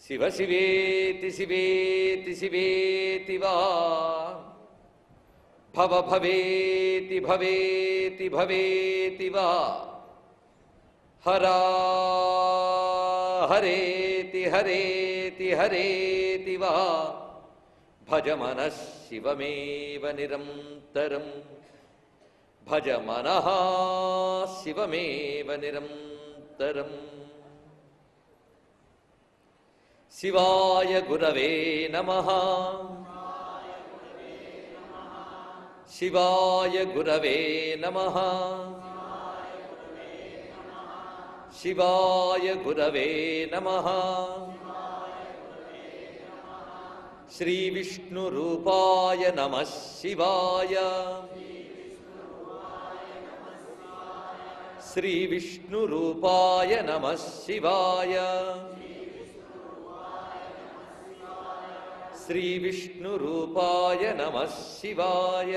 శివ శివేతి శివేతి శివేతి వా భవ భవేతి భవేతి భవేతి వా హరా హరేతి హరేతి హరేతి వా భజ మనః శివమేవ నిరంతరం భజ మనః శివమేవ నిరంతరం శివాయ గురవే నమ శివాయ గురవే నమ శివాయ గురవే నమ శ్రీవిష్ణురూపాయ నమ శివాయ శ్రీవిష్ణురూపాయ నమ శివాయ శ్రీవిష్ణురూపాయ నమ శివాయ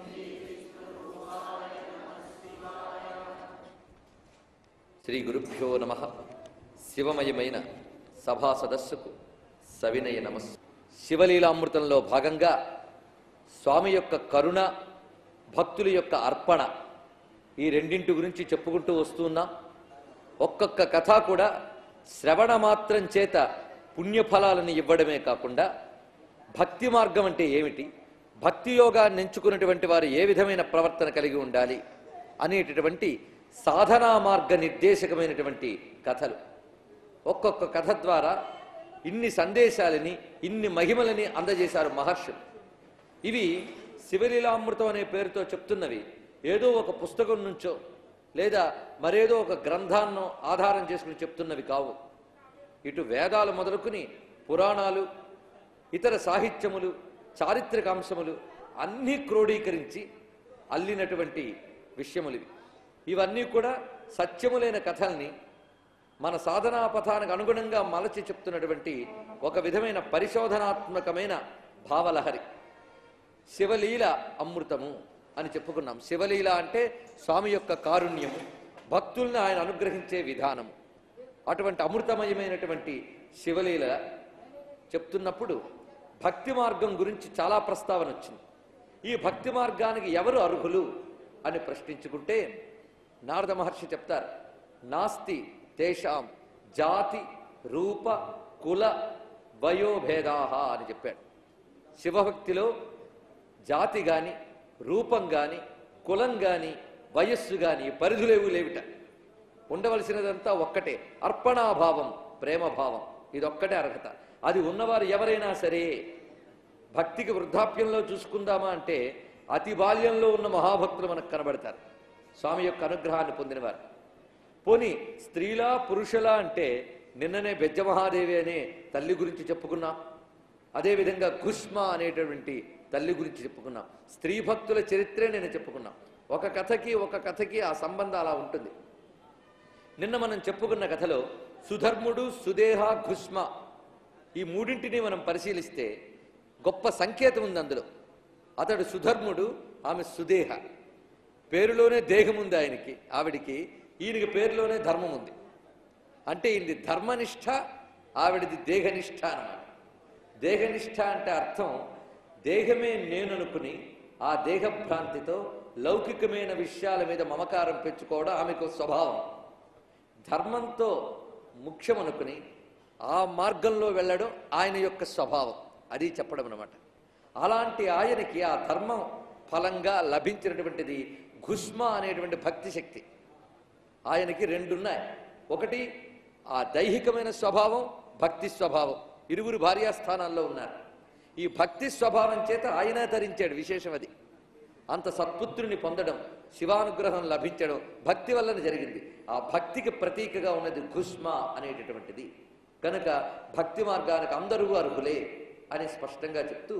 శ్రీ గురుభ్యో నమ శివమయమైన సభా సదస్సుకు సవినయ నమస్ శివలీలామృతంలో భాగంగా స్వామి యొక్క కరుణ భక్తుల యొక్క అర్పణ ఈ రెండింటి గురించి చెప్పుకుంటూ వస్తున్నాం ఒక్కొక్క కథ కూడా శ్రవణ మాత్రం చేత పుణ్యఫలాలను ఇవ్వడమే కాకుండా భక్తి మార్గం అంటే ఏమిటి భక్తి యోగాన్ని ఎంచుకున్నటువంటి వారు ఏ విధమైన ప్రవర్తన కలిగి ఉండాలి అనేటటువంటి సాధనా మార్గ నిర్దేశకమైనటువంటి కథలు ఒక్కొక్క కథ ద్వారా ఇన్ని సందేశాలని ఇన్ని మహిమలని అందజేశారు మహర్షులు ఇవి శివలీలామృతం అనే పేరుతో చెప్తున్నవి ఏదో ఒక పుస్తకం నుంచో లేదా మరేదో ఒక గ్రంథాన్నో ఆధారం చేసుకుని చెప్తున్నవి కావు ఇటు వేదాలు మొదలుకుని పురాణాలు ఇతర సాహిత్యములు చారిత్రక అంశములు అన్నీ క్రోడీకరించి అల్లినటువంటి విషయములు ఇవి ఇవన్నీ కూడా సత్యములైన కథల్ని మన సాధనా పథానికి అనుగుణంగా మలచి చెప్తున్నటువంటి ఒక విధమైన పరిశోధనాత్మకమైన భావలహరి శివలీల అమృతము అని చెప్పుకున్నాం శివలీల అంటే స్వామి యొక్క కారుణ్యము భక్తుల్ని ఆయన అనుగ్రహించే విధానము అటువంటి అమృతమయమైనటువంటి శివలీల చెప్తున్నప్పుడు భక్తి మార్గం గురించి చాలా ప్రస్తావన వచ్చింది ఈ భక్తి మార్గానికి ఎవరు అర్హులు అని ప్రశ్నించుకుంటే నారద మహర్షి చెప్తారు నాస్తి తేషాం జాతి రూప కుల వయోభేదాహ అని చెప్పాడు శివభక్తిలో జాతి గాని రూపం గాని కులం గాని వయస్సు గాని పరిధులేవు లేవిట ఉండవలసినదంతా ఒక్కటే అర్పణాభావం ప్రేమభావం ఇదొక్కటే అర్హత అది ఉన్నవారు ఎవరైనా సరే భక్తికి వృద్ధాప్యంలో చూసుకుందామా అంటే అతి బాల్యంలో ఉన్న మహాభక్తులు మనకు కనబడతారు స్వామి యొక్క అనుగ్రహాన్ని పొందినవారు పోని స్త్రీలా పురుషులా అంటే నిన్ననే బెజ్జమహాదేవి అనే తల్లి గురించి చెప్పుకున్నాం అదేవిధంగా కుష్మ అనేటటువంటి తల్లి గురించి చెప్పుకున్నాం స్త్రీ భక్తుల చరిత్రే నేను చెప్పుకున్నాం ఒక కథకి ఒక కథకి ఆ సంబంధం అలా ఉంటుంది నిన్న మనం చెప్పుకున్న కథలో సుధర్ముడు సుదేహ ఘుష్మ ఈ మూడింటిని మనం పరిశీలిస్తే గొప్ప సంకేతం ఉంది అందులో అతడు సుధర్ముడు ఆమె సుదేహ పేరులోనే దేహం ఉంది ఆయనకి ఆవిడికి ఈయనకి పేరులోనే ధర్మం ఉంది అంటే ఇది ధర్మనిష్ట ఆవిడది దేహనిష్ట అన్నమాట దేహనిష్ట అంటే అర్థం దేహమే నేను అనుకుని ఆ దేహభ్రాంతితో లౌకికమైన విషయాల మీద మమకారం పెంచుకోవడం ఆమెకు స్వభావం ధర్మంతో ముఖ్యమనుకుని ఆ మార్గంలో వెళ్ళడం ఆయన యొక్క స్వభావం అది చెప్పడం అనమాట అలాంటి ఆయనకి ఆ ధర్మం ఫలంగా లభించినటువంటిది ఘుష్మ అనేటువంటి భక్తి శక్తి ఆయనకి రెండున్నాయి ఒకటి ఆ దైహికమైన స్వభావం భక్తి స్వభావం ఇరువురు భార్యాస్థానాల్లో ఉన్నారు ఈ భక్తి స్వభావం చేత ఆయన ధరించాడు విశేషం అది అంత సత్పుత్రుని పొందడం శివానుగ్రహం లభించడం భక్తి వలన జరిగింది ఆ భక్తికి ప్రతీకగా ఉన్నది ఘుష్మ అనేటటువంటిది కనుక భక్తి మార్గానికి అందరూ అర్హులే అని స్పష్టంగా చెప్తూ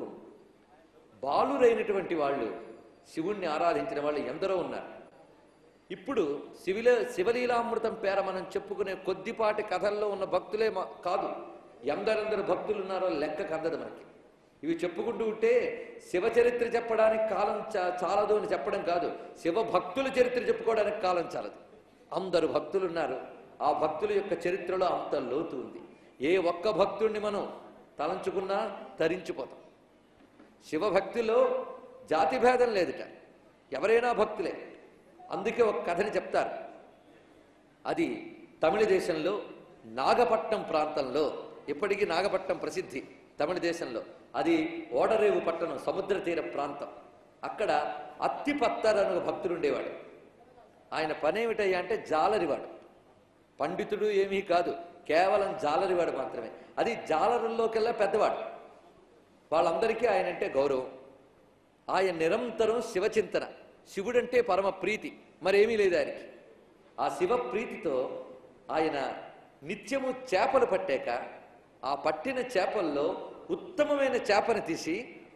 బాలురైనటువంటి వాళ్ళు శివుణ్ణి ఆరాధించిన వాళ్ళు ఎందరో ఉన్నారు ఇప్పుడు శివిల శివలీలామృతం పేర మనం చెప్పుకునే కొద్దిపాటి కథల్లో ఉన్న భక్తులే మా- కాదు ఎందరెందరు భక్తులు ఉన్నారో లెక్క కందదు మనకి ఇవి చెప్పుకుంటూ ఉంటే శివ చరిత్ర చెప్పడానికి కాలం చా- చాలదు అని చెప్పడం కాదు శివ భక్తుల చరిత్ర చెప్పుకోవడానికి కాలం చాలదు అందరు భక్తులు ఉన్నారు ఆ భక్తుల యొక్క చరిత్రలో అంత లోతు ఉంది ఏ ఒక్క భక్తుడిని మనం తలంచుకున్నా తరించిపోతాం శివభక్తిలో జాతి భేదం లేదుట ఎవరైనా భక్తులే అందుకే ఒక కథని చెప్తారు అది తమిళ దేశంలో నాగపట్నం ప్రాంతంలో ఇప్పటికీ నాగపట్నం ప్రసిద్ధి తమిళ దేశంలో అది ఓడరేవు పట్టణం సముద్ర తీర ప్రాంతం అక్కడ అత్తిపత్తర్ అని ఒక భక్తుడు ఉండేవాడు ఆయన పనేమిటయ్యా అంటే జాలరివాడు పండితుడు ఏమీ కాదు కేవలం జాలరివాడు మాత్రమే అది జాలరుల్లోకెల్లా పెద్దవాడు వాళ్ళందరికీ ఆయన అంటే గౌరవం ఆయన నిరంతరం శివచింతన శివుడంటే పరమ ప్రీతి మరేమీ లేదు ఆయనకి ఆ శివ ప్రీతితో ఆయన నిత్యము చేపలు పట్టాక ఆ పట్టిన చేపల్లో ఉత్తమమైన చేపను తీసి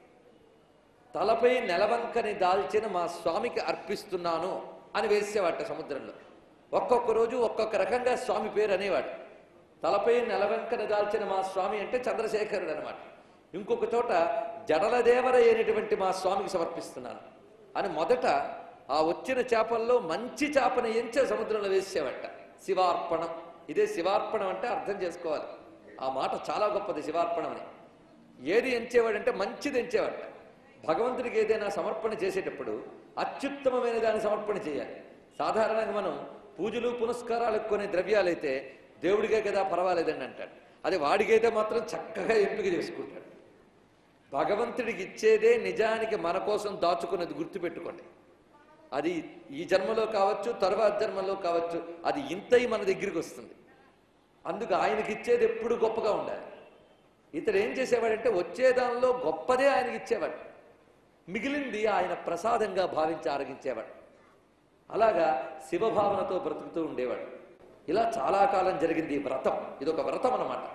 తలపై నెలవంకని దాల్చిన మా స్వామికి అర్పిస్తున్నాను అని వేసేవాట సముద్రంలో ఒక్కొక్క రోజు ఒక్కొక్క రకంగా స్వామి పేరు అనేవాడు తలపై నెలవంకని దాల్చిన మా స్వామి అంటే చంద్రశేఖరుడు అనమాట ఇంకొక చోట జడలదేవర అయినటువంటి మా స్వామికి సమర్పిస్తున్నాను అని మొదట ఆ వచ్చిన చేపల్లో మంచి చేపను ఎంచే సముద్రంలో వేసేవాట శివార్పణం ఇదే శివార్పణం అంటే అర్థం చేసుకోవాలి ఆ మాట చాలా గొప్పది శివార్పణం అని ఏది ఎంచేవాడంటే మంచిది ఎంచేవాట భగవంతుడికి ఏదైనా సమర్పణ చేసేటప్పుడు అత్యుత్తమమైన దాన్ని సమర్పణ చేయాలి సాధారణంగా మనం పూజలు పునస్కారాలు కొనే ద్రవ్యాలైతే దేవుడికే కదా పర్వాలేదండి అంటాడు అది వాడికైతే మాత్రం చక్కగా ఎంపిక చేసుకుంటాడు భగవంతుడికి ఇచ్చేదే నిజానికి మన కోసం దాచుకున్నది గుర్తుపెట్టుకోండి అది ఈ జన్మలో కావచ్చు తర్వాత జన్మలో కావచ్చు అది ఇంతయి మన దగ్గరికి వస్తుంది అందుకు ఆయనకి ఇచ్చేది ఎప్పుడు గొప్పగా ఉండాలి ఇతడు ఏం చేసేవాడంటే వచ్చే దానిలో గొప్పదే ఆయనకి ఇచ్చేవాడు మిగిలింది ఆయన ప్రసాదంగా భావించి ఆరగించేవాడు అలాగా శివభావనతో బ్రతుకుతూ ఉండేవాడు ఇలా చాలా కాలం జరిగింది ఈ వ్రతం ఇదొక వ్రతం అన్నమాట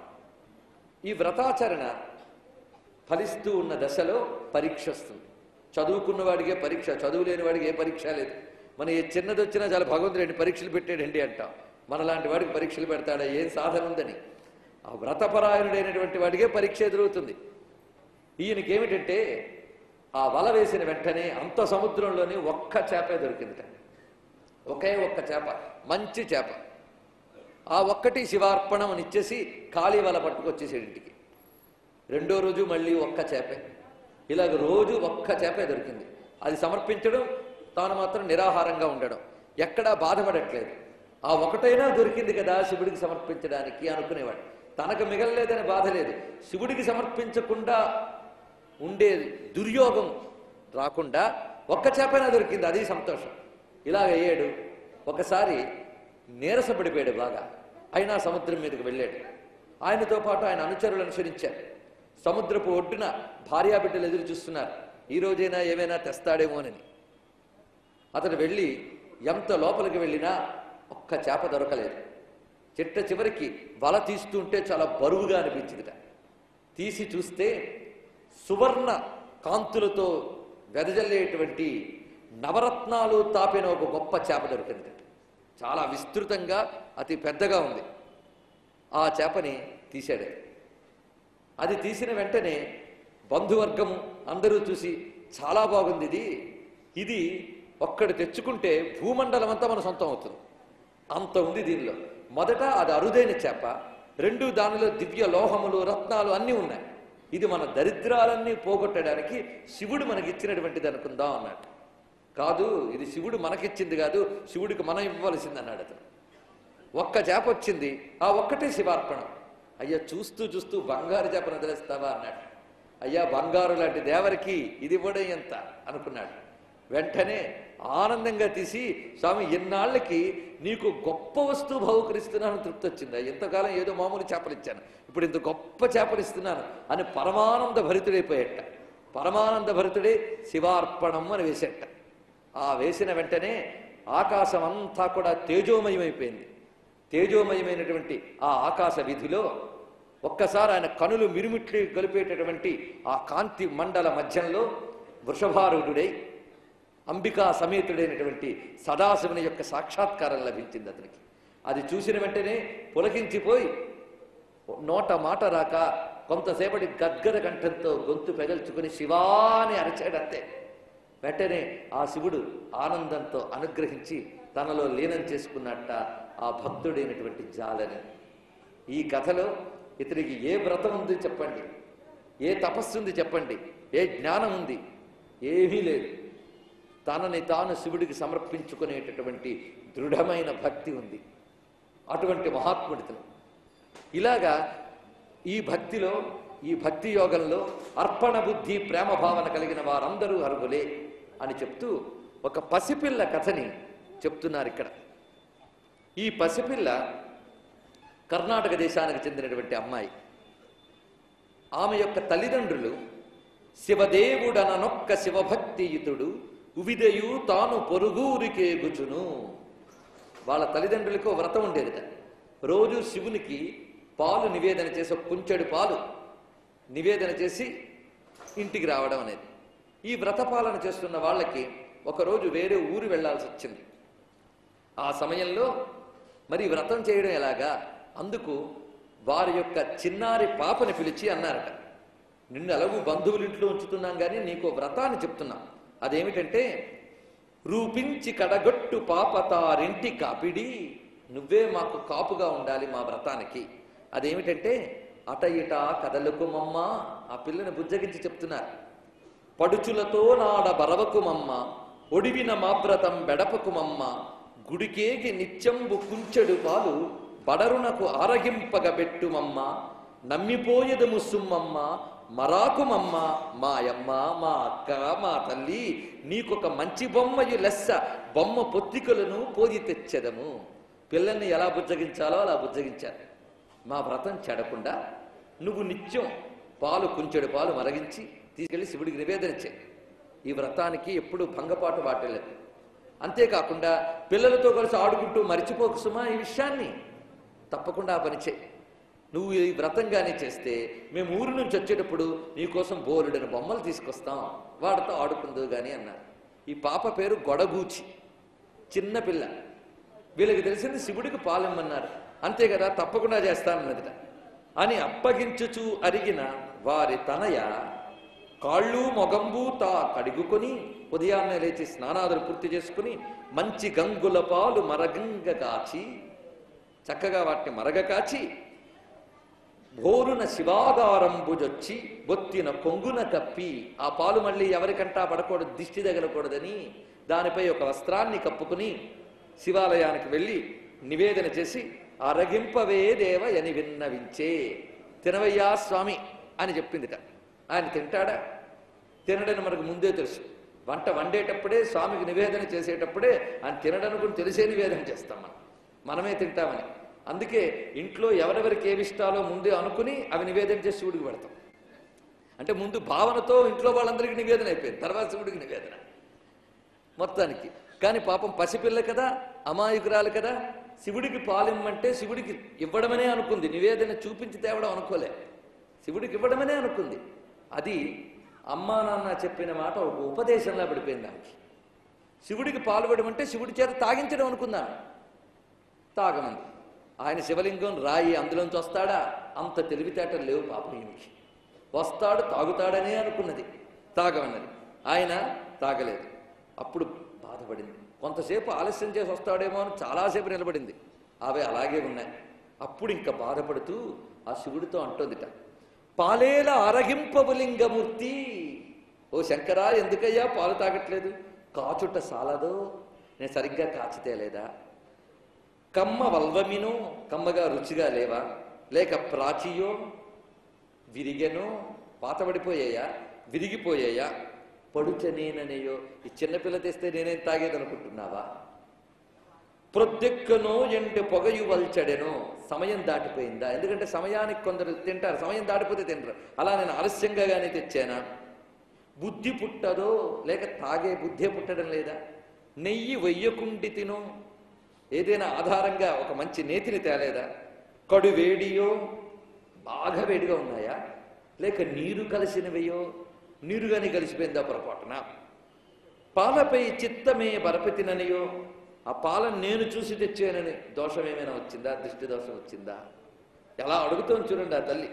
ఈ వ్రతాచరణ ఫలిస్తూ ఉన్న దశలో పరీక్ష వస్తుంది చదువుకున్న వాడికే పరీక్ష చదువు లేని వాడికి ఏ పరీక్ష లేదు మన ఏ చిన్నది వచ్చినా చాలా భగవంతుడు ఎన్ని పరీక్షలు పెట్టాడండి అంటాం మనలాంటి వాడికి పరీక్షలు పెడతాడా ఏం సాధన ఉందని ఆ వ్రతపరాయణుడైనటువంటి వాడికే పరీక్ష ఎదురవుతుంది ఈయనకి ఏమిటంటే ఆ వల వేసిన వెంటనే అంత సముద్రంలోనే ఒక్క చేపే దొరికిందిట ఒకే ఒక్క చేప మంచి చేప ఆ ఒక్కటి శివార్పణం అని ఇచ్చేసి ఖాళీ వల పట్టుకొచ్చేసాడు ఇంటికి రెండో రోజు మళ్ళీ ఒక్క చేపే ఇలాగ రోజు ఒక్క చేపే దొరికింది అది సమర్పించడం తాను మాత్రం నిరాహారంగా ఉండడం ఎక్కడా బాధపడట్లేదు ఆ ఒకటైనా దొరికింది కదా శివుడికి సమర్పించడానికి అనుకునేవాడు తనకు మిగలలేదని బాధ లేదు శివుడికి సమర్పించకుండా ఉండే దుర్యోగం రాకుండా ఒక్క చేపైనా దొరికింది అది సంతోషం ఇలాగ అయ్యాడు ఒకసారి నీరసపడిపోయాడు బాగా అయినా సముద్రం మీదకి వెళ్ళాడు ఆయనతో పాటు ఆయన అనుచరులు అనుసరించారు సముద్రపు ఒడ్డున భార్యాబిడ్డలు ఎదురు చూస్తున్నారు ఈ రోజైనా ఏమైనా తెస్తాడేమోనని అతడు వెళ్ళి ఎంత లోపలికి వెళ్ళినా ఒక్క చేప దొరకలేదు చిట్ట చివరికి వల తీస్తుంటే చాలా బరువుగా అనిపించిందిట తీసి చూస్తే సువర్ణ కాంతులతో వెదజల్లేటువంటి నవరత్నాలు తాపిన ఒక గొప్ప చేప దొరికింది చాలా విస్తృతంగా అతి పెద్దగా ఉంది ఆ చేపని తీశాడు అది తీసిన వెంటనే బంధువర్గము అందరూ చూసి చాలా బాగుంది ఇది ఇది ఒక్కడు తెచ్చుకుంటే భూమండలం అంతా మన సొంతం అవుతుంది అంత ఉంది దీనిలో మొదట అది అరుదైన చేప రెండు దానిలో దివ్య లోహములు రత్నాలు అన్నీ ఉన్నాయి ఇది మన దరిద్రాలన్నీ పోగొట్టడానికి శివుడు మనకి ఇచ్చినటువంటిది అనుకుందాం అన్నట్టు కాదు ఇది శివుడు మనకిచ్చింది కాదు శివుడికి మనం ఇవ్వవలసింది అన్నాడు అతను ఒక్క చేప వచ్చింది ఆ ఒక్కటే శివార్పణం అయ్యా చూస్తూ చూస్తూ బంగారు చేపను వదిలేస్తావా అన్నాడు అయ్యా బంగారు లాంటి దేవరికి ఇది ఇవ్వడం ఎంత అనుకున్నాడు వెంటనే ఆనందంగా తీసి స్వామి ఎన్నాళ్ళకి నీకు గొప్ప వస్తువు బహుకరిస్తున్నాను తృప్తి వచ్చిందా ఎంతకాలం ఏదో మామూలు చేపలు ఇచ్చాను ఇప్పుడు ఇంత గొప్ప చేపలు ఇస్తున్నాను అని పరమానంద భరితుడైపోయేట పరమానంద భరితుడే శివార్పణం అని వేసేట ఆ వేసిన వెంటనే ఆకాశం అంతా కూడా తేజోమయమైపోయింది తేజోమయమైనటువంటి ఆ ఆకాశ విధిలో ఒక్కసారి ఆయన కనులు మిరుమిట్లు గలిపేటటువంటి ఆ కాంతి మండల మధ్యంలో వృషభారూఢుడై అంబికా సమేతుడైనటువంటి సదాశివుని యొక్క సాక్షాత్కారం లభించింది అతనికి అది చూసిన వెంటనే పులకించిపోయి నోట మాట రాక కొంతసేపటి గద్గద కంఠంతో గొంతు పెగల్చుకుని శివాని అరిచాడంతే వెంటనే ఆ శివుడు ఆనందంతో అనుగ్రహించి తనలో లీనం చేసుకున్నట్ట ఆ భక్తుడైనటువంటి జాలని ఈ కథలో ఇతనికి ఏ వ్రతం ఉంది చెప్పండి ఏ తపస్సు ఉంది చెప్పండి ఏ జ్ఞానం ఉంది ఏమీ లేదు తనని తాను శివుడికి సమర్పించుకునేటటువంటి దృఢమైన భక్తి ఉంది అటువంటి మహాత్ముడితను ఇలాగా ఈ భక్తిలో ఈ భక్తి యోగంలో అర్పణ బుద్ధి ప్రేమ భావన కలిగిన వారందరూ అర్హులే అని చెప్తూ ఒక పసిపిల్ల కథని చెప్తున్నారు ఇక్కడ ఈ పసిపిల్ల కర్ణాటక దేశానికి చెందినటువంటి అమ్మాయి ఆమె యొక్క తల్లిదండ్రులు శివదేవుడననొక్క శివభక్తియుతుడు ఉవిదయు తాను పొరుగురికేగుచును వాళ్ళ తల్లిదండ్రులకు ఓ వ్రతం ఉండేదిట రోజు శివునికి పాలు నివేదన చేసి ఒక కుంచెడు పాలు నివేదన చేసి ఇంటికి రావడం అనేది ఈ వ్రత పాలన చేస్తున్న వాళ్ళకి ఒకరోజు వేరే ఊరు వెళ్ళాల్సి వచ్చింది ఆ సమయంలో మరి వ్రతం చేయడం ఎలాగా అందుకు వారి యొక్క చిన్నారి పాపని పిలిచి అన్నారట నిన్ను ఎలాగూ బంధువుల ఇంట్లో ఉంచుతున్నాం కానీ నీకు ఓ వ్రతాన్ని చెప్తున్నా అదేమిటంటే రూపించి కడగొట్టు పాపతారింటి కాపిడి నువ్వే మాకు కాపుగా ఉండాలి మా వ్రతానికి అదేమిటంటే అట ఇట కదలకు మమ్మ ఆ పిల్లని బుజ్జగించి చెప్తున్నారు పడుచులతో నాడ బరవకుమమ్మ ఒడివిన మావ్రతం బెడపకుమమ్మ గుడికేగి నిత్యంబు కుంచెడు పాలు బడరునకు ఆరగింపగ బెట్టుమమ్మ నమ్మిపోయెదము సుమ్మమ్మ మరాకుమమ్మ మాయమ్మ మా అక్క మా తల్లి నీకొక మంచి బొమ్మయు లెస్స బొమ్మ పొత్తికలను పోయి తెచ్చెదము పిల్లల్ని ఎలా బుజ్జగించాలో అలా బుజ్జగించారు మా వ్రతం చెడకుండా నువ్వు నిత్యం పాలు కుంచెడు పాలు మరగించి తీసుకెళ్లి శివుడికి నివేదన చేయి ఈ వ్రతానికి ఎప్పుడు భంగపాటు వాటలేదు అంతేకాకుండా పిల్లలతో కలిసి ఆడుకుంటూ మరిచిపోకు సుమా ఈ విషయాన్ని తప్పకుండా ఆ పని చేయి నువ్వు ఈ వ్రతంగానే చేస్తే మేము ఊరి నుంచి వచ్చేటప్పుడు నీకోసం బోరుడని బొమ్మలు తీసుకొస్తాం వాడితో ఆడుకుందు గాని అన్నారు ఈ పాప పేరు గొడగూచి చిన్న పిల్ల వీళ్ళకి తెలిసింది శివుడికి పాలెమ్మన్నారు అంతే కదా తప్పకుండా చేస్తానన్నదిట అని అప్పగించుచు అరిగిన వారి తనయ కాళ్ళు మొగంబు తా కడుగుకొని ఉదయాన్నే లేచి స్నానాదులు పూర్తి చేసుకుని మంచి గంగుల పాలు మరగంగ కాచి చక్కగా వాటిని మరగ కాచి భోరున శివాగారంబుజొచ్చి బొత్తిన కొంగున కప్పి ఆ పాలు మళ్ళీ ఎవరికంటా పడకూడదు దిష్టి తగలకూడదని దానిపై ఒక వస్త్రాన్ని కప్పుకుని శివాలయానికి వెళ్ళి నివేదన చేసి అరగింపవే దేవ అని విన్నవించే తినవయ్యా స్వామి అని చెప్పిందిట ఆయన తింటాడా తినడని మనకు ముందే తెలుసు వంట వండేటప్పుడే స్వామికి నివేదన చేసేటప్పుడే ఆయన తినడనుకుని తెలిసే నివేదన చేస్తాం మనం మనమే తింటామని అందుకే ఇంట్లో ఎవరెవరికి ఏవి ఇష్టాలో ముందే అనుకుని అవి నివేదన చేసి శివుడికి పెడతాం అంటే ముందు భావనతో ఇంట్లో వాళ్ళందరికీ నివేదన అయిపోయింది తర్వాత శివుడికి నివేదన మొత్తానికి కానీ పాపం పసిపిల్ల కదా అమాయకురాలు కదా శివుడికి పాలిమ్మంటే శివుడికి ఇవ్వడమనే అనుకుంది నివేదన చూపించి తేవడం అనుకోలే శివుడికి ఇవ్వడమనే అనుకుంది అది అమ్మా నాన్న చెప్పిన మాట ఒక ఉపదేశంలా పడిపోయింది దానికి శివుడికి పాల్పడడం అంటే శివుడి చేత తాగించడం అనుకుందాం తాగమంది ఆయన శివలింగం రాయి అందులోంచి వస్తాడా అంత తెలివితేటలు లేవు పాపం ఈయనకి వస్తాడు తాగుతాడనే అనుకున్నది తాగమన్నది ఆయన తాగలేదు అప్పుడు బాధపడింది కొంతసేపు ఆలస్యం చేసి వస్తాడేమో అని చాలాసేపు నిలబడింది అవి అలాగే ఉన్నాయి అప్పుడు ఇంకా బాధపడుతూ ఆ శివుడితో అంటోందిట పాలేల అరగింపబులింగమూర్తి ఓ శంకరా ఎందుకయ్యా పాలు తాగట్లేదు కాచుట సాలదో నేను సరిగ్గా కాచితే లేదా కమ్మ వల్వమినో కమ్మగా రుచిగా లేవా లేక ప్రాచియో విరిగెనో పాతబడిపోయాయా విరిగిపోయాయా పడుచ నేననేయో ఈ చిన్నపిల్ల తెస్తే నేనేం తాగేదనుకుంటున్నావా ప్రొద్దెక్కనో ఎండు పొగయు వల్చడెనో సమయం దాటిపోయిందా ఎందుకంటే సమయానికి కొందరు తింటారు సమయం దాటిపోతే తింటారు అలా నేను ఆలస్యంగా కానీ తెచ్చానా బుద్ధి పుట్టదో లేక తాగే బుద్ధే పుట్టడం లేదా నెయ్యి వెయ్యకుండి తినో ఏదైనా ఆధారంగా ఒక మంచి నేతిని తేలేదా కడు వేడియో బాగా వేడిగా ఉన్నాయా లేక నీరు కలిసినవయో నీరుగాని కలిసిపోయిందా పొరపాటున పాలపై చిత్తమే బరపెతిననియో ఆ పాలను నేను చూసి తెచ్చానని దోషం ఏమైనా వచ్చిందా దృష్టి దోషం వచ్చిందా ఎలా అడుగుతోంది చూడండి ఆ తల్లి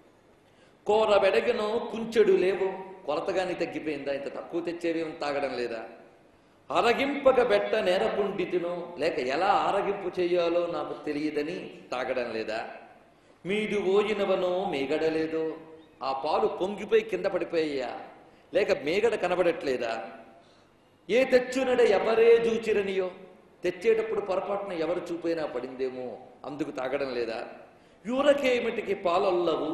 కూర బెడగను కుంచెడు లేవు కొలతగాని తగ్గిపోయిందా ఇంత తక్కువ తెచ్చేవేం తాగడం లేదా అరగింపక బెట్ట నేరపుండితును లేక ఎలా ఆరగింపు చేయాలో నాకు తెలియదని తాగడం లేదా మీదు ఓయినవనో మేగడలేదో ఆ పాలు పొంగిపోయి కింద పడిపోయా లేక మేగడ కనబడట్లేదా ఏ తెచ్చునడ ఎవరే చూచిరనియో తెచ్చేటప్పుడు పొరపాటున ఎవరు చూపైనా పడిందేమో అందుకు తాగడం లేదా యూరకేమిటికి పాలొల్లవు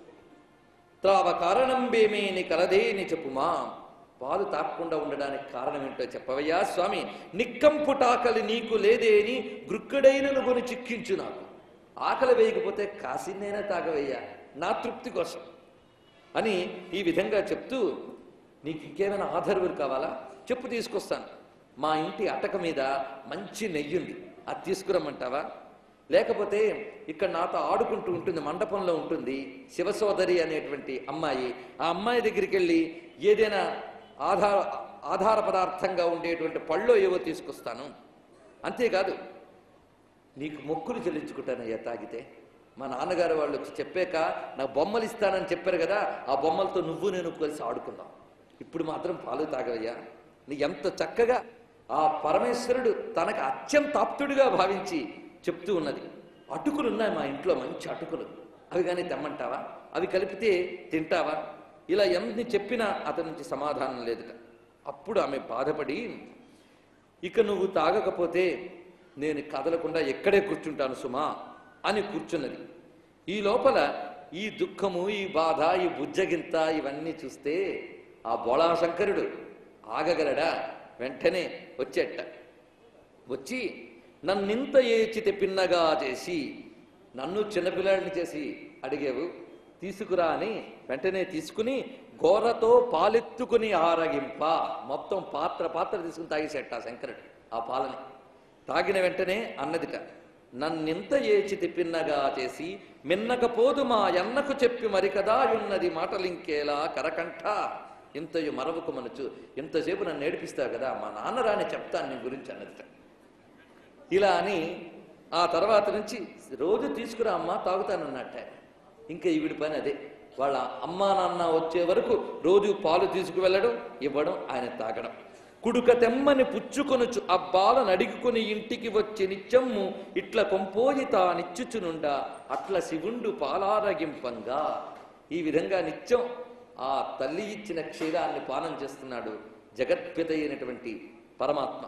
త్రావ కారణంబేమేని కలదేని చెప్పుమా పాలు తాకుండా ఉండడానికి కారణం ఏంటో చెప్పవయ్యా స్వామి నిక్కంపుటాకలి నీకు లేదేని గృక్కడైనను కొని చిక్కించు నాకు ఆకలి వేయకపోతే కాసిన్నైనా తాగవయ్యా నా తృప్తి కోసం అని ఈ విధంగా చెప్తూ నీకు ఇంకేమైనా ఆధారువులు కావాలా చెప్పు తీసుకొస్తాను మా ఇంటి అటక మీద మంచి నెయ్యి ఉంది అది తీసుకురమ్మంటావా లేకపోతే ఇక్కడ నాతో ఆడుకుంటూ ఉంటుంది మండపంలో ఉంటుంది శివసోదరి అనేటువంటి అమ్మాయి ఆ అమ్మాయి దగ్గరికి వెళ్ళి ఏదైనా ఆధార ఆధార పదార్థంగా ఉండేటువంటి పళ్ళు ఏవో తీసుకొస్తాను అంతేకాదు నీకు మొక్కులు చెల్లించుకుంటానయ్యా తాగితే మా నాన్నగారు వాళ్ళు వచ్చి చెప్పాక నాకు బొమ్మలు ఇస్తానని చెప్పారు కదా ఆ బొమ్మలతో నువ్వు నేను కలిసి ఆడుకుందాం ఇప్పుడు మాత్రం పాలు తాగవయ్యా నీ ఎంత చక్కగా ఆ పరమేశ్వరుడు తనకు అత్యంత ఆప్తుడిగా భావించి చెప్తూ ఉన్నది అటుకులు ఉన్నాయి మా ఇంట్లో మంచి అటుకులు అవి కానీ తెమ్మంటావా అవి కలిపితే తింటావా ఇలా ఎన్ని చెప్పినా అతని నుంచి సమాధానం లేదుట అప్పుడు ఆమె బాధపడి ఇక నువ్వు తాగకపోతే నేను కదలకుండా ఎక్కడే కూర్చుంటాను సుమా అని కూర్చున్నది ఈ లోపల ఈ దుఃఖము ఈ బాధ ఈ బుజ్జగింత ఇవన్నీ చూస్తే ఆ బోళాశంకరుడు ఆగగలడా వెంటనే వచ్చేట వచ్చి నన్నింత ఏచి తెప్పిన్నగా చేసి నన్ను చిన్నపిల్లాడిని చేసి అడిగావు తీసుకురా అని వెంటనే తీసుకుని గోరతో పాలెత్తుకుని ఆరగింప మొత్తం పాత్ర పాత్ర తీసుకుని తాగేసేట ఆ శంకరుడు ఆ పాలని తాగిన వెంటనే అన్నదిట నన్నింత ఏచి తిప్పిన్నగా చేసి మిన్నకపోదు మా ఎన్నకు చెప్పి మరి కదా ఉన్నది మాటలింకేలా కరకంఠ ఇంతయు మరవకు మనచు ఇంతసేపు నన్ను నేర్పిస్తావు కదా మా నాన్న రాని చెప్తాను నీ గురించి అన్నదిట ఇలా అని ఆ తర్వాత నుంచి రోజు తీసుకురా అమ్మ తాగుతానన్నట్ట ఇంకా ఈవిడి పని అదే వాళ్ళ అమ్మా నాన్న వచ్చే వరకు రోజు పాలు తీసుకువెళ్ళడం ఇవ్వడం ఆయన తాగడం కుడుక తెమ్మని పుచ్చుకొనుచు అబ్బాల నడుగుకొని ఇంటికి వచ్చి నిత్యమ్ము ఇట్ల కొంపోయి తా నిచ్చుచునుండా అట్ల శివుండు పాలారగింపంగా ఈ విధంగా నిత్యం ఆ తల్లి ఇచ్చిన క్షీరాన్ని పానం చేస్తున్నాడు జగత్పిత అయినటువంటి పరమాత్మ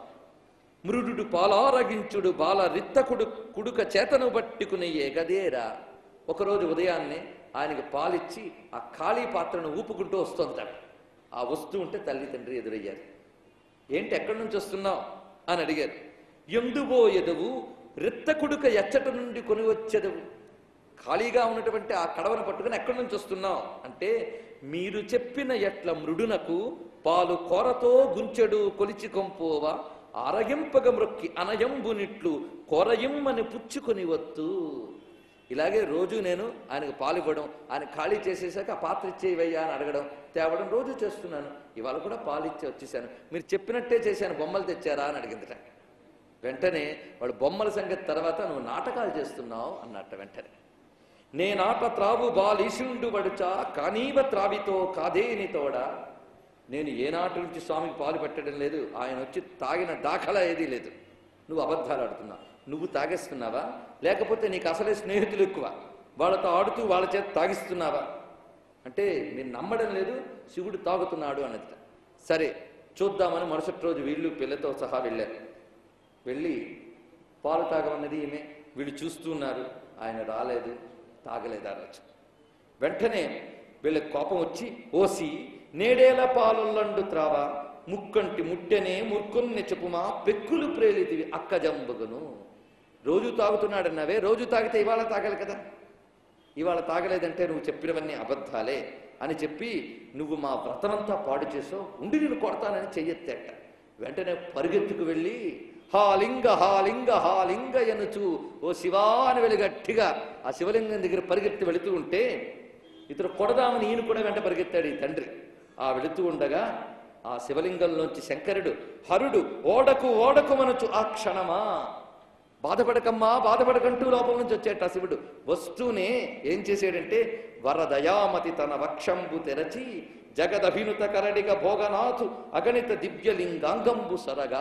మృడు పాలారగించుడు బాల రిత్తకుడు కుడుక చేతను పట్టుకుని ఏగదేరా ఒకరోజు ఉదయాన్నే ఆయనకి పాలిచ్చి ఆ ఖాళీ పాత్రను ఊపుకుంటూ వస్తుంటాడు ఆ వస్తూ ఉంటే తల్లి తండ్రి ఎదురయ్యారు ఏంటి ఎక్కడి నుంచి వస్తున్నావు అని అడిగారు ఎందుబో ఎదవు రిత్తకుడుక ఎచ్చట నుండి కొని వచ్చెదవు ఖాళీగా ఉన్నటువంటి ఆ కడవను పట్టుకుని ఎక్కడి నుంచి వస్తున్నావు అంటే మీరు చెప్పిన ఎట్ల మృడునకు పాలు కొరతో గుంచెడు కొలిచి కొంపోవా ఆరగింపగ మ్రొక్కి అనయంబునిట్లు కొరయిమ్మని పుచ్చుకొని వత్తు ఇలాగే రోజు నేను ఆయనకు పాలు ఇవ్వడం ఆయన ఖాళీ చేసేసాక ఆ పాత్ర ఇచ్చేవయ్యా అని అడగడం తేవడం రోజు చేస్తున్నాను ఇవాళ కూడా పాలు ఇచ్చి వచ్చేసాను మీరు చెప్పినట్టే చేశాను బొమ్మలు తెచ్చారా అని అడిగిందిట వెంటనే వాడు బొమ్మల సంగతి తర్వాత నువ్వు నాటకాలు చేస్తున్నావు అన్నట్ట వెంటనే నేనాట త్రావు బాలీషుండు వడుచా కానీవ త్రావితో కాదేని తోడా నేను ఏనాటి నుంచి స్వామికి పాలు పెట్టడం లేదు ఆయన వచ్చి తాగిన దాఖలా ఏదీ లేదు నువ్వు అబద్ధాలు ఆడుతున్నావు నువ్వు తాగేస్తున్నావా లేకపోతే నీకు అసలే స్నేహితులు ఎక్కువ వాళ్ళతో ఆడుతూ వాళ్ళ చేత తాగిస్తున్నావా అంటే మీరు నమ్మడం లేదు శివుడు తాగుతున్నాడు అన్నది సరే చూద్దామని మరుసటి రోజు వీళ్ళు పిల్లతో సహా వెళ్ళారు వెళ్ళి పాలు తాగమన్నది ఈమె వీళ్ళు చూస్తున్నారు ఆయన రాలేదు తాగలేదు ఆ రోజు వెంటనే వీళ్ళకి కోపం వచ్చి ఓసి నేడేల పాలుల్లండు త్రావా ముక్కంటి ముట్టెనే ముర్కొన్ని చెప్పుమా పెక్కులు ప్రేలితివి అక్క జంబుగును రోజు తాగుతున్నాడన్నావే రోజు తాగితే ఇవాళ తాగాలి కదా ఇవాళ తాగలేదంటే నువ్వు చెప్పినవన్నీ అబద్ధాలే అని చెప్పి నువ్వు మా వ్రతమంతా పాడు చేసావు ఉండి నేను కొడతానని చెయ్యెత్తేట వెంటనే పరిగెత్తుకు వెళ్ళి హా లింగ హా లింగ హా లింగ ఎనుచు ఓ శివా అని వెళ్ళి గట్టిగా ఆ శివలింగం దగ్గర పరిగెత్తి వెళుతూ ఉంటే ఇతడు కొడదామని ఈయన కూడా వెంట పరిగెత్తాడు ఈ తండ్రి ఆ వెళుతూ ఉండగా ఆ శివలింగంలోంచి శంకరుడు హరుడు ఓడకు ఓడకు మనచు ఆ క్షణమా బాధపడకమ్మా బాధపడకంటూ లోపల నుంచి వచ్చేట ఆ శివుడు వస్తూనే ఏం చేశాడంటే వరదయామతి తన వక్షంబు తెరచి జగదభినుత కరడిగ భోగనాథు అగణిత దివ్యలింగాంగంబు సరగా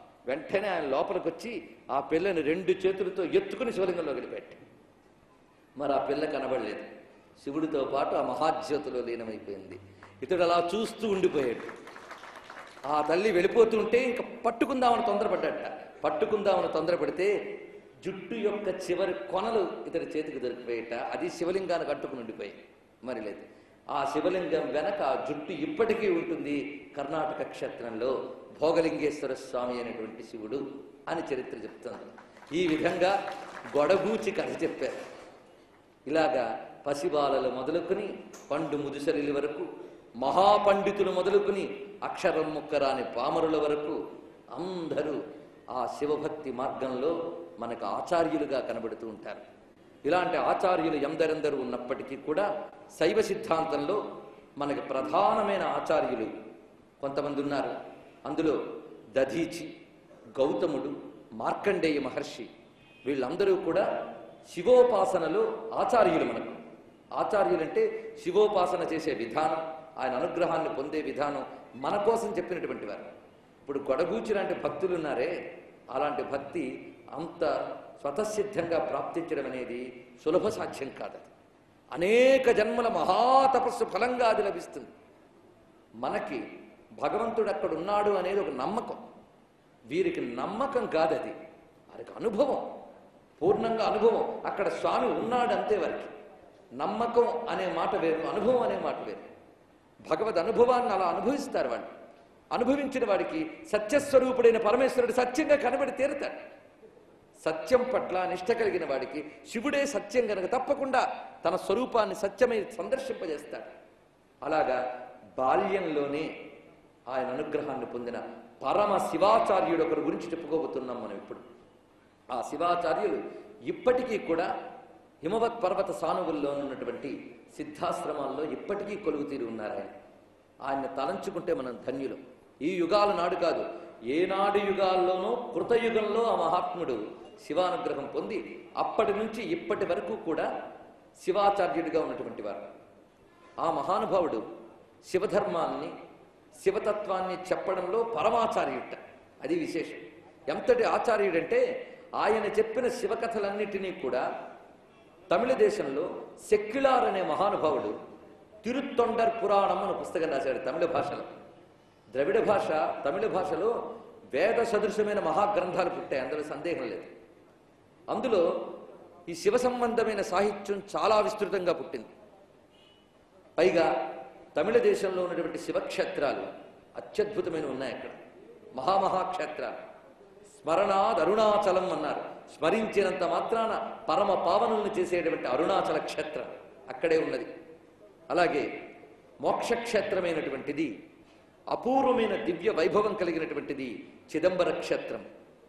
వెంటనే ఆయన లోపలికి వచ్చి ఆ పిల్లని రెండు చేతులతో ఎత్తుకుని శివలింగంలో గడిపెట్టి మరి ఆ పిల్ల కనబడలేదు శివుడితో పాటు ఆ మహాజ్యోతిలో లీనమైపోయింది ఇతడు అలా చూస్తూ ఉండిపోయాడు ఆ తల్లి వెళ్ళిపోతుంటే ఇంకా పట్టుకుందామని తొందరపడ్డట పట్టుకుందామని తొందరపడితే జుట్టు యొక్క చివరి కొనలు ఇతడి చేతికి దొరికిపోయేట అది శివలింగానికి అట్టుకుని ఉండిపోయాయి మరి లేదు ఆ శివలింగం వెనక ఆ జుట్టు ఇప్పటికీ ఉంటుంది కర్ణాటక క్షేత్రంలో భోగలింగేశ్వర స్వామి అనేటువంటి శివుడు అని చరిత్ర చెప్తున్నారు ఈ విధంగా గొడగూచి కథ చెప్పారు ఇలాగా పసిబాలలు మొదలుకొని పండు ముదుసలిల వరకు మహాపండితులు మొదలుకొని అక్షరం ముక్కరాని పామరుల వరకు అందరూ ఆ శివభక్తి మార్గంలో మనకు ఆచార్యులుగా కనబడుతూ ఉంటారు ఇలాంటి ఆచార్యులు ఎందరెందరూ ఉన్నప్పటికీ కూడా శైవ సిద్ధాంతంలో మనకి ప్రధానమైన ఆచార్యులు కొంతమంది ఉన్నారు అందులో దధీచి గౌతముడు మార్కండేయ మహర్షి వీళ్ళందరూ కూడా శివోపాసనలో ఆచార్యులు మనకు ఆచార్యులంటే శివోపాసన చేసే విధానం ఆయన అనుగ్రహాన్ని పొందే విధానం మన కోసం చెప్పినటువంటి వారు ఇప్పుడు గొడగూచి లాంటి భక్తులు ఉన్నారే అలాంటి భక్తి అంత స్వతసిద్ధంగా ప్రాప్తించడం అనేది సులభ సాధ్యం కాదు అది అనేక జన్మల మహాతపస్సు ఫలంగా అది లభిస్తుంది మనకి భగవంతుడు అక్కడ ఉన్నాడు అనేది ఒక నమ్మకం వీరికి నమ్మకం కాదు అది వారికి అనుభవం పూర్ణంగా అనుభవం అక్కడ స్వామి ఉన్నాడు అంతే వారికి నమ్మకం అనే మాట వేరు అనుభవం అనే మాట వేరు భగవద్ అనుభవాన్ని అలా అనుభవిస్తారు వాళ్ళు అనుభవించిన వాడికి సత్యస్వరూపుడైన పరమేశ్వరుడు సత్యంగా కనబడి తీరుతాడు సత్యం పట్ల నిష్ట కలిగిన వాడికి శివుడే సత్యం కనుక తప్పకుండా తన స్వరూపాన్ని సత్యమై సందర్శింపజేస్తాడు అలాగా బాల్యంలోనే ఆయన అనుగ్రహాన్ని పొందిన పరమ శివాచార్యుడు ఒకరి గురించి చెప్పుకోబోతున్నాం మనం ఇప్పుడు ఆ శివాచార్యులు ఇప్పటికీ కూడా హిమవత్ పర్వత సానువుల్లో ఉన్నటువంటి సిద్ధాశ్రమాల్లో ఇప్పటికీ కొలువు తీరి ఉన్నారు ఆయన ఆయన్ని తలంచుకుంటే మనం ధన్యులం ఈ యుగాల నాడు కాదు ఏనాడు యుగాల్లోనూ కృతయుగంలో ఆ మహాత్ముడు శివానుగ్రహం పొంది అప్పటి నుంచి ఇప్పటి వరకు కూడా శివాచార్యుడిగా ఉన్నటువంటి వారు ఆ మహానుభావుడు శివధర్మాన్ని శివతత్వాన్ని చెప్పడంలో పరమాచార్యుట అది విశేషం ఎంతటి ఆచార్యుడంటే ఆయన చెప్పిన శివకథలన్నిటినీ కూడా తమిళ దేశంలో సెక్యులార్ అనే మహానుభావుడు తిరుత్తొండర్ పురాణం అనే పుస్తకం రాశాడు తమిళ భాషలో ద్రవిడ భాష తమిళ భాషలో వేద సదృశమైన మహాగ్రంథాలు పుట్టాయి అందులో సందేహం లేదు అందులో ఈ శివ సంబంధమైన సాహిత్యం చాలా విస్తృతంగా పుట్టింది పైగా తమిళ దేశంలో ఉన్నటువంటి శివక్షేత్రాలు అత్యద్భుతమైన ఉన్నాయి అక్కడ మహామహాక్షేత్రాలు స్మరణాద్ అరుణాచలం అన్నారు స్మరించినంత మాత్రాన పరమ పావనుల్ని చేసేటువంటి అరుణాచల క్షేత్రం అక్కడే ఉన్నది అలాగే మోక్షక్షేత్రమైనటువంటిది అపూర్వమైన దివ్య వైభవం కలిగినటువంటిది చిదంబర క్షేత్రం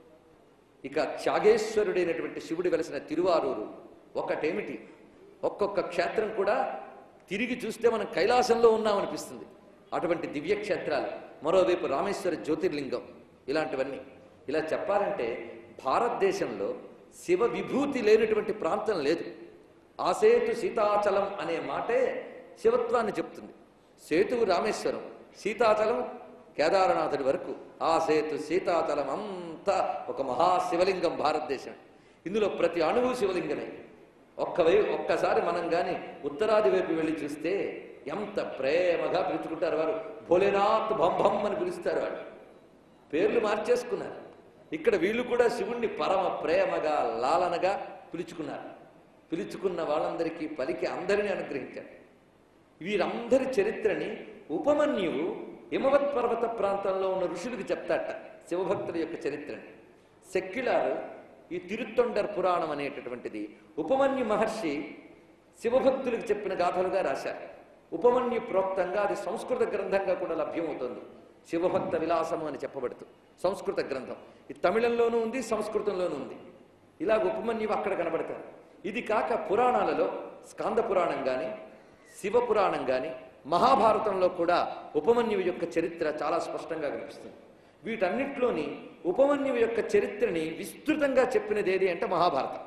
ఇక త్యాగేశ్వరుడైనటువంటి శివుడు వెలసిన తిరువారూరు ఒకటేమిటి ఒక్కొక్క క్షేత్రం కూడా తిరిగి చూస్తే మనం కైలాసంలో ఉన్నామనిపిస్తుంది అటువంటి దివ్య క్షేత్రాలు మరోవైపు రామేశ్వర జ్యోతిర్లింగం ఇలాంటివన్నీ ఇలా చెప్పాలంటే భారతదేశంలో శివ విభూతి లేనటువంటి ప్రాంతం లేదు ఆసేతు సీతాచలం అనే మాటే శివత్వాన్ని చెప్తుంది సేతువు రామేశ్వరం సీతాచలం కేదారనాథుడి వరకు ఆ సేతు సీతాచలం అంతా ఒక మహాశివలింగం భారతదేశం ఇందులో ప్రతి అణువు శివలింగమే ఒక్క వై ఒక్కసారి మనం కానీ ఉత్తరాది వైపు వెళ్ళి చూస్తే ఎంత ప్రేమగా పిలుచుకుంటారు వారు భోలేనాథ్ భంభం అని పిలుస్తారు వాడు పేర్లు మార్చేసుకున్నారు ఇక్కడ వీళ్ళు కూడా శివుణ్ణి పరమ ప్రేమగా లాలనగా పిలుచుకున్నారు పిలుచుకున్న వాళ్ళందరికీ పలికి అందరినీ అనుగ్రహించారు వీరందరి చరిత్రని ఉపమన్యువు హిమవత్ పర్వత ప్రాంతంలో ఉన్న ఋషులకు చెప్తాట శివభక్తుల యొక్క చరిత్రని సెక్యులార్ ఈ తిరుత్తొండర్ పురాణం అనేటటువంటిది ఉపమన్యు మహర్షి శివభక్తులకు చెప్పిన గాథలుగా రాశారు ఉపమన్యు ప్రోక్తంగా అది సంస్కృత గ్రంథంగా కూడా లభ్యమవుతుంది శివభక్త విలాసము అని చెప్పబడుతూ సంస్కృత గ్రంథం ఇది తమిళంలోనూ ఉంది సంస్కృతంలోనూ ఉంది ఇలాగ ఉపమన్యువు అక్కడ కనబడతారు ఇది కాక పురాణాలలో స్కాంద పురాణం కానీ శివ పురాణం కానీ మహాభారతంలో కూడా ఉపమన్యువు యొక్క చరిత్ర చాలా స్పష్టంగా కనిపిస్తుంది వీటన్నిటిలోని ఉపమన్యువు యొక్క చరిత్రని విస్తృతంగా చెప్పినది ఏది అంటే మహాభారతం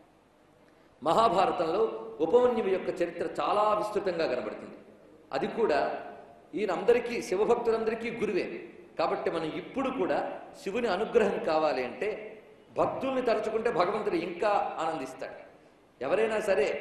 మహాభారతంలో ఉపమన్యువు యొక్క చరిత్ర చాలా విస్తృతంగా కనబడుతుంది అది కూడా ఈయనందరికీ శివభక్తులందరికీ గురువే కాబట్టి మనం ఇప్పుడు కూడా శివుని అనుగ్రహం కావాలి అంటే భక్తుల్ని తలుచుకుంటే భగవంతుడు ఇంకా ఆనందిస్తాడు ఎవరైనా సరే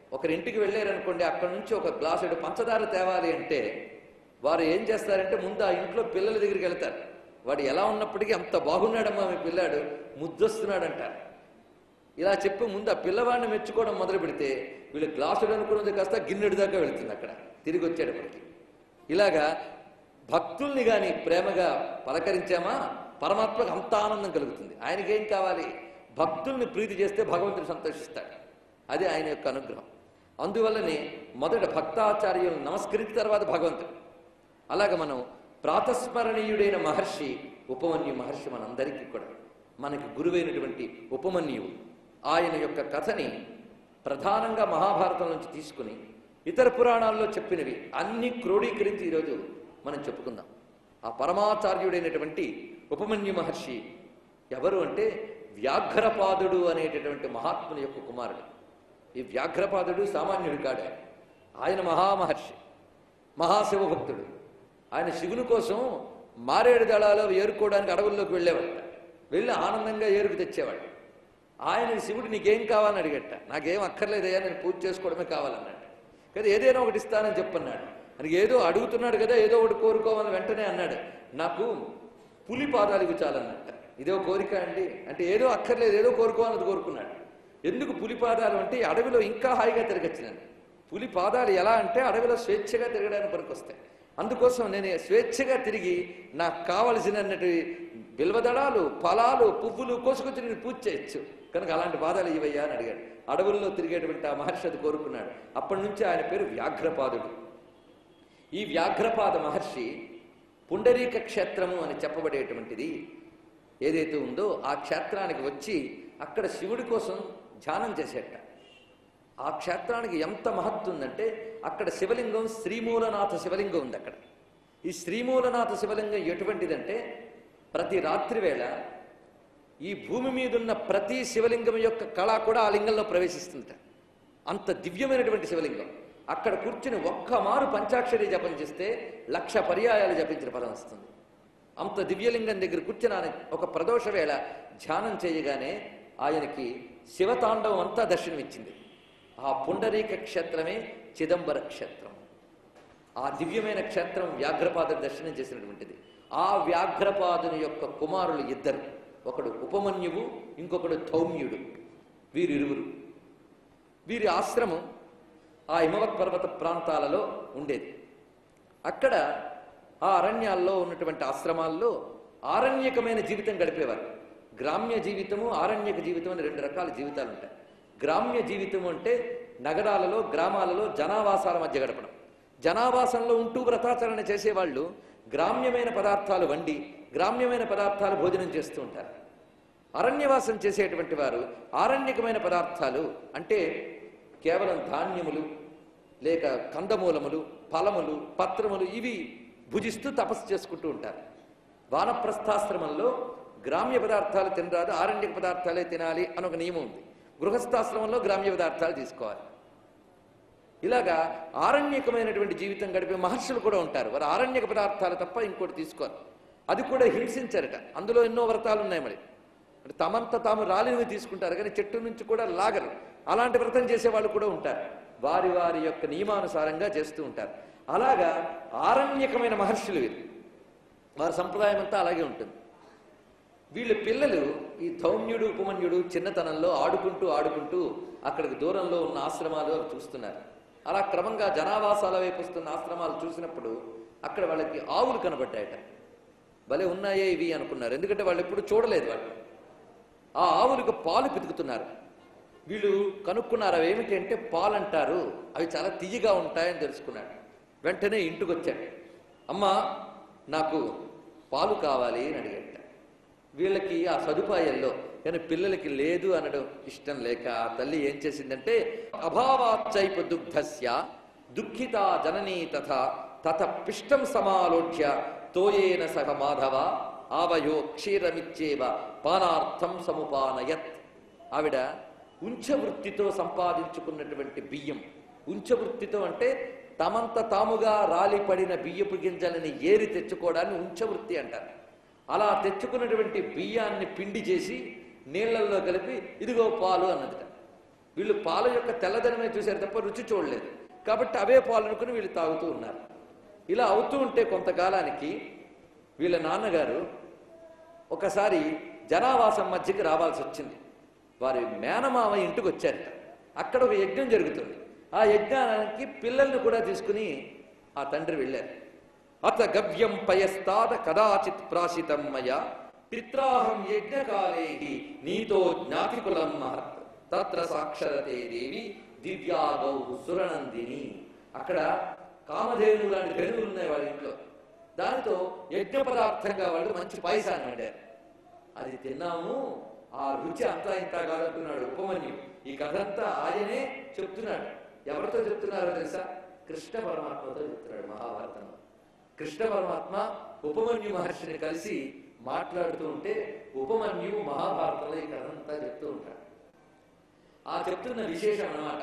ఒకరి ఇంటికి వెళ్ళారనుకోండి అక్కడ నుంచి ఒక గ్లాసుడు పంచదార తేవాలి అంటే వారు ఏం చేస్తారంటే ముందు ఆ ఇంట్లో పిల్లల దగ్గరికి వెళ్తారు వాడు ఎలా ఉన్నప్పటికీ అంత బాగున్నాడమ్మా మీ పిల్లాడు ముద్దొస్తున్నాడు అంటారు ఇలా చెప్పి ముందు ఆ పిల్లవాడిని మెచ్చుకోవడం మొదలు పెడితే వీళ్ళు గ్లాసుడు అనుకున్నది కాస్త గిన్నెడు దాకా వెళుతుంది అక్కడ తిరిగి వచ్చేటప్పటికి ఇలాగా భక్తుల్ని కానీ ప్రేమగా పలకరించామా పరమాత్మకు అంత ఆనందం కలుగుతుంది ఆయనకేం కావాలి భక్తుల్ని ప్రీతి చేస్తే భగవంతుడు సంతోషిస్తాడు అది ఆయన యొక్క అనుగ్రహం అందువల్లనే మొదట భక్తాచార్యులను నమస్కరించిన తర్వాత భగవంతుడు అలాగ మనం ప్రాతస్మరణీయుడైన మహర్షి ఉపమన్యు మహర్షి మనందరికీ కూడా మనకి గురువైనటువంటి ఉపమన్యువు ఆయన యొక్క కథని ప్రధానంగా మహాభారతం నుంచి తీసుకుని ఇతర పురాణాల్లో చెప్పినవి అన్ని క్రోడీకరించి ఈరోజు మనం చెప్పుకుందాం ఆ పరమాచార్యుడైనటువంటి ఉపమన్యు మహర్షి ఎవరు అంటే వ్యాఘ్రపాదుడు అనేటటువంటి మహాత్ముని యొక్క కుమారుడు ఈ వ్యాఘ్రపాదుడు సామాన్యుడు కాడు ఆయన. ఆయన మహామహర్షి మహాశివభక్తుడు ఆయన శివుని కోసం మారేడు దళాలు ఏరుకోవడానికి అడవుల్లోకి వెళ్ళేవాడు వెళ్ళి ఆనందంగా ఏరుకు తెచ్చేవాడు ఆయన శివుడు నీకేం కావాలని అడిగట నాకేం అక్కర్లేదయ్యా నేను పూజ చేసుకోవడమే కావాలన్నాడు కదా ఏదైనా ఒకటి ఇస్తానని చెప్పన్నాడు ఆయనకి ఏదో అడుగుతున్నాడు కదా ఏదో ఒకటి కోరుకోవాలని వెంటనే అన్నాడు నాకు పులి పాదాలు ఇవి చాలన్నట్ట ఇదో కోరిక అండి అంటే ఏదో అక్కర్లేదు ఏదో కోరుకోవాలని కోరుకున్నాడు ఎందుకు పులి పాదాలు అంటే ఈ అడవిలో ఇంకా హాయిగా తిరగచ్చినాను పులి పాదాలు ఎలా అంటే అడవిలో స్వేచ్ఛగా తిరగడానికి పనికొస్తాయి అందుకోసం నేను స్వేచ్ఛగా తిరిగి నాకు కావలసినటువంటి బిల్వదళాలు ఫలాలు పువ్వులు కోసుకొచ్చి నేను పూజ చేయొచ్చు కనుక అలాంటి పాదాలు ఇవయ్యా అని అడిగాడు అడవుల్లో తిరిగేటువంటి ఆ మహర్షి అది కోరుకున్నాడు అప్పటి నుంచి ఆయన పేరు వ్యాఘ్రపాదుడు ఈ వ్యాఘ్రపాద మహర్షి పుండరీక క్షేత్రము అని చెప్పబడేటువంటిది ఏదైతే ఉందో ఆ క్షేత్రానికి వచ్చి అక్కడ శివుడి కోసం ధ్యానం చేసేట ఆ క్షేత్రానికి ఎంత మహత్తు ఉందంటే అక్కడ శివలింగం శ్రీమూలనాథ శివలింగం ఉంది అక్కడ ఈ శ్రీమూలనాథ శివలింగం ఎటువంటిదంటే ప్రతి రాత్రి వేళ ఈ భూమి మీద ఉన్న ప్రతి శివలింగం యొక్క కళ కూడా ఆ లింగంలో ప్రవేశిస్తుంట అంత దివ్యమైనటువంటి శివలింగం అక్కడ కూర్చుని ఒక్క మారు పంచాక్షరి జపం చేస్తే లక్ష పర్యాయాలు జపించిన పదం వస్తుంది అంత దివ్యలింగం దగ్గర కూర్చుని ఆయన ఒక ప్రదోష వేళ ధ్యానం చేయగానే ఆయనకి శివతాండవం అంతా దర్శనమిచ్చింది ఆ పుండరీక క్షేత్రమే చిదంబర క్షేత్రం ఆ దివ్యమైన క్షేత్రం వ్యాఘ్రపాద దర్శనం చేసినటువంటిది ఆ వ్యాఘ్రపాదుని యొక్క కుమారులు ఇద్దరు ఒకడు ఉపమన్యువు ఇంకొకడు ధౌమ్యుడు వీరిరువురు వీరి ఆశ్రమం ఆ హిమవత్ పర్వత ప్రాంతాలలో ఉండేది అక్కడ ఆ అరణ్యాల్లో ఉన్నటువంటి ఆశ్రమాల్లో ఆరణ్యకమైన జీవితం గడిపేవారు గ్రామ్య జీవితము ఆరణ్యక జీవితం అని రెండు రకాల జీవితాలు ఉంటాయి గ్రామ్య జీవితం అంటే నగరాలలో గ్రామాలలో జనావాసాల మధ్య గడపడం జనావాసంలో ఉంటూ వ్రతాచరణ చేసేవాళ్ళు గ్రామ్యమైన పదార్థాలు వండి గ్రామ్యమైన పదార్థాలు భోజనం చేస్తూ ఉంటారు అరణ్యవాసం చేసేటువంటి వారు ఆరణ్యకమైన పదార్థాలు అంటే కేవలం ధాన్యములు లేక కందమూలములు ఫలములు పత్రములు ఇవి భుజిస్తూ తపస్సు చేసుకుంటూ ఉంటారు వానప్రస్థాశ్రమంలో గ్రామ్య పదార్థాలు తినరాదు ఆరణ్యక పదార్థాలే తినాలి అని ఒక నియమం ఉంది గృహస్థాశ్రమంలో గ్రామ్య పదార్థాలు తీసుకోవాలి ఇలాగా ఆరణ్యకమైనటువంటి జీవితం గడిపే మహర్షులు కూడా ఉంటారు వారు ఆరణ్యక పదార్థాలు తప్ప ఇంకోటి తీసుకోరు అది కూడా హింసించారట అందులో ఎన్నో వ్రతాలు ఉన్నాయి మరి అంటే తమంత తాము రాలినవి తీసుకుంటారు కానీ చెట్టు నుంచి కూడా లాగరు అలాంటి వ్రతం చేసే వాళ్ళు కూడా ఉంటారు వారి వారి యొక్క నియమానుసారంగా చేస్తూ ఉంటారు అలాగా ఆరణ్యకమైన మహర్షులు వీరు వారి సంప్రదాయం అంతా అలాగే ఉంటుంది వీళ్ళ పిల్లలు ఈ ధౌమ్యుడు ఉపమన్యుడు చిన్నతనంలో ఆడుకుంటూ ఆడుకుంటూ అక్కడికి దూరంలో ఉన్న ఆశ్రమాలు అవి చూస్తున్నారు అలా క్రమంగా జనావాసాల వైపు వస్తున్న ఆశ్రమాలు చూసినప్పుడు అక్కడ వాళ్ళకి ఆవులు కనబడ్డాయట భలే ఉన్నాయే ఇవి అనుకున్నారు ఎందుకంటే వాళ్ళు ఎప్పుడు చూడలేదు వాళ్ళు ఆ ఆవులకు పాలు పితుకుతున్నారు వీళ్ళు కనుక్కున్నారు అవి ఏమిటి అంటే పాలు అంటారు అవి చాలా తియ్యగా ఉంటాయని తెలుసుకున్నాడు వెంటనే ఇంటికి వచ్చాడు అమ్మా నాకు పాలు కావాలి అని అడిగట వీళ్ళకి ఆ సదుపాయాల్లో కానీ పిల్లలకి లేదు అనడం ఇష్టం లేక ఆ తల్లి ఏం చేసిందంటే అభావాచ్చైప దుగ్ధస్య దుఃఖిత జననీ తథ తత పిష్టం సమాలోఢ్య తోయేన సహ మాధవ ఆవయో క్షీరమిచ్చేవ పానార్థం సముపానయత్ ఆవిడ ఉంచవృత్తితో సంపాదించుకున్నటువంటి బియ్యం ఉంచవృత్తితో అంటే తమంత తాముగా రాలిపడిన బియ్యపు గింజలని ఏరి తెచ్చుకోవడాన్ని ఉంచవృత్తి అంటారు అలా తెచ్చుకున్నటువంటి బియ్యాన్ని పిండి చేసి నీళ్ళల్లో కలిపి ఇదిగో పాలు అన్నదిట వీళ్ళు పాల యొక్క తెల్లదనమే చూశారు తప్ప రుచి చూడలేదు కాబట్టి అవే పాలు అనుకుని వీళ్ళు తాగుతూ ఉన్నారు ఇలా అవుతూ ఉంటే కొంతకాలానికి వీళ్ళ నాన్నగారు ఒకసారి జనావాసం మధ్యకి రావాల్సి వచ్చింది వారి మేనమామ ఇంటికి వచ్చారు అక్కడ ఒక యజ్ఞం జరుగుతుంది ఆ యజ్ఞానికి పిల్లల్ని కూడా తీసుకుని ఆ తండ్రి వెళ్ళారు అత గవ్యం పయస్తాద కదాచిత్ ప్రాశితం మయ పిత్రాహం యజ్ఞకాలే నీతో జ్ఞాతికులం మహత్ తత్ర సాక్షరతే దేవి దివ్యాగౌ సురనందిని అక్కడ కామధేను లాంటి ధనువులు ఉన్నాయి వాళ్ళ ఇంట్లో దానితో యజ్ఞ పదార్థంగా వాళ్ళు మంచి పాయసాన్ని వండారు అది తిన్నాము ఆ రుచి అంతా ఇంత కాదంటున్నాడు ఉపమన్యు ఈ కథ అంతా ఆయనే చెప్తున్నాడు ఎవరితో చెప్తున్నారో తెలుసా కృష్ణ పరమాత్మతో చెప్తున్నాడు మహాభారతంలో కృష్ణ పరమాత్మ ఉపమన్యు మహర్షిని కలిసి మాట్లాడుతూ ఉంటే ఉపమన్యు మహాభారతంలో ఈ కథ అంతా చెప్తూ ఉంటాడు ఆ చెప్తున్న విశేషం అన్నమాట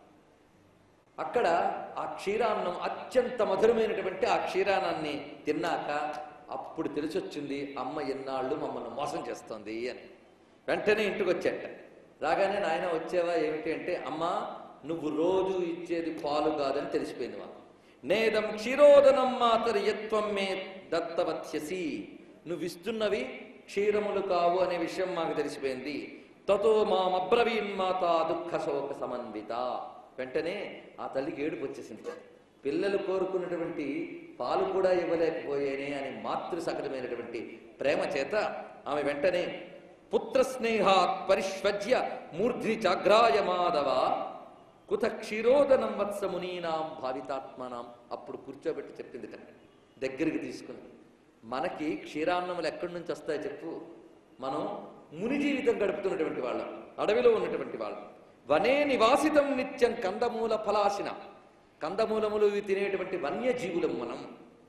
అక్కడ ఆ క్షీరాన్నం అత్యంత మధురమైనటువంటి ఆ క్షీరాన్నాన్ని తిన్నాక అప్పుడు తెలిసొచ్చింది అమ్మ ఎన్నాళ్ళు మమ్మల్ని మోసం చేస్తోంది అని వెంటనే ఇంటికి వచ్చాట రాగానే నాయన వచ్చేవా ఏమిటి అంటే అమ్మ నువ్వు రోజు ఇచ్చేది పాలు కాదని తెలిసిపోయింది మాకు నేదం క్షీరోదనం మాతరి యత్వం మే దత్తవత్యసి నువ్వు ఇస్తున్నవి క్షీరములు కావు అనే విషయం మాకు తెలిసిపోయింది తతో మామబ్రవీన్మాత దుఃఖ శోక సమన్విత వెంటనే ఆ తల్లికి ఏడుపు వచ్చేసింది పిల్లలు కోరుకున్నటువంటి పాలు కూడా ఇవ్వలేకపోయేనే అని మాతృ సకలమైనటువంటి ప్రేమ చేత ఆమె వెంటనే పుత్ర స్నేహాత్ పరిష్వజ్య మూర్ధ్ని చాగ్రాయ మాధవ కుత క్షీరోదనం వత్స మునీనాం భావితాత్మనాం అప్పుడు కూర్చోబెట్టి చెప్పింది తండ్రి దగ్గరికి తీసుకుని మనకి క్షీరాన్నములు ఎక్కడి నుంచి వస్తాయి చెప్పు మనం ముని జీవితం గడుపుతున్నటువంటి వాళ్ళం అడవిలో ఉన్నటువంటి వాళ్ళం వనే నివాసితం నిత్యం కందమూల ఫలాసిన కందమూలములు ఇవి తినేటువంటి వన్యజీవులం మనం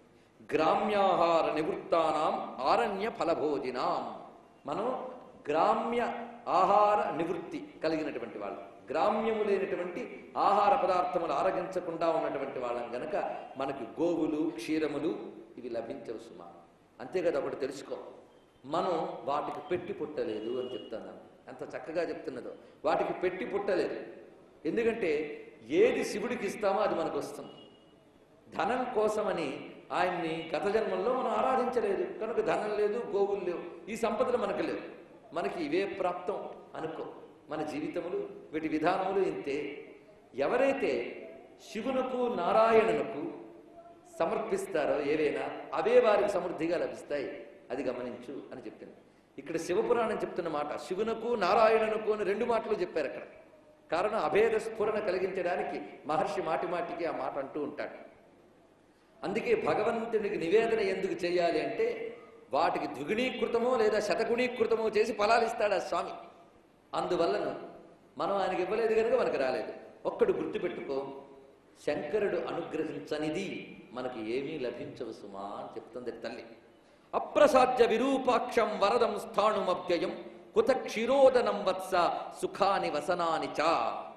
గ్రామ్యాహార నివృత్తానాం ఆరణ్య ఫలభోజినాం మనం గ్రామ్య ఆహార నివృత్తి కలిగినటువంటి వాళ్ళు గ్రామ్యము లేనటువంటి ఆహార పదార్థములు ఆరగించకుండా ఉన్నటువంటి వాళ్ళం గనక మనకి గోవులు క్షీరములు ఇవి లభించవు సుమా అంతే కదా ఒకటి తెలుసుకో మనం వాటికి పెట్టి పుట్టలేదు అని చెప్తాను ఎంత చక్కగా చెప్తున్నదో వాటికి పెట్టి పుట్టలేదు ఎందుకంటే ఏది శివుడికి ఇస్తామో అది మనకు వస్తుంది ధనం కోసమని ఆయన్ని గత జన్మల్లో మనం ఆరాధించలేదు కనుక ధనం లేదు గోవులు లేవు ఈ సంపదలు మనకు లేవు మనకి ఇవే ప్రాప్తం అనుకో మన జీవితములు వీటి విధానములు ఇంతే ఎవరైతే శివునకు నారాయణునకు సమర్పిస్తారో ఏవైనా అవే వారికి సమృద్ధిగా లభిస్తాయి అది గమనించు అని చెప్పింది ఇక్కడ శివపురాణం చెప్తున్న మాట శివునకు నారాయణునకు అని రెండు మాటలు చెప్పారు అక్కడ కారణం అభేద స్ఫురణ కలిగించడానికి మహర్షి మాటి మాటికి ఆ మాట అంటూ ఉంటాడు అందుకే భగవంతునికి నివేదన ఎందుకు చేయాలి అంటే వాటికి ద్విగుణీకృతమో లేదా శతగుణీకృతమో చేసి ఫలాలు ఇస్తాడు ఆ స్వామి అందువలన మనం ఆయనకి ఇవ్వలేదు కనుక మనకు రాలేదు ఒక్కడు గుర్తుపెట్టుకో శంకరుడు అనుగ్రహించనిది మనకు ఏమీ లభించవు సుమా అని చెప్తుంది తల్లి అప్రసాధ్య విరూపాక్షం వరదం స్థాణుమవ్యయం కుత క్షీరోదనం వత్స సుఖాని వసనాని చ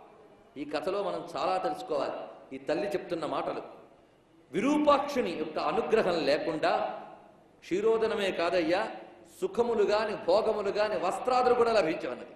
ఈ కథలో మనం చాలా తెలుసుకోవాలి ఈ తల్లి చెప్తున్న మాటలు విరూపాక్షుని యొక్క అనుగ్రహం లేకుండా క్షీరోదనమే కాదయ్యా సుఖములు గాని భోగములు గాని వస్త్రాదులు కూడా లభించవన్నది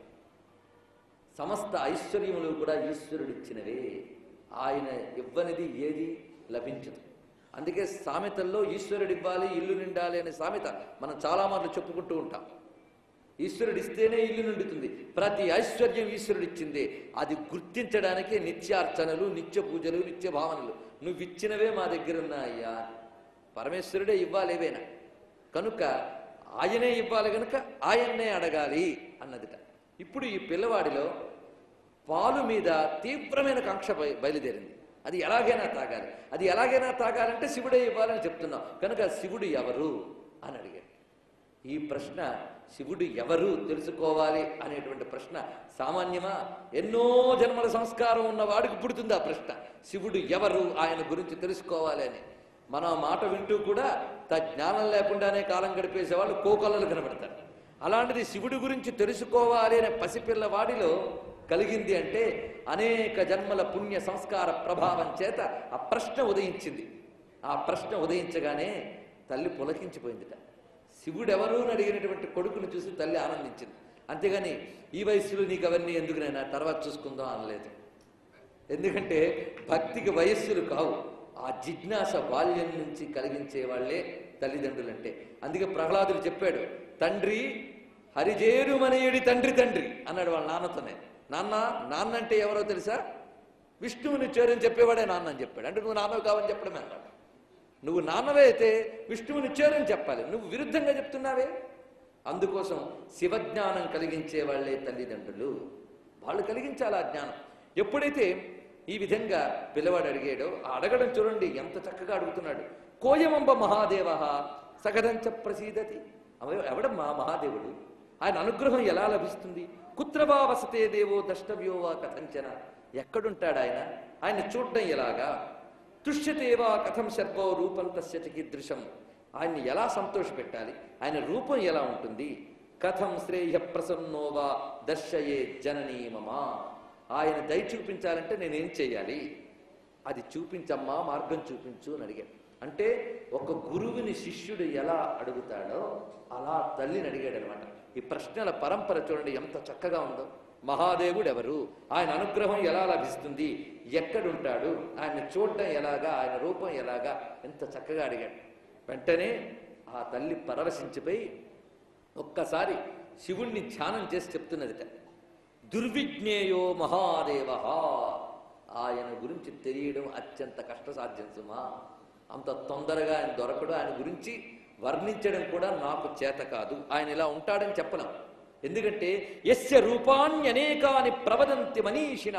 సమస్త ఐశ్వర్యములు కూడా ఈశ్వరుడిచ్చినవే ఆయన ఇవ్వనిది ఏది లభించదు అందుకే సామెతల్లో ఈశ్వరుడు ఇవ్వాలి ఇల్లు నిండాలి అనే సామెత మనం చాలా మార్లు చెప్పుకుంటూ ఉంటాం ఈశ్వరుడు ఇస్తేనే ఇల్లు నిండుతుంది ప్రతి ఐశ్వర్యం ఈశ్వరుడు ఇచ్చిందే అది గుర్తించడానికే నిత్యార్చనలు నిత్య పూజలు నిత్య భావనలు నువ్వు ఇచ్చినవే మా దగ్గర ఉన్నాయ్యా పరమేశ్వరుడే ఇవ్వాలి ఏవైనా కనుక ఆయనే ఇవ్వాలి కనుక ఆయన్నే అడగాలి అన్నదిట ఇప్పుడు ఈ పిల్లవాడిలో పాలు మీద తీవ్రమైన కాంక్ష బయ- బయలుదేరింది అది ఎలాగైనా తాగాలి అది ఎలాగైనా తాగాలంటే శివుడే ఇవ్వాలని చెప్తున్నాం కనుక శివుడు ఎవరు అని అడిగాడు ఈ ప్రశ్న శివుడు ఎవరు తెలుసుకోవాలి అనేటువంటి ప్రశ్న సామాన్యమా ఎన్నో జన్మల సంస్కారం ఉన్న వాడికి పుడుతుంది ఆ ప్రశ్న శివుడు ఎవరు ఆయన గురించి తెలుసుకోవాలి అని మన మాట వింటూ కూడా త జ్ఞానం లేకుండానే కాలం గడిపేసే వాళ్ళు కోకొల్లలు కనబడతారు అలాంటిది శివుడి గురించి తెలుసుకోవాలి అనే పసిపిల్ల వాడిలో కలిగింది అంటే అనేక జన్మల పుణ్య సంస్కార ప్రభావం చేత ఆ ప్రశ్న ఉదయించింది ఆ ప్రశ్న ఉదయించగానే తల్లి పులకించిపోయిందిట శివుడెవరు అని అడిగినటువంటి కొడుకును చూసి తల్లి ఆనందించింది అంతేగాని ఈ వయసులో నీకు అవన్నీ ఎందుకునైనా తర్వాత చూసుకుందాం అనలేదు ఎందుకంటే భక్తికి వయస్సులు కావు ఆ జిజ్ఞాస బాల్యం నుంచి కలిగించే వాళ్ళే తల్లిదండ్రులు అంటే అందుకే ప్రహ్లాదుడు చెప్పాడు తండ్రి హరిజేరుమనేయుడి తండ్రి తండ్రి అన్నాడు వాళ్ళ నాన్నతోనే నాన్న నాన్న అంటే ఎవరో తెలుసా విష్ణువుని చేరని చెప్పేవాడే నాన్న అని చెప్పాడు అంటే నువ్వు నాన్నవి కావని చెప్పడమే అన్నాడు నువ్వు నాన్నవే అయితే విష్ణువుని చేరని చెప్పాలి నువ్వు విరుద్ధంగా చెప్తున్నావే అందుకోసం శివజ్ఞానం కలిగించే వాళ్ళే తల్లిదండ్రులు వాళ్ళు కలిగించాలి ఆ జ్ఞానం ఎప్పుడైతే ఈ విధంగా పిల్లవాడు అడిగాడో ఆ అడగడం చూడండి ఎంత చక్కగా అడుగుతున్నాడు కోయమంబ మహాదేవ సగదంచ ప్రసీదతి అవ- ఎవడమ్మా మహాదేవుడు ఆయన అనుగ్రహం ఎలా లభిస్తుంది కుత్రవా వసతే దేవో ద్రష్టవ్యో వా కథంచన ఎక్కడుంటాడు ఆయన ఆయన చూడడం ఎలాగా తుష్యతేవా కథం శర్వో రూపం తస్య చికీదృశం ఆయన్ని ఎలా సంతోషపెట్టాలి ఆయన రూపం ఎలా ఉంటుంది కథం శ్రేయ ప్రసన్నోవా దర్శయే జననీ మమా ఆయన దయ చూపించాలంటే నేనేం చేయాలి అది చూపించమ్మా మార్గం చూపించు అని అడిగాడు అంటే ఒక గురువుని శిష్యుడు ఎలా అడుగుతాడో అలా తల్లిని అడిగాడు అనమాట ఈ ప్రశ్నల పరంపర చూడండి ఎంత చక్కగా ఉందో మహాదేవుడు ఎవరు ఆయన అనుగ్రహం ఎలా లభిస్తుంది ఎక్కడుంటాడు ఆయన చూడటం ఎలాగా ఆయన రూపం ఎలాగా ఎంత చక్కగా అడిగాడు వెంటనే ఆ తల్లి పరవశించిపోయి ఒక్కసారి శివుణ్ణి ధ్యానం చేసి చెప్తున్నదిట దుర్విజ్ఞేయో మహాదేవ ఆయన గురించి తెలియడం అత్యంత కష్టసాధ్యం సుమా అంత తొందరగా ఆయన దొరకడు ఆయన గురించి వర్ణించడం కూడా నాకు చేత కాదు ఆయన ఇలా ఉంటాడని చెప్పలేం ఎందుకంటే యస్య రూపాన్యనేకాని ప్రవదంతి మనీషిణ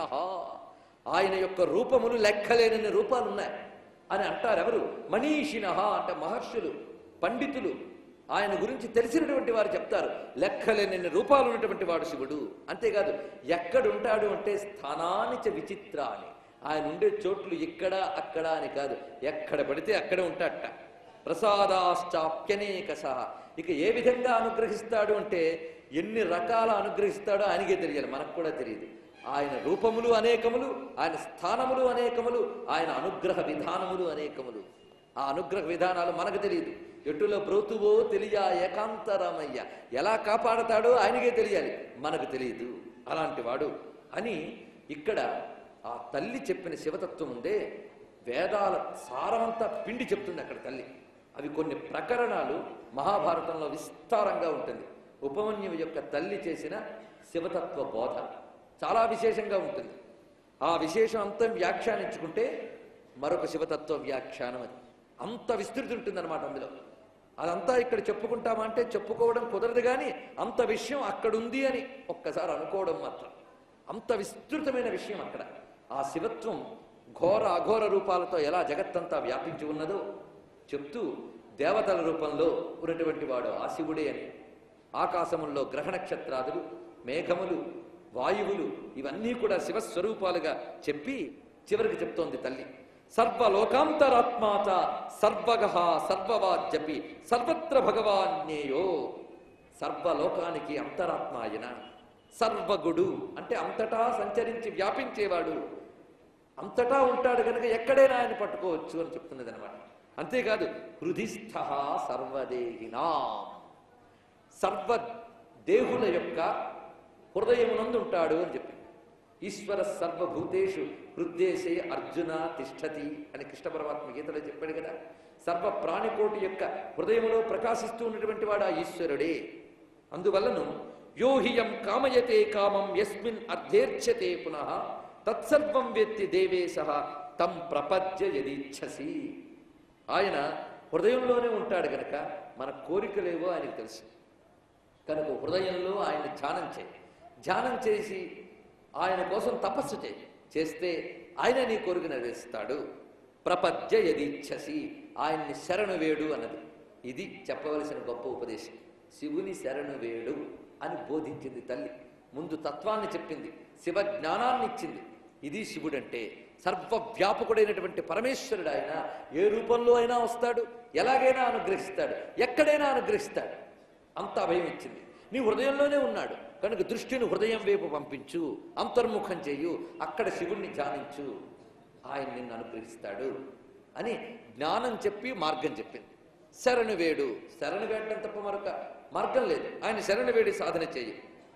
ఆయన యొక్క రూపములు లెక్కలేనన్ని రూపాలు ఉన్నాయి అని అంటారు ఎవరు మనీషిణ అంటే మహర్షులు పండితులు ఆయన గురించి తెలిసినటువంటి వారు చెప్తారు లెక్కలేనన్ని రూపాలు ఉన్నటువంటి వాడు శివుడు అంతేకాదు ఎక్కడుంటాడు అంటే స్థానాన్ని చ విచిత్రాన్ని ఆయన ఉండే చోట్లు ఇక్కడ అక్కడ అని కాదు ఎక్కడ పడితే అక్కడ ఉంటాడట ప్రసాదాశ్చాప్యనేక సహ ఇక ఏ విధంగా అనుగ్రహిస్తాడు అంటే ఎన్ని రకాల అనుగ్రహిస్తాడో ఆయనకే తెలియాలి మనకు కూడా తెలియదు ఆయన రూపములు అనేకములు ఆయన స్థానములు అనేకములు ఆయన అనుగ్రహ విధానములు అనేకములు ఆ అనుగ్రహ విధానాలు మనకు తెలియదు ఎటులో బ్రోతువో తెలియ ఏకాంతరామయ్య ఎలా కాపాడతాడో ఆయనకే తెలియాలి మనకు తెలియదు అలాంటి వాడు అని ఇక్కడ ఆ తల్లి చెప్పిన శివతత్వం ఉందే వేదాల సారమంతా పిండి చెప్తుంది అక్కడ తల్లి అవి కొన్ని ప్రకరణాలు మహాభారతంలో విస్తారంగా ఉంటుంది ఉపమన్యువు యొక్క తల్లి చేసిన శివతత్వ బోధ చాలా విశేషంగా ఉంటుంది ఆ విశేషం అంతా వ్యాఖ్యానించుకుంటే మరొక శివతత్వ వ్యాఖ్యానం అది అంత విస్తృతి ఉంటుందన్నమాట అందులో అదంతా ఇక్కడ చెప్పుకుంటామా అంటే చెప్పుకోవడం కుదరదు కానీ అంత విషయం అక్కడుంది అని ఒక్కసారి అనుకోవడం మాత్రం అంత విస్తృతమైన విషయం అక్కడ ఆ శివత్వం ఘోర అఘోర రూపాలతో ఎలా జగత్తంతా వ్యాపించి ఉన్నదో చెప్తూ దేవతల రూపంలో ఉన్నటువంటి వాడు ఆ శివుడే అని ఆకాశముల్లో గ్రహ నక్షత్రాదులు మేఘములు వాయువులు ఇవన్నీ కూడా శివస్వరూపాలుగా చెప్పి చివరికి చెప్తోంది తల్లి సర్వలోకాంతరాత్మాత సర్వగ సర్వవాజ్యపి సర్వత్ర భగవాన్యేయో సర్వలోకానికి అంతరాత్మ ఆయన సర్వగుడు అంటే అంతటా సంచరించి వ్యాపించేవాడు అంతటా ఉంటాడు కనుక ఎక్కడైనా ఆయన పట్టుకోవచ్చు అని చెప్తున్నది అనమాట అంతేకాదు హృదిస్థ సర్వదేహినా సర్వ దేహుల యొక్క హృదయమునందు ఉంటాడు అని చెప్పి ఈశ్వర సర్వభూతేషు హృద్దేశే అర్జున తిష్టతి అని కృష్ణ పరమాత్మ గీతలో చెప్పాడు కదా సర్వ ప్రాణికోటి యొక్క హృదయములో ప్రకాశిస్తూ ఉన్నటువంటి వాడు ఆ ఈశ్వరుడే అందువల్లను యోహియం కామయతే కామం యస్మిన్ అర్థేర్చతే పునః తత్సర్వం వ్యక్తి దేవేశ తం ప్రపద్య యదీచ్ఛసి ఆయన హృదయంలోనే ఉంటాడు గనక మన కోరికలేవో ఆయనకు తెలుసు కనుక హృదయంలో ఆయన ధ్యానం చేయి ధ్యానం చేసి ఆయన కోసం తపస్సు చేయి చేస్తే ఆయన నీ కోరిక నెరవేరుస్తాడు ప్రపద్య యదీచ్ఛసి ఆయన్ని శరణు వేడు అన్నది ఇది చెప్పవలసిన గొప్ప ఉపదేశం శివుని శరణు వేడు అని బోధించింది తల్లి ముందు తత్వాన్ని చెప్పింది శివ జ్ఞానాన్ని ఇచ్చింది ఇది శివుడంటే సర్వవ్యాపకుడైనటువంటి పరమేశ్వరుడు ఆయన ఏ రూపంలో అయినా వస్తాడు ఎలాగైనా అనుగ్రహిస్తాడు ఎక్కడైనా అనుగ్రహిస్తాడు అంత అభయం ఇచ్చింది నీ హృదయంలోనే ఉన్నాడు కనుక దృష్టిని హృదయం వైపు పంపించు అంతర్ముఖం చేయు అక్కడ శివుణ్ణి ధ్యానించు ఆయన నిన్ను అనుగ్రహిస్తాడు అని జ్ఞానం చెప్పి మార్గం చెప్పింది శరణు వేడు శరణు వేడటం తప్ప మరొక మార్గం లేదు ఆయన శరణు వేడి సాధన చేయి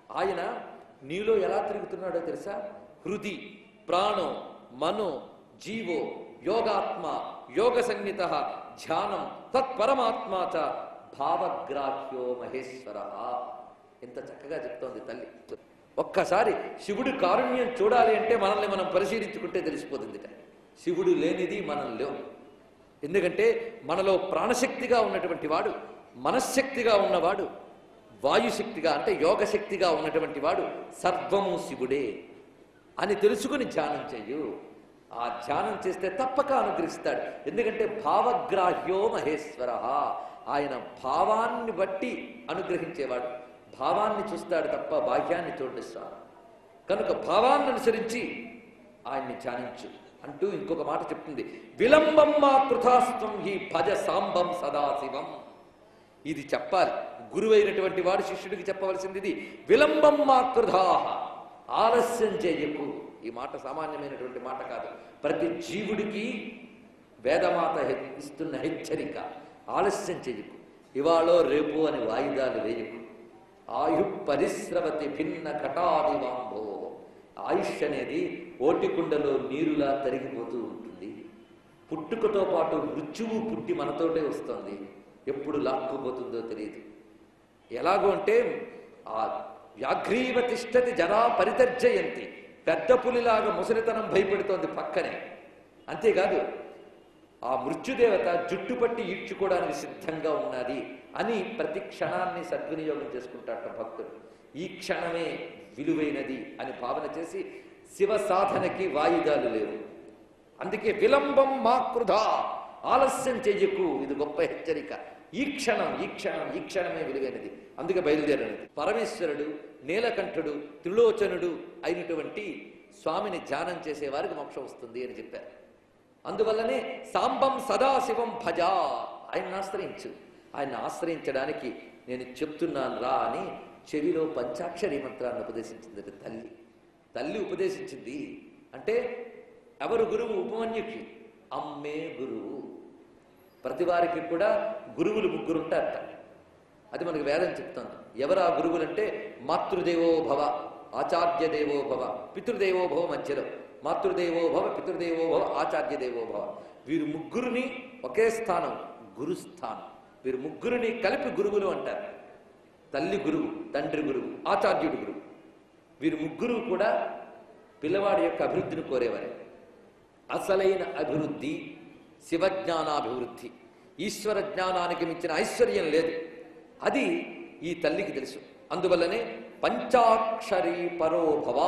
ఆయన నీలో ఎలా తిరుగుతున్నాడో తెలుసా హృది ప్రాణం మనో జీవో యోగాత్మ యోగ సంహిత ధ్యానం తత్పరమాత్మ చ భావగ్రాహ్యో మహేశ్వర ఇంత చక్కగా చెప్తోంది తల్లి ఒక్కసారి శివుడి కారుణ్యం చూడాలి అంటే మనల్ని మనం పరిశీలించుకుంటే తెలిసిపోతుంది శివుడు లేనిది మనం లేవు ఎందుకంటే మనలో ప్రాణశక్తిగా ఉన్నటువంటి వాడు మనశ్శక్తిగా ఉన్నవాడు వాయుశక్తిగా అంటే యోగశక్తిగా ఉన్నటువంటి వాడు సర్వము శివుడే అని తెలుసుకుని ధ్యానం చెయ్యు ఆ ధ్యానం చేస్తే తప్పక అనుగ్రహిస్తాడు ఎందుకంటే భావగ్రాహ్యో మహేశ్వర ఆయన భావాన్ని బట్టి అనుగ్రహించేవాడు భావాన్ని చూస్తాడు తప్ప బాహ్యాన్ని చూడనిస్తాడు కనుక భావాన్ని అనుసరించి ఆయన్ని ధ్యానించు అంటూ ఇంకొక మాట చెప్తుంది విలంబం మా కృతాస్త్వం హి భజ సాంబం సదాశివం ఇది చెప్పాలి గురువైనటువంటి వాడు శిష్యుడికి చెప్పవలసింది ఇది విలంబం మా కృధాహ ఆలస్యం చేయకు ఈ మాట సామాన్యమైనటువంటి మాట కాదు ప్రతి జీవుడికి వేదమాత హె- ఇస్తున్న హెచ్చరిక ఆలస్యం చేయకు ఇవాళో రేపు అని వాయిదాలు వేయకు ఆయు పరిశ్రవతి భిన్న ఘటాదివాంభో ఆయుష్ అనేది ఓటికుండలో నీరులా తరిగిపోతూ ఉంటుంది పుట్టుకతో పాటు మృత్యువు పుట్టి మనతోటే వస్తుంది ఎప్పుడు లాక్కుపోతుందో తెలియదు ఎలాగో అంటే ఆ వ్యాఘ్రీవ తిష్టతి జరా పరితర్జయంతి పెద్ద పులిలాగా ముసలితనం భయపెడుతోంది పక్కనే అంతేకాదు ఆ మృత్యుదేవత జుట్టు పట్టి ఈడ్చుకోవడానికి సిద్ధంగా ఉన్నది అని ప్రతి క్షణాన్ని సద్వినియోగం చేసుకుంటాట భక్తుడు ఈ క్షణమే విలువైనది అని భావన చేసి శివ సాధనకి వాయిదాలు లేవు అందుకే విలంబం మా కృధా ఆలస్యం చెయ్యకు ఇది గొప్ప హెచ్చరిక ఈ క్షణం ఈ క్షణం ఈ క్షణమే విలువైనది అందుకే బయలుదేరినది పరమేశ్వరుడు నీలకంఠుడు త్రిలోచనుడు అయినటువంటి స్వామిని ధ్యానం చేసే వారికి మోక్షం వస్తుంది అని చెప్పారు అందువల్లనే సాంబం సదాశివం భజ ఆయన ఆశ్రయించు ఆయన ఆశ్రయించడానికి నేను చెప్తున్నాను రా అని చెవిలో పంచాక్షరి మంత్రాన్ని ఉపదేశించింది తల్లి తల్లి ఉపదేశించింది అంటే ఎవరు గురువు ఉపమన్యుకి అమ్మే గురువు ప్రతి వారికి కూడా గురువులు ముగ్గురు ఉంటారట అది మనకు వేదం చెప్తుంది ఎవరు ఆ గురువులు అంటే మాతృదేవో భవ ఆచార్య దేవో భవ పితృదేవో భవ మధ్యలో మాతృదేవో భవ పితృదేవో భవ ఆచార్య దేవో భవ వీరు ముగ్గురిని ఒకే స్థానం గురుస్థానం వీరు ముగ్గురిని కలిపి గురువులు అంటారు తల్లి గురువు తండ్రి గురువు ఆచార్యుడు గురువు వీరు ముగ్గురు కూడా పిల్లవాడి యొక్క అభివృద్ధిని కోరేవారే అసలైన అభివృద్ధి శివజ్ఞానాభివృద్ధి ఈశ్వర జ్ఞానానికి మించిన ఐశ్వర్యం లేదు అది ఈ తల్లికి తెలుసు అందువల్లనే పంచాక్షరీ పరో భవ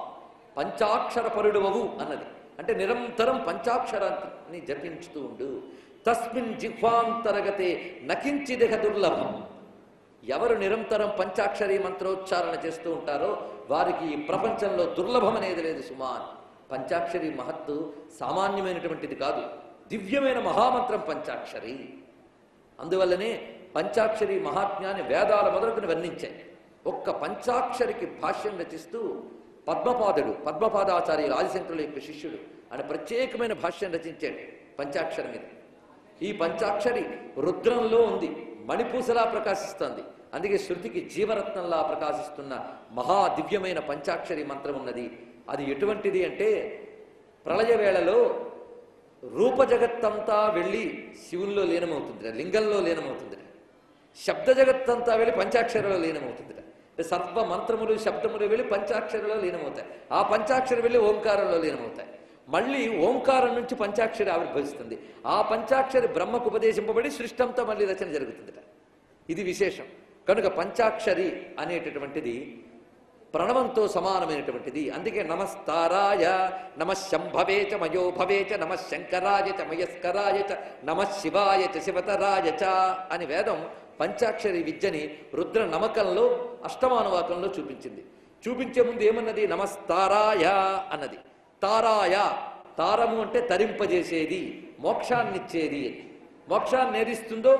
పంచాక్షర పరుడవవు అన్నది అంటే నిరంతరం పంచాక్షరాన్ని జపించుతూ ఉండు తస్మిన్ జిహ్వాంతరగతే నకించిదిహ దుర్లభం ఎవరు నిరంతరం పంచాక్షరి మంత్రోచ్చారణ చేస్తూ ఉంటారో వారికి ఈ ప్రపంచంలో దుర్లభం అనేది లేదు సుమాన్ పంచాక్షరి మహత్తు సామాన్యమైనటువంటిది కాదు దివ్యమైన మహామంత్రం పంచాక్షరి అందువల్లనే పంచాక్షరి మహాత్మ్యాన్ని వేదాల మొదలుకుని వర్ణించాయి ఒక్క పంచాక్షరికి భాష్యం రచిస్తూ పద్మపాదుడు పద్మపాదాచార్యులు ఆదిశంకరుల యొక్క శిష్యుడు అని ప్రత్యేకమైన భాష్యం రచించాడు పంచాక్షరి మీద ఈ పంచాక్షరి రుద్రంలో ఉంది మణిపూసలా ప్రకాశిస్తోంది అందుకే శృతికి జీవరత్నంలా ప్రకాశిస్తున్న మహా దివ్యమైన పంచాక్షరి మంత్రం ఉన్నది అది ఎటువంటిది అంటే ప్రళయ వేళలో రూప జగత్తంతా వెళ్ళి శివుల్లో లీనమవుతుంది లింగంలో లీనమవుతుంది శబ్ద జగత్తంతా వెళ్ళి పంచాక్షరలో లీనమవుతుంది అంటే సర్వ మంత్రములు శబ్దములు వెళ్ళి పంచాక్షరలో లీనమవుతాయి ఆ పంచాక్షరి వెళ్ళి ఓంకారంలో లీనమవుతాయి మళ్ళీ ఓంకారం నుంచి పంచాక్షరి ఆవిర్భవిస్తుంది ఆ పంచాక్షరి బ్రహ్మకు ఉపదేశింపబడి సృష్టంతో మళ్ళీ రచన జరుగుతుందిట ఇది విశేషం కనుక పంచాక్షరి అనేటటువంటిది ప్రణవంతో సమానమైనటువంటిది అందుకే నమస్తారాయ నమ శంభవే చ మయో భవే చ నమ శంకరాయ చ మయస్కరాయ చ నమ శివాయ చ శివతరాయ చ అని వేదం పంచాక్షరి విద్యని రుద్ర నమకంలో అష్టమానువాకంలో చూపించింది చూపించే ముందు ఏమన్నది నమస్తారాయ అన్నది తారాయ తారము అంటే తరింపజేసేది మోక్షాన్నిచ్చేది అని మోక్షాన్ని ఏదిస్తుందో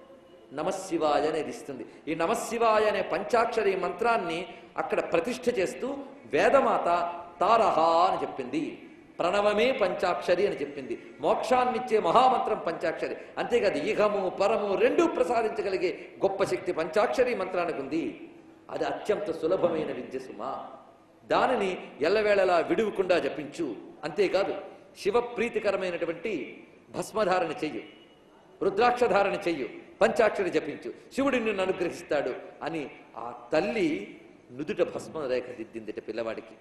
నమశివాయ అనేది ఇస్తుంది ఈ నమశివాయ అనే పంచాక్షరి మంత్రాన్ని అక్కడ ప్రతిష్ఠ చేస్తూ వేదమాత తారహ అని చెప్పింది ప్రణవమే పంచాక్షరి అని చెప్పింది మోక్షాన్నిచ్చే మహామంత్రం పంచాక్షరి అంతేకాదు ఇహము పరము రెండూ ప్రసాదించగలిగే గొప్ప శక్తి పంచాక్షరి మంత్రానికి ఉంది అది అత్యంత సులభమైన విద్య సుమా దానిని ఎల్లవేళలా విడువకుండా జపించు అంతేకాదు శివ ప్రీతికరమైనటువంటి భస్మధారణ చెయ్యు రుద్రాక్షధారణ చెయ్యు పంచాక్షరి జపించు శివుడు నిన్ను అనుగ్రహిస్తాడు అని ఆ తల్లి నుదుట భస్మ రేఖ దిద్దిందిట పిల్లవాడికి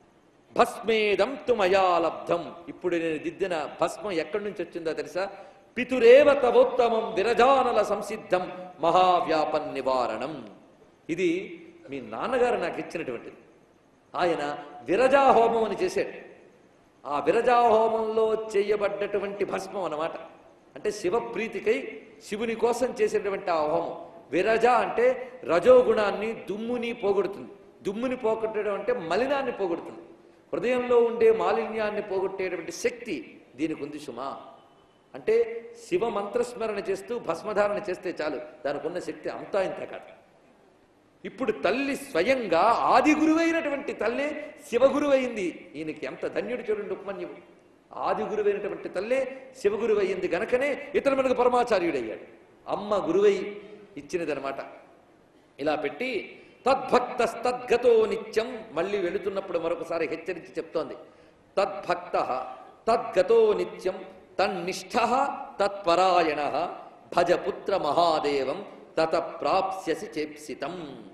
భస్మేదం తుమయా లబ్ధం ఇప్పుడు నేను దిద్దిన భస్మం ఎక్కడి నుంచి వచ్చిందో తెలుసా పితురేవ తవోత్తమం విరజానల సంసిద్ధం మహావ్యాపన్ నివారణం ఇది మీ నాన్నగారు నాకు ఇచ్చినటువంటిది ఆయన విరజా హోమం అని చేశాడు ఆ విరజా హోమంలో చేయబడ్డటువంటి భస్మం అన్నమాట అంటే శివ ప్రీతికై శివుని కోసం చేసేటువంటి ఆ హోమం విరజ అంటే రజోగుణాన్ని దుమ్ముని పోగొడుతుంది దుమ్ముని పోగొట్టడం అంటే మలినాన్ని పోగొడుతుంది హృదయంలో ఉండే మాలిన్యాన్ని పోగొట్టేటువంటి శక్తి దీనికి ఉంది సుమా అంటే శివ మంత్రస్మరణ చేస్తూ భస్మధారణ చేస్తే చాలు దానికి ఉన్న శక్తి అంతా ఇంత కాదు ఇప్పుడు తల్లి స్వయంగా ఆది గురువైనటువంటి తల్లే శివగురువైంది ఈయనకి ఎంత ధన్యుడు చూడండి ఉపమన్యువు ఆది గురువైనటువంటి తల్లే శివగురువైంది గనకనే ఇతను మనకు పరమాచార్యుడయ్యాడు అమ్మ గురువై ఇచ్చినదనమాట ఇలా పెట్టి తద్భక్త తద్గతో నిత్యం మళ్ళీ వెళుతున్నప్పుడు మరొకసారి హెచ్చరించి చెప్తోంది తద్భక్త తద్గతో నిత్యం తన్నిష్ట తత్పరాయణ భజపుత్ర మహాదేవం తత ప్రాప్స్యసి చేప్సితం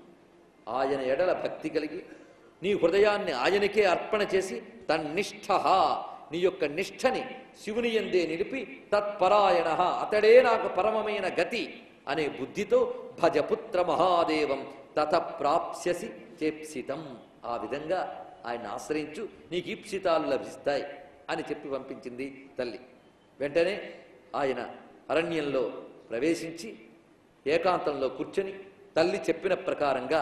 ఆయన ఎడల భక్తి కలిగి నీ హృదయాన్ని ఆయనకే అర్పణ చేసి తన్నిష్ట నీ యొక్క నిష్ఠని శివుని ఎందే నిలిపి తత్పరాయణ అతడే నాకు పరమమైన గతి అనే బుద్ధితో భజపుత్ర మహాదేవం తత ప్రాప్స్యసి చేప్సితం ఆ విధంగా ఆయన ఆశ్రయించు నీకు ఈప్సితాలు లభిస్తాయి అని చెప్పి పంపించింది తల్లి వెంటనే ఆయన అరణ్యంలో ప్రవేశించి ఏకాంతంలో కూర్చొని తల్లి చెప్పిన ప్రకారంగా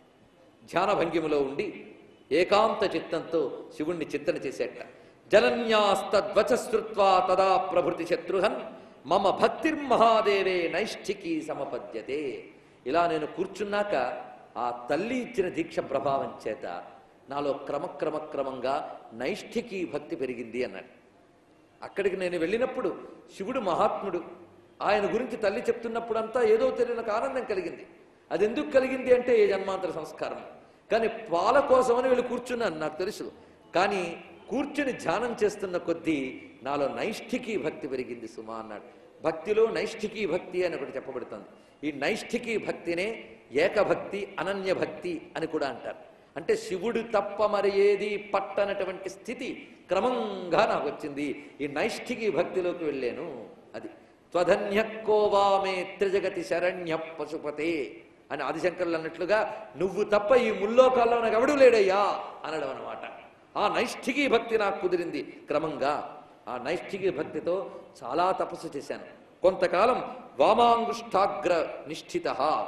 ధ్యాన భంగిమలో ఉండి ఏకాంత చిత్తంతో శివుణ్ణి చింతన చేసేట జనన్యాస్తద్వచ శ్రుత్వా తదా ప్రభృతి శత్రుహన్ మమ భక్తిర్మహాదేవే నైష్ఠికి సమపద్యతే ఇలా నేను కూర్చున్నాక ఆ తల్లి ఇచ్చిన దీక్ష ప్రభావం చేత నాలో క్రమక్రమక్రమంగా నైష్ఠికి భక్తి పెరిగింది అన్నాడు అక్కడికి నేను వెళ్ళినప్పుడు శివుడు మహాత్ముడు ఆయన గురించి తల్లి చెప్తున్నప్పుడంతా ఏదో తెలియని ఒక ఆనందం కలిగింది అది ఎందుకు కలిగింది అంటే ఏ జన్మాంతర సంస్కారం కానీ పాల కోసమని వెళ్ళి కూర్చున్నాను నాకు తెలుసు కానీ కూర్చుని ధ్యానం చేస్తున్న కొద్దీ నాలో నైష్ఠికీ భక్తి పెరిగింది సుమా అన్నాడు భక్తిలో నైష్ఠికీ భక్తి అని ఒకటి చెప్పబడుతుంది ఈ నైష్ఠికీ భక్తినే ఏకభక్తి అనన్య భక్తి అని కూడా అంటారు అంటే శివుడు తప్ప మరి ఏది పట్టనటువంటి స్థితి క్రమంగా నాకు వచ్చింది ఈ నైష్ఠికి భక్తిలోకి వెళ్ళాను అది త్వధన్యకోవామే త్రిజగతి శరణ్య పశుపతే అని ఆదిశంకరులు అన్నట్లుగా నువ్వు తప్ప ఈ ముల్లోకాల్లో నాకు ఎవడు లేడయ్యా అనడం అనమాట ఆ నైష్ఠికీ భక్తి నాకు కుదిరింది క్రమంగా ఆ నైష్ఠికీ భక్తితో చాలా తపస్సు చేశాను కొంతకాలం వామాంగుష్టాగ్ర నిష్ఠిత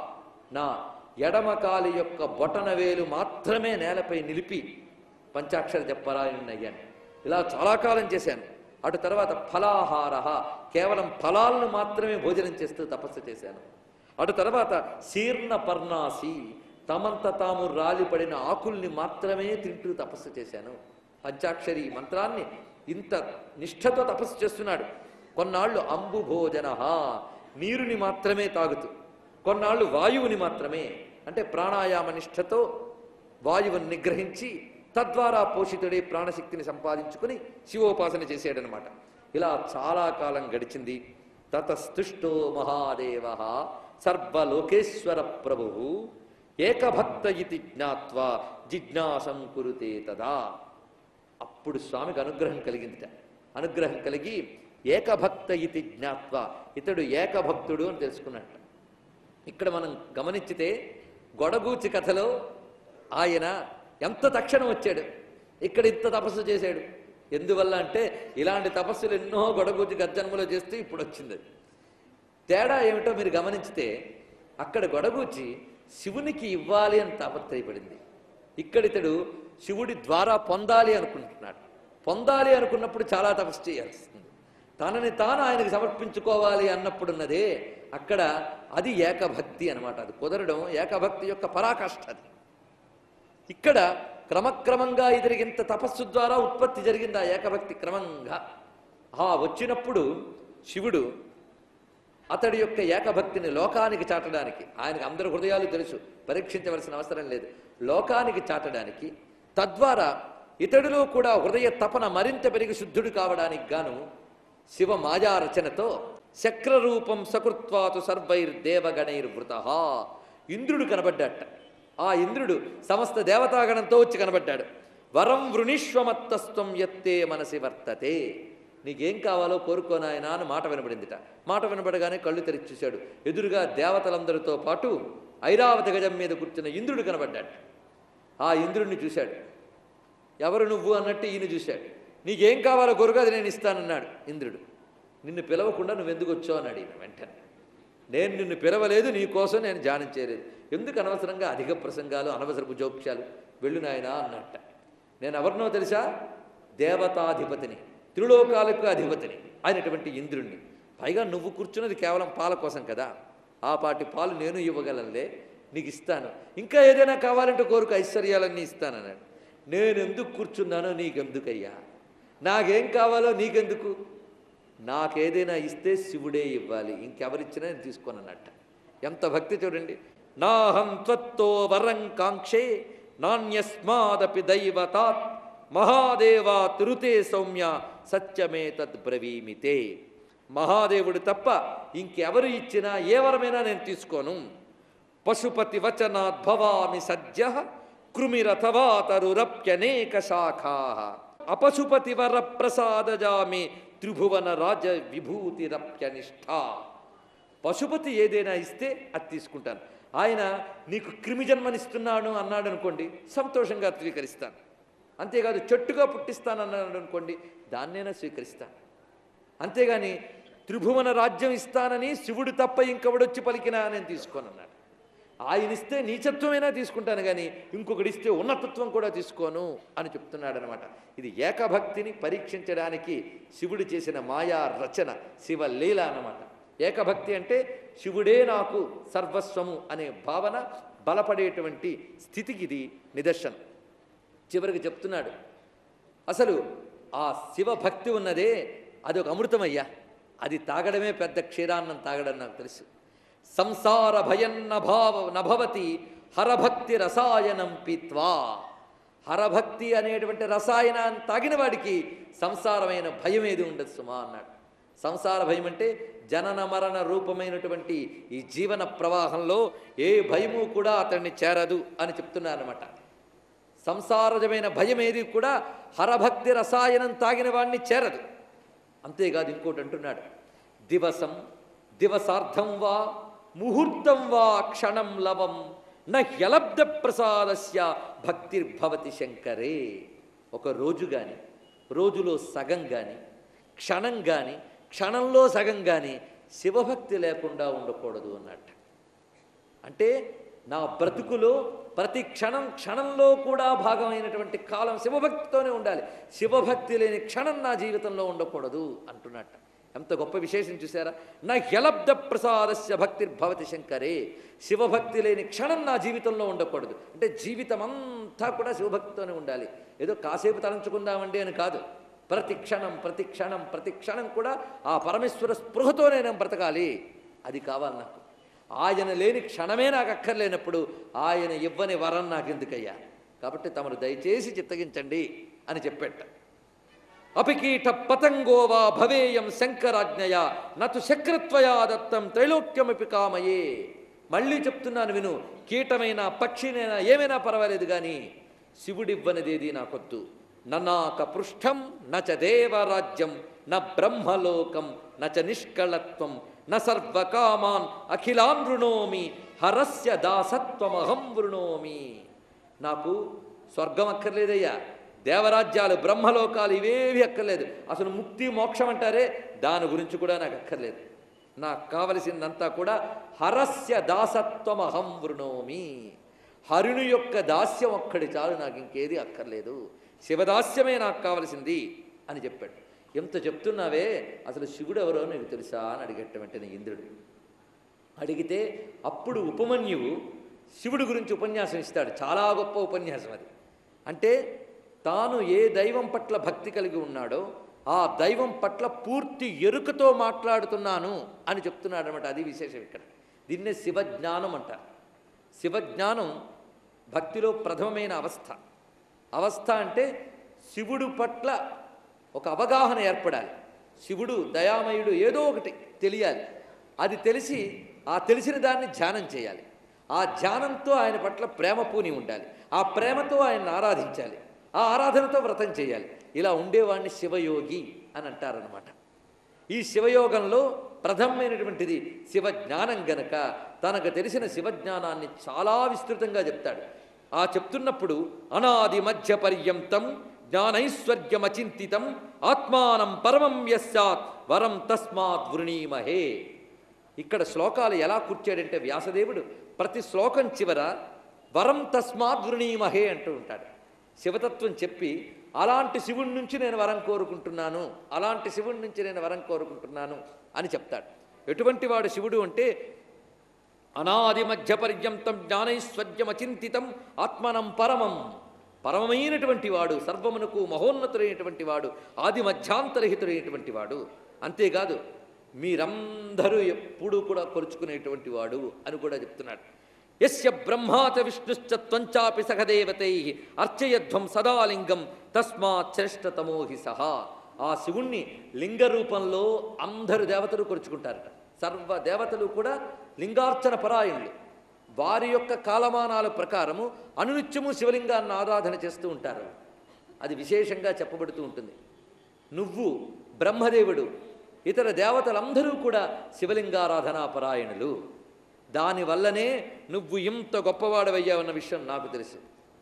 నా ఎడమకాలి యొక్క బొటన వేలు మాత్రమే నేలపై నిలిపి పంచాక్షర జపరాయణయ్యాను ఇలా చాలా కాలం చేశాను అటు తర్వాత ఫలాహార కేవలం ఫలాలను మాత్రమే భోజనం చేస్తూ తపస్సు చేశాను అటు తర్వాత శీర్ణ పర్ణాసి తమంత తాము రాలిపడిన ఆకుల్ని మాత్రమే తింటూ తపస్సు చేశాను పంచాక్షరి మంత్రాన్ని ఇంత నిష్ఠతో తపస్సు చేస్తున్నాడు కొన్నాళ్ళు అంబు భోజన నీరుని మాత్రమే తాగుతూ కొన్నాళ్ళు వాయువుని మాత్రమే అంటే ప్రాణాయామ నిష్ఠతో వాయువుని నిగ్రహించి తద్వారా పోషితుడే ప్రాణశక్తిని సంపాదించుకుని శివోపాసన చేశాడనమాట ఇలా చాలా కాలం గడిచింది తతస్తుష్టో మహాదేవ సర్వలోకేశ్వర ప్రభు ఏకభక్త ఇతి జ్ఞాత్వా జిజ్ఞాసం కురుతే తదా అప్పుడు స్వామికి అనుగ్రహం కలిగిందిట అనుగ్రహం కలిగి ఏకభక్త ఇతి జ్ఞాత్వ ఇతడు ఏకభక్తుడు అని తెలుసుకున్నట్ట ఇక్కడ మనం గమనించితే గొడగూచి కథలో ఆయన ఎంత తక్షణం వచ్చాడు ఇక్కడ ఇంత తపస్సు చేశాడు ఎందువల్ల అంటే ఇలాంటి తపస్సులు ఎన్నో గొడగూచి గర్జన్మలో చేస్తూ ఇప్పుడు వచ్చింది అది. తేడా ఏమిటో మీరు గమనించితే అక్కడ గొడగూచి శివునికి ఇవ్వాలి అని తాపత్రయపడింది ఇక్కడ ఇతడు శివుడి ద్వారా పొందాలి అనుకుంటున్నాడు పొందాలి అనుకున్నప్పుడు చాలా తపస్సు చేయాల్సి వస్తుంది తనని తాను ఆయనకు సమర్పించుకోవాలి అన్నప్పుడున్నదే అక్కడ అది ఏకభక్తి అన్నమాట అది కుదరడం ఏకభక్తి యొక్క పరాకాష్ఠ అది ఇక్కడ క్రమక్రమంగా ఇతనికి తపస్సు ద్వారా ఉత్పత్తి జరిగింది ఆ ఏకభక్తి క్రమంగా ఆ వచ్చినప్పుడు శివుడు అతడి యొక్క ఏకభక్తిని లోకానికి చాటడానికి ఆయనకు అందరి హృదయాలు తెలుసు పరీక్షించవలసిన అవసరం లేదు లోకానికి చాటడానికి తద్వారా ఇతడిలో కూడా హృదయ తపన మరింత పెరిగి శుద్ధుడు కావడానికి గాను శివ మాయా రచనతో శక్రరూపం సకృత్వాతు సర్వైర్దేవగణైర్వృత ఇంద్రుడు కనబడ్డాట ఆ ఇంద్రుడు సమస్త దేవతాగణంతో వచ్చి కనబడ్డాడు వరం వృణిష్వమత్తస్వం ఎత్తే మనసి వర్తతే నీకేం కావాలో కోరుకోనాయనా అని మాట వినబడిందిట మాట వినబడగానే కళ్ళు తెరిచి చూశాడు ఎదురుగా దేవతలందరితో పాటు ఐరావత గజం మీద కూర్చున్న ఇంద్రుడు కనబడ్డాడు ఆ ఇంద్రుడిని చూశాడు ఎవరు నువ్వు అన్నట్టు ఈయన చూశాడు నీకేం కావాలో కొరకు అది నేను ఇస్తానన్నాడు ఇంద్రుడు నిన్ను పిలవకుండా నువ్వు ఎందుకు వచ్చావు అని అడిగిన వెంటనే నేను నిన్ను పిలవలేదు నీ కోసం నేను ధ్యానం చేయలేదు ఎందుకు అనవసరంగా అధిక ప్రసంగాలు అనవసరపు జోక్యాలు వెళ్ళు నాయనా అన్నట్ట నేను ఎవరినో తెలుసా దేవతాధిపతిని త్రిలోకాలకు అధిపతిని అయినటువంటి ఇంద్రుణ్ణి పైగా నువ్వు కూర్చున్నది కేవలం పాల కోసం కదా ఆ పాటి పాలు నేను ఇవ్వగలనులే నీకు ఇస్తాను ఇంకా ఏదైనా కావాలంటే కోరుకు ఐశ్వర్యాలన్నీ ఇస్తానన్నాడు నేను ఎందుకు కూర్చున్నానో నీకెందుకయ్యా నాకేం కావాలో నీకెందుకు నాకేదైనా ఇస్తే శివుడే ఇవ్వాలి ఇంకెవరిచ్చినా నేను తీసుకోనన్నట్ట ఎంత భక్తి చూడండి నాహం త్వత్తో వరం కాంక్షే నాణ్యస్మాదపి దైవతాత్ మహాదేవా తిరుతే సౌమ్య సత్యమే తద్ బ్రవీమితే మహాదేవుడు తప్ప ఇంకెవరు ఇచ్చినా ఏ వరమైనా నేను తీసుకోను పశుపతి వచనాత్ భవామి సజ్జ కృమిరథవా తరురప్యనేక శాఖా అపశుపతి వర ప్రసాదజామి త్రిభువన రాజ విభూతిరప్యనిష్ఠ పశుపతి ఏదైనా ఇస్తే అది తీసుకుంటాను ఆయన నీకు క్రిమి జన్మనిస్తున్నాను అన్నాడు అనుకోండి సంతోషంగా స్వీకరిస్తాను అంతేకాదు చెట్టుగా పుట్టిస్తానన్నాడు అనుకోండి దాన్నైనా స్వీకరిస్తాను అంతేగాని త్రిభువన రాజ్యం ఇస్తానని శివుడు తప్ప ఇంకొకడొచ్చి పలికినా నేను తీసుకోనన్నాడు ఆయన ఇస్తే నీచత్వమైనా తీసుకుంటాను కానీ ఇంకొకటి ఇస్తే ఉన్నతత్వం కూడా తీసుకోను అని చెప్తున్నాడు అనమాట ఇది ఏకభక్తిని పరీక్షించడానికి శివుడు చేసిన మాయా రచన శివలీల అన్నమాట ఏకభక్తి అంటే శివుడే నాకు సర్వస్వము అనే భావన బలపడేటువంటి స్థితికి ఇది నిదర్శనం చివరికి చెప్తున్నాడు అసలు ఆ శివభక్తి ఉన్నదే అది ఒక అమృతమయ్యా అది తాగడమే పెద్ద క్షీరాన్నం తాగడం నాకు తెలుసు సంసార భయం నభావ నభవతి హరభక్తి రసాయనం పీత్వా హరభక్తి అనేటువంటి రసాయనాన్ని తాగిన వాడికి సంసారమైన భయం ఏది ఉండదు సుమా అన్నాడు సంసార భయం అంటే జనన మరణ రూపమైనటువంటి ఈ జీవన ప్రవాహంలో ఏ భయము కూడా అతన్ని చేరదు అని చెప్తున్నారన్నమాట సంసారజమైన భయం ఏది కూడా హరభక్తి రసాయనం తాగిన వాడిని చేరదు అంతేకాదు ఇంకోటి అంటున్నాడు దివసం దివసార్థం వా ముహూర్తం వా క్షణం లవం నహ్యలబ్ధ ప్రసాదస్య భక్తిర్భవతి శంకరే ఒక రోజు కానీ రోజులో సగం కానీ క్షణం కానీ క్షణంలో సగం కానీ శివభక్తి లేకుండా ఉండకూడదు అన్నట్టు అంటే నా బ్రతుకులో ప్రతి క్షణం క్షణంలో కూడా భాగమైనటువంటి కాలం శివభక్తితోనే ఉండాలి శివభక్తి లేని క్షణం నా జీవితంలో ఉండకూడదు అంటున్నట్ట ఎంత గొప్ప విశేషం చూసారా నా హ్యలబ్ధ ప్రసాదస్య భక్తిర్భవతి శంకరే శివభక్తి లేని క్షణం నా జీవితంలో ఉండకూడదు అంటే జీవితం అంతా కూడా శివభక్తితోనే ఉండాలి ఏదో కాసేపు తలంచుకుందామండి అని కాదు ప్రతి క్షణం ప్రతి క్షణం ప్రతి క్షణం కూడా ఆ పరమేశ్వర స్పృహతోనే నేను బ్రతకాలి అది కావాలి నాకు ఆయన లేని క్షణమే నాకు అక్కర్లేనప్పుడు ఆయన ఇవ్వని వరం నాకు ఎందుకయ్యా కాబట్టి తమరు దయచేసి చిత్తగించండి అని చెప్పేట అపికీట పతంగో వా భవేయం శంకరాజ్ఞయ నతు శక్రత్వయా దత్తం త్రైలోక్యమపి కామయే మళ్ళీ చెప్తున్నాను విను కీటమైన పక్షినైనా ఏమైనా పర్వాలేదు కానీ శివుడివ్వనిదేది నాకొద్దు ననాక పృష్ఠం నచ దేవరాజ్యం న బ్రహ్మలోకం నచ నిష్కళత్వం న సర్వకామాన్ అఖిలాన్ వృణోమి హరస్య దాసత్వమహం వృణోమి నాకు స్వర్గం అక్కర్లేదయ్యా దేవరాజ్యాలు బ్రహ్మలోకాలు ఇవేవి అక్కర్లేదు అసలు ముక్తి మోక్షం అంటారే దాని గురించి కూడా నాకు అక్కర్లేదు నాకు కావలసిందంతా కూడా హరస్య దాసత్వమహం వృణోమి హరుని యొక్క దాస్యం ఒక్కడి చాలు నాకు ఇంకేది అక్కర్లేదు శివదాస్యమే నాకు కావలసింది అని చెప్పాడు ఎంత చెప్తున్నావే అసలు శివుడు ఎవరో నీకు తెలుసా అని అడిగట్ట వెంటనే ఇంద్రుడు అడిగితే అప్పుడు ఉపమన్యువు శివుడి గురించి ఉపన్యాసం ఇస్తాడు చాలా గొప్ప ఉపన్యాసం అది అంటే తాను ఏ దైవం పట్ల భక్తి కలిగి ఉన్నాడో ఆ దైవం పట్ల పూర్తి ఎరుకతో మాట్లాడుతున్నాను అని చెప్తున్నాడు అనమాట అది విశేషం ఇక్కడ దీన్నే శివజ్ఞానం అంటారు శివజ్ఞానం భక్తిలో ప్రథమమైన అవస్థ అవస్థ అంటే శివుడు పట్ల ఒక అవగాహన ఏర్పడాలి శివుడు దయామయుడు ఏదో ఒకటి తెలియాలి అది తెలిసి ఆ తెలిసిన దాన్ని ధ్యానం చేయాలి ఆ ధ్యానంతో ఆయన పట్ల ప్రేమ పూని ఉండాలి ఆ ప్రేమతో ఆయన్ని ఆరాధించాలి ఆ ఆరాధనతో వ్రతం చేయాలి ఇలా ఉండేవాడిని శివయోగి అని అంటారనమాట ఈ శివయోగంలో ప్రథమమైనటువంటిది శివజ్ఞానం గనక తనకు తెలిసిన శివజ్ఞానాన్ని చాలా విస్తృతంగా చెప్తాడు ఆ చెప్తున్నప్పుడు అనాది మధ్య పర్యంతం జ్ఞానైశ్వర్యమచింతితం ఆత్మానం పరమం యస్యాత్ వరం తస్మాత్ వృణీమహే ఇక్కడ శ్లోకాలు ఎలా కూర్చాడంటే వ్యాసదేవుడు ప్రతి శ్లోకం చివర వరం తస్మాత్ వృణీమహే అంటూ ఉంటాడు శివతత్వం చెప్పి అలాంటి శివుడి నుంచి నేను వరం కోరుకుంటున్నాను అలాంటి శివుడి నుంచి నేను వరం కోరుకుంటున్నాను అని చెప్తాడు ఎటువంటి వాడు శివుడు అంటే అనాది మధ్య పర్యంతం జ్ఞానైశ్వర్యమచింతితం ఆత్మనం పరమం పరమమైనటువంటి వాడు సర్వమునకు మహోన్నతుడైనటువంటి వాడు ఆది మధ్యాంతరహితుడైనటువంటి వాడు అంతేకాదు మీరందరూ ఎప్పుడూ కూడా కొలుచుకునేటువంటి వాడు అని కూడా చెప్తున్నాడు యస్య బ్రహ్మాచ విష్ణుశ్చ త్వంచాపి సహదేవతై అర్చయధ్వం సదాలింగం తస్మాత్ శ్రేష్టతమో హి సహా ఆ శివుణ్ణి లింగ రూపంలో అందరు దేవతలు కొలుచుకుంటారట సర్వ దేవతలు కూడా లింగార్చన పరాయణులు వారి యొక్క కాలమానాల ప్రకారము అనునిత్యము శివలింగాన్ని ఆరాధన చేస్తూ ఉంటారు అది విశేషంగా చెప్పబడుతూ ఉంటుంది నువ్వు బ్రహ్మదేవుడు ఇతర దేవతలందరూ కూడా శివలింగారాధనా పరాయణులు దానివల్లనే నువ్వు ఇంత గొప్పవాడవయ్యావన్న విషయం నాకు తెలుసు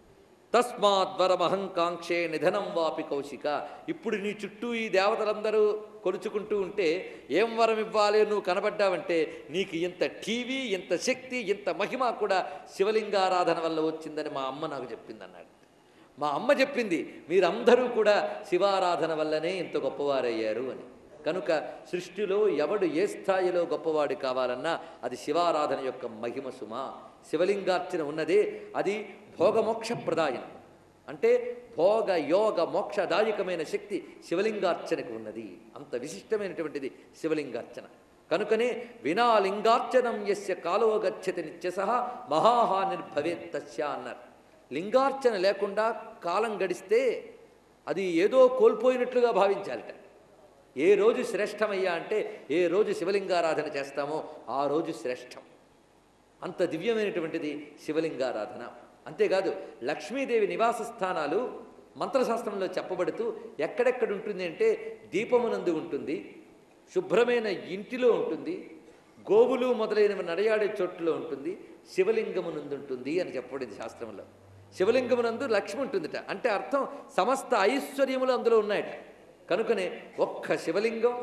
తస్మాద్వరమహంకాంక్షే నిధనం వాపి కౌశిక ఇప్పుడు నీ చుట్టూ ఈ దేవతలందరూ కొలుచుకుంటూ ఉంటే ఏం వరం ఇవ్వాలి నువ్వు కనబడ్డావంటే నీకు ఇంత టీవీ ఇంత శక్తి ఇంత మహిమ కూడా శివలింగారాధన వల్ల వచ్చిందని మా అమ్మ నాకు చెప్పింది అన్నాడు మా అమ్మ చెప్పింది మీరందరూ కూడా శివారాధన వల్లనే ఇంత గొప్పవారయ్యారు అని కనుక సృష్టిలో ఎవడు ఏ స్థాయిలో గొప్పవాడు కావాలన్నా అది శివారాధన యొక్క మహిమ సుమ శివలింగార్చన ఉన్నదే అది భోగమోక్ష ప్రదాయం అంటే భోగ యోగ మోక్షదాయకమైన శక్తి శివలింగార్చనకు ఉన్నది అంత విశిష్టమైనటువంటిది శివలింగార్చన కనుకనే వినా లింగార్చనం యస్య కాలో గచ్చతి నిత్యస మహాహానిర్భవేత్ తస్య అన్నారు లింగార్చన లేకుండా కాలం గడిస్తే అది ఏదో కోల్పోయినట్లుగా భావించాలిట ఏ రోజు శ్రేష్టమయ్యా అంటే ఏ రోజు శివలింగారాధన చేస్తామో ఆ రోజు శ్రేష్టం అంత దివ్యమైనటువంటిది శివలింగారాధన అంతేకాదు లక్ష్మీదేవి నివాస స్థానాలు మంత్రశాస్త్రంలో చెప్పబడుతూ ఎక్కడెక్కడ ఉంటుంది అంటే దీపమునందు ఉంటుంది శుభ్రమైన ఇంటిలో ఉంటుంది గోవులు మొదలైనవి నడయాడే చోట్లలో ఉంటుంది శివలింగమునందు ఉంటుంది అని చెప్పబడింది శాస్త్రంలో శివలింగమునందు లక్ష్మి ఉంటుందిట అంటే అర్థం సమస్త ఐశ్వర్యములు అందులో ఉన్నాయట కనుకనే ఒక్క శివలింగం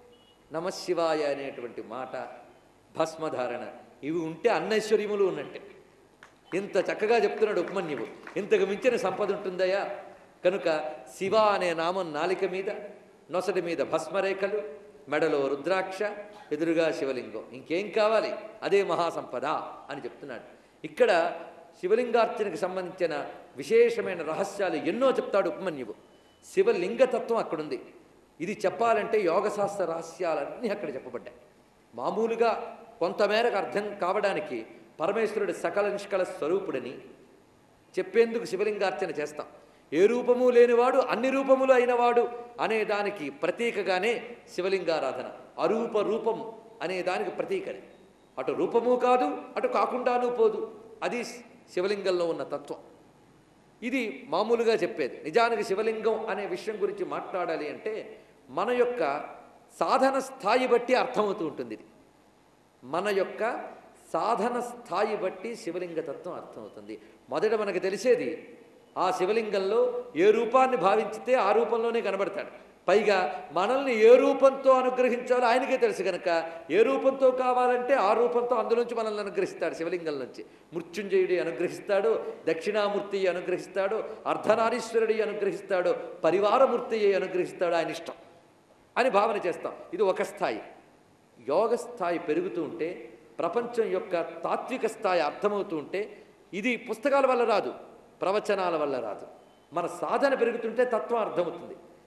నమశివాయ అనేటువంటి మాట భస్మధారణ ఇవి ఉంటే అన్నైశ్వర్యములు ఉన్నట్టే ఇంత చక్కగా చెప్తున్నాడు ఉపమన్యువు ఇంతకు మించిన సంపద ఉంటుందయా కనుక శివ అనే నామం నాలిక మీద నొసటి మీద భస్మరేఖలు మెడలో రుద్రాక్ష ఎదురుగా శివలింగం ఇంకేం కావాలి అదే మహాసంపద అని చెప్తున్నాడు ఇక్కడ శివలింగార్చనకు సంబంధించిన విశేషమైన రహస్యాలు ఎన్నో చెప్తాడు ఉపమన్యువు శివలింగతత్వం అక్కడుంది ఇది చెప్పాలంటే యోగశాస్త్ర రహస్యాలన్నీ అక్కడ చెప్పబడ్డాయి మామూలుగా కొంతమేరకు అర్థం కావడానికి పరమేశ్వరుడు సకల నిష్కల స్వరూపుడని చెప్పేందుకు శివలింగార్చన చేస్తాం ఏ రూపము లేనివాడు అన్ని రూపములు అయినవాడు అనే దానికి ప్రతీకగానే శివలింగారాధన అరూప రూపం అనే దానికి ప్రతీకనే అటు రూపము కాదు అటు కాకుండానూ పోదు అది శివలింగంలో ఉన్న తత్వం ఇది మామూలుగా చెప్పేది నిజానికి శివలింగం అనే విషయం గురించి మాట్లాడాలి అంటే మన యొక్క సాధన స్థాయి బట్టి అర్థమవుతూ ఉంటుంది ఇది మన యొక్క సాధన స్థాయి బట్టి శివలింగ తత్వం అర్థమవుతుంది మొదట మనకు తెలిసేది ఆ శివలింగంలో ఏ రూపాన్ని భావించితే ఆ రూపంలోనే కనబడతాడు పైగా మనల్ని ఏ రూపంతో అనుగ్రహించాలో ఆయనకే తెలుసు కనుక ఏ రూపంతో కావాలంటే ఆ రూపంతో అందులోంచి మనల్ని అనుగ్రహిస్తాడు శివలింగం నుంచి మృత్యుంజయుడి అనుగ్రహిస్తాడు దక్షిణామూర్తి అనుగ్రహిస్తాడు అర్ధనారీశ్వరుడి అనుగ్రహిస్తాడు పరివారమూర్తి అనుగ్రహిస్తాడు ఆయన ఇష్టం అని భావన చేస్తాం ఇది ఒక స్థాయి యోగ స్థాయి పెరుగుతూ ఉంటే ప్రపంచం యొక్క తాత్విక స్థాయి అర్థమవుతూ ఉంటే ఇది పుస్తకాల వల్ల రాదు ప్రవచనాల వల్ల రాదు మన సాధన పెరుగుతుంటే తత్వం అర్థమవుతుంది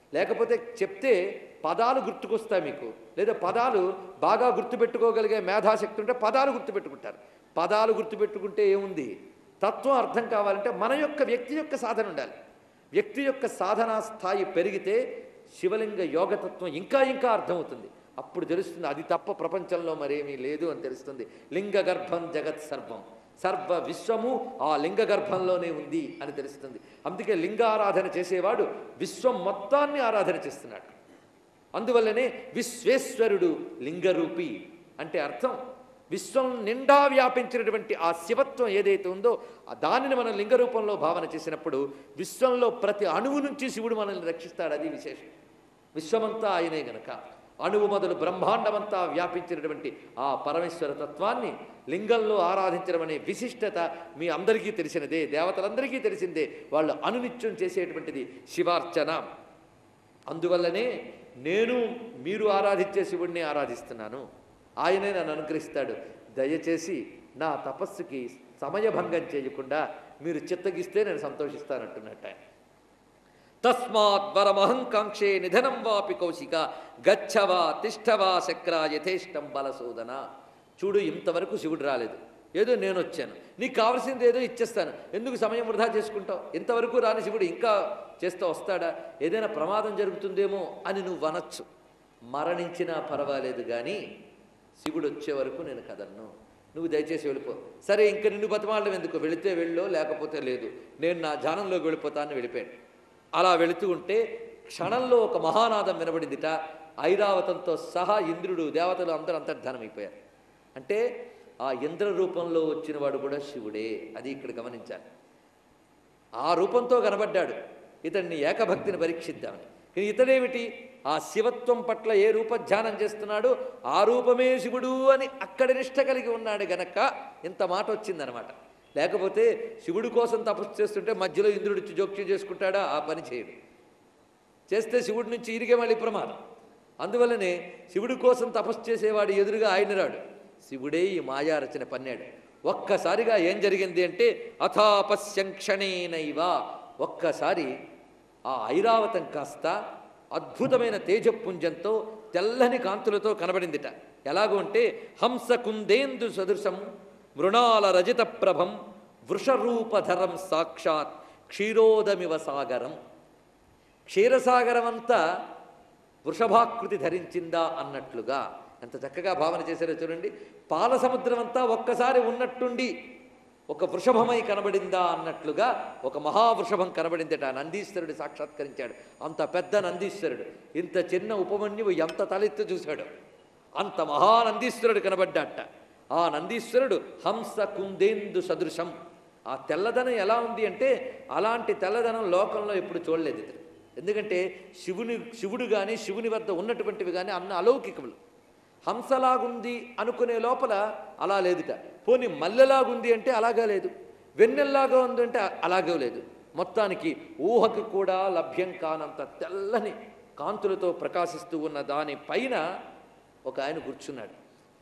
లేకపోతే చెప్తే పదాలు గుర్తుకొస్తాయి మీకు లేదా పదాలు బాగా గుర్తుపెట్టుకోగలిగే మేధాశక్తి ఉంటే పదాలు గుర్తుపెట్టుకుంటారు పదాలు గుర్తుపెట్టుకుంటే ఏముంది తత్వం అర్థం కావాలంటే మన యొక్క వ్యక్తి యొక్క సాధన ఉండాలి వ్యక్తి యొక్క సాధనా స్థాయి పెరిగితే శివలింగ యోగతత్వం ఇంకా ఇంకా అర్థమవుతుంది అప్పుడు తెలుస్తుంది అది తప్ప ప్రపంచంలో మరేమీ లేదు అని తెలుస్తుంది లింగ గర్భం జగత్ సర్వం సర్వ విశ్వము ఆ లింగ గర్భంలోనే ఉంది అని తెలుస్తుంది అందుకే లింగారాధన చేసేవాడు విశ్వం మొత్తాన్ని ఆరాధన చేస్తున్నాడు అందువల్లనే విశ్వేశ్వరుడు లింగరూపి అంటే అర్థం విశ్వం నిండా వ్యాపించినటువంటి ఆ శివత్వం ఏదైతే ఉందో ఆ దానిని మనం లింగ రూపంలో భావన చేసినప్పుడు విశ్వంలో ప్రతి అణువు నుంచి శివుడు మనల్ని రక్షిస్తాడు అది విశేషం విశ్వమంతా ఆయనే గనక అణువు మొదలు బ్రహ్మాండమంతా వ్యాపించినటువంటి ఆ పరమేశ్వర తత్వాన్ని లింగంలో ఆరాధించడం అనే విశిష్టత మీ అందరికీ తెలిసినదే దేవతలందరికీ తెలిసిందే వాళ్ళు అనునిత్యం చేసేటువంటిది శివార్చన అందువల్లనే నేను మీరు ఆరాధించే శివుణ్ణి ఆరాధిస్తున్నాను ఆయనే నన్ను అనుగ్రహిస్తాడు దయచేసి నా తపస్సుకి సమయభంగం చేయకుండా మీరు చిత్తగిస్తే నేను సంతోషిస్తానంటున్నట్ట ఆయన. తస్మాత్ వరమహంకాంక్షే నిధనం వాపి కౌశిక గచ్చవా తిష్టవా శక్ర యథేష్టం బలసోదన చూడు ఇంతవరకు శివుడు రాలేదు ఏదో నేను వచ్చాను నీకు కావాల్సింది ఏదో ఇచ్చేస్తాను ఎందుకు సమయం వృధా చేసుకుంటావు ఇంతవరకు రాని శివుడు ఇంకా చేస్తూ వస్తాడా ఏదైనా ప్రమాదం జరుగుతుందేమో అని నువ్వు అనొచ్చు మరణించినా పర్వాలేదు కానీ శివుడు వచ్చే వరకు నేను కదన్ను నువ్వు దయచేసి వెళ్ళిపో సరే ఇంక నిన్ను బతిమాలడం ఎందుకు వెళితే వెళ్ళో లేకపోతే లేదు నేను నా ధ్యానంలోకి వెళ్ళిపోతానని వెళ్ళిపోయాను అలా వెళుతూ ఉంటే క్షణంలో ఒక మహానాదం వినబడిందిట ఐరావతంతో సహా ఇంద్రుడు దేవతలు అందరూ అంతర్ధానమైపోయారు అంటే ఆ ఇంద్ర రూపంలో వచ్చిన వాడు కూడా శివుడే అది ఇక్కడ గమనించాలి ఆ రూపంతో కనబడ్డాడు ఇతన్ని ఏకభక్తిని పరీక్షిద్దామని కానీ ఇతడేమిటి ఆ శివత్వం పట్ల ఏ రూప ధ్యానం చేస్తున్నాడో ఆ రూపమే శివుడు అని అక్కడి నిష్ట కలిగి ఉన్నాడు గనక ఇంత మాట వచ్చిందనమాట లేకపోతే శివుడి కోసం తపస్సు చేస్తుంటే మధ్యలో ఇంద్రుడు వచ్చి జోక్యం చేసుకుంటాడా ఆ పని చేయడు చేస్తే శివుడి నుంచి ఇరిగే మళ్ళీ ప్రమాదం అందువల్లనే శివుడి కోసం తపస్సు చేసేవాడు ఎదురుగా ఆయన రాడు శివుడే ఈ మాయా రచన పన్నాడు ఒక్కసారిగా ఏం జరిగింది అంటే అథాపశ్యం క్షణేనైవ ఒక్కసారి ఆ ఐరావతం కాస్త అద్భుతమైన తేజపుంజంతో తెల్లని కాంతులతో కనబడిందిట ఎలాగో అంటే హంస కుందేందు సదృశం మృణాల రజిత ప్రభం వృషరూపధరం సాక్షాత్ క్షీరోదమివ సాగరం క్షీరసాగరం అంతా వృషభాకృతి ధరించిందా అన్నట్లుగా ఎంత చక్కగా భావన చేశారో చూడండి పాల సముద్రం అంతా ఒక్కసారి ఉన్నట్టుండి ఒక వృషభమై కనబడిందా అన్నట్లుగా ఒక మహావృషభం కనబడిందట ఆ నందీశ్వరుడు సాక్షాత్కరించాడు అంత పెద్ద నందీశ్వరుడు ఇంత చిన్న ఉపమన్యువు ఎంత తలెత్తి చూశాడు అంత మహానందీశ్వరుడు కనబడ్డాట ఆ నందీశ్వరుడు హంస కుందేందు సదృశం ఆ తెల్లదనం ఎలా ఉంది అంటే అలాంటి తెల్లదనం లోకంలో ఎప్పుడు చూడలేదు ఇతడు ఎందుకంటే శివుని శివుడు కానీ శివుని వద్ద ఉన్నటువంటివి కానీ అన్న అలౌకికములు హంసలాగుంది అనుకునే లోపల అలా లేదుట పోనీ మల్లెలాగుంది అంటే అలాగా లేదు వెన్నెల్లాగా ఉంది అంటే అలాగే లేదు మొత్తానికి ఊహకు కూడా లభ్యం కానంత తెల్లని కాంతులతో ప్రకాశిస్తూ ఉన్న దానిపైన ఒక ఆయన కూర్చున్నాడు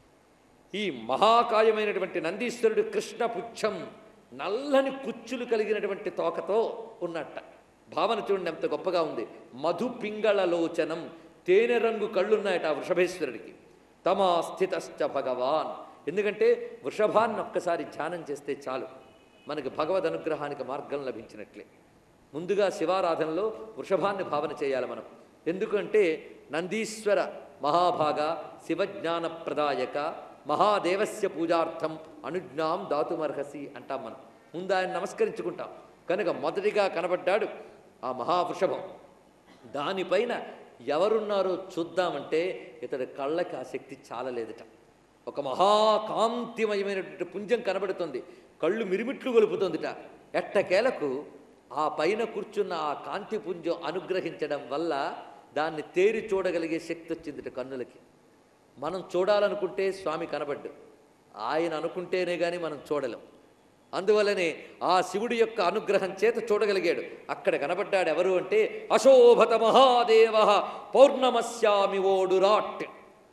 ఈ మహాకాయమైనటువంటి నందీశ్వరుడు కృష్ణ పుచ్చం నల్లని కుచ్చులు కలిగినటువంటి తోకతో ఉన్నట్ట భావన చూడండి ఎంత గొప్పగా ఉంది మధు పింగళలోచనం తేనె రంగు కళ్ళున్నాయట ఆ వృషభేశ్వరుడికి తమా స్థితశ్చ భగవాన్ ఎందుకంటే వృషభాన్ని ఒక్కసారి ధ్యానం చేస్తే చాలు మనకి భగవద్ అనుగ్రహానికి మార్గం లభించినట్లే ముందుగా శివారాధనలో వృషభాన్ని భావన చేయాలి మనం ఎందుకంటే నందీశ్వర మహాభాగ శివజ్ఞాన ప్రదాయక మహాదేవస్య పూజార్థం అనుజ్ఞాం దాతుమర్హసి అంటాం మనం ముందు ఆయన నమస్కరించుకుంటాం కనుక మొదటిగా కనబడ్డాడు ఆ మహావృషభం దానిపైన ఎవరున్నారో చూద్దామంటే ఇతడి కళ్ళకి ఆ శక్తి చాలలేదట ఒక మహాకాంతిమయమైనటువంటి పుంజం కనబడుతుంది కళ్ళు మిరిమిట్లు గొలుపుతుందిట ఎట్టకేలకు ఆ పైన కూర్చున్న ఆ కాంతి పుంజం అనుగ్రహించడం వల్ల దాన్ని తేరి చూడగలిగే శక్తి వచ్చిందిట కన్నులకి మనం చూడాలనుకుంటే స్వామి కనబడ్డు ఆయన అనుకుంటేనే కానీ మనం చూడలేం అందువల్లనే ఆ శివుడి యొక్క అనుగ్రహం చేత చూడగలిగాడు అక్కడ కనబడ్డాడు ఎవరు అంటే అశోభత మహాదేవ పౌర్ణమస్యామి ఓడురాట్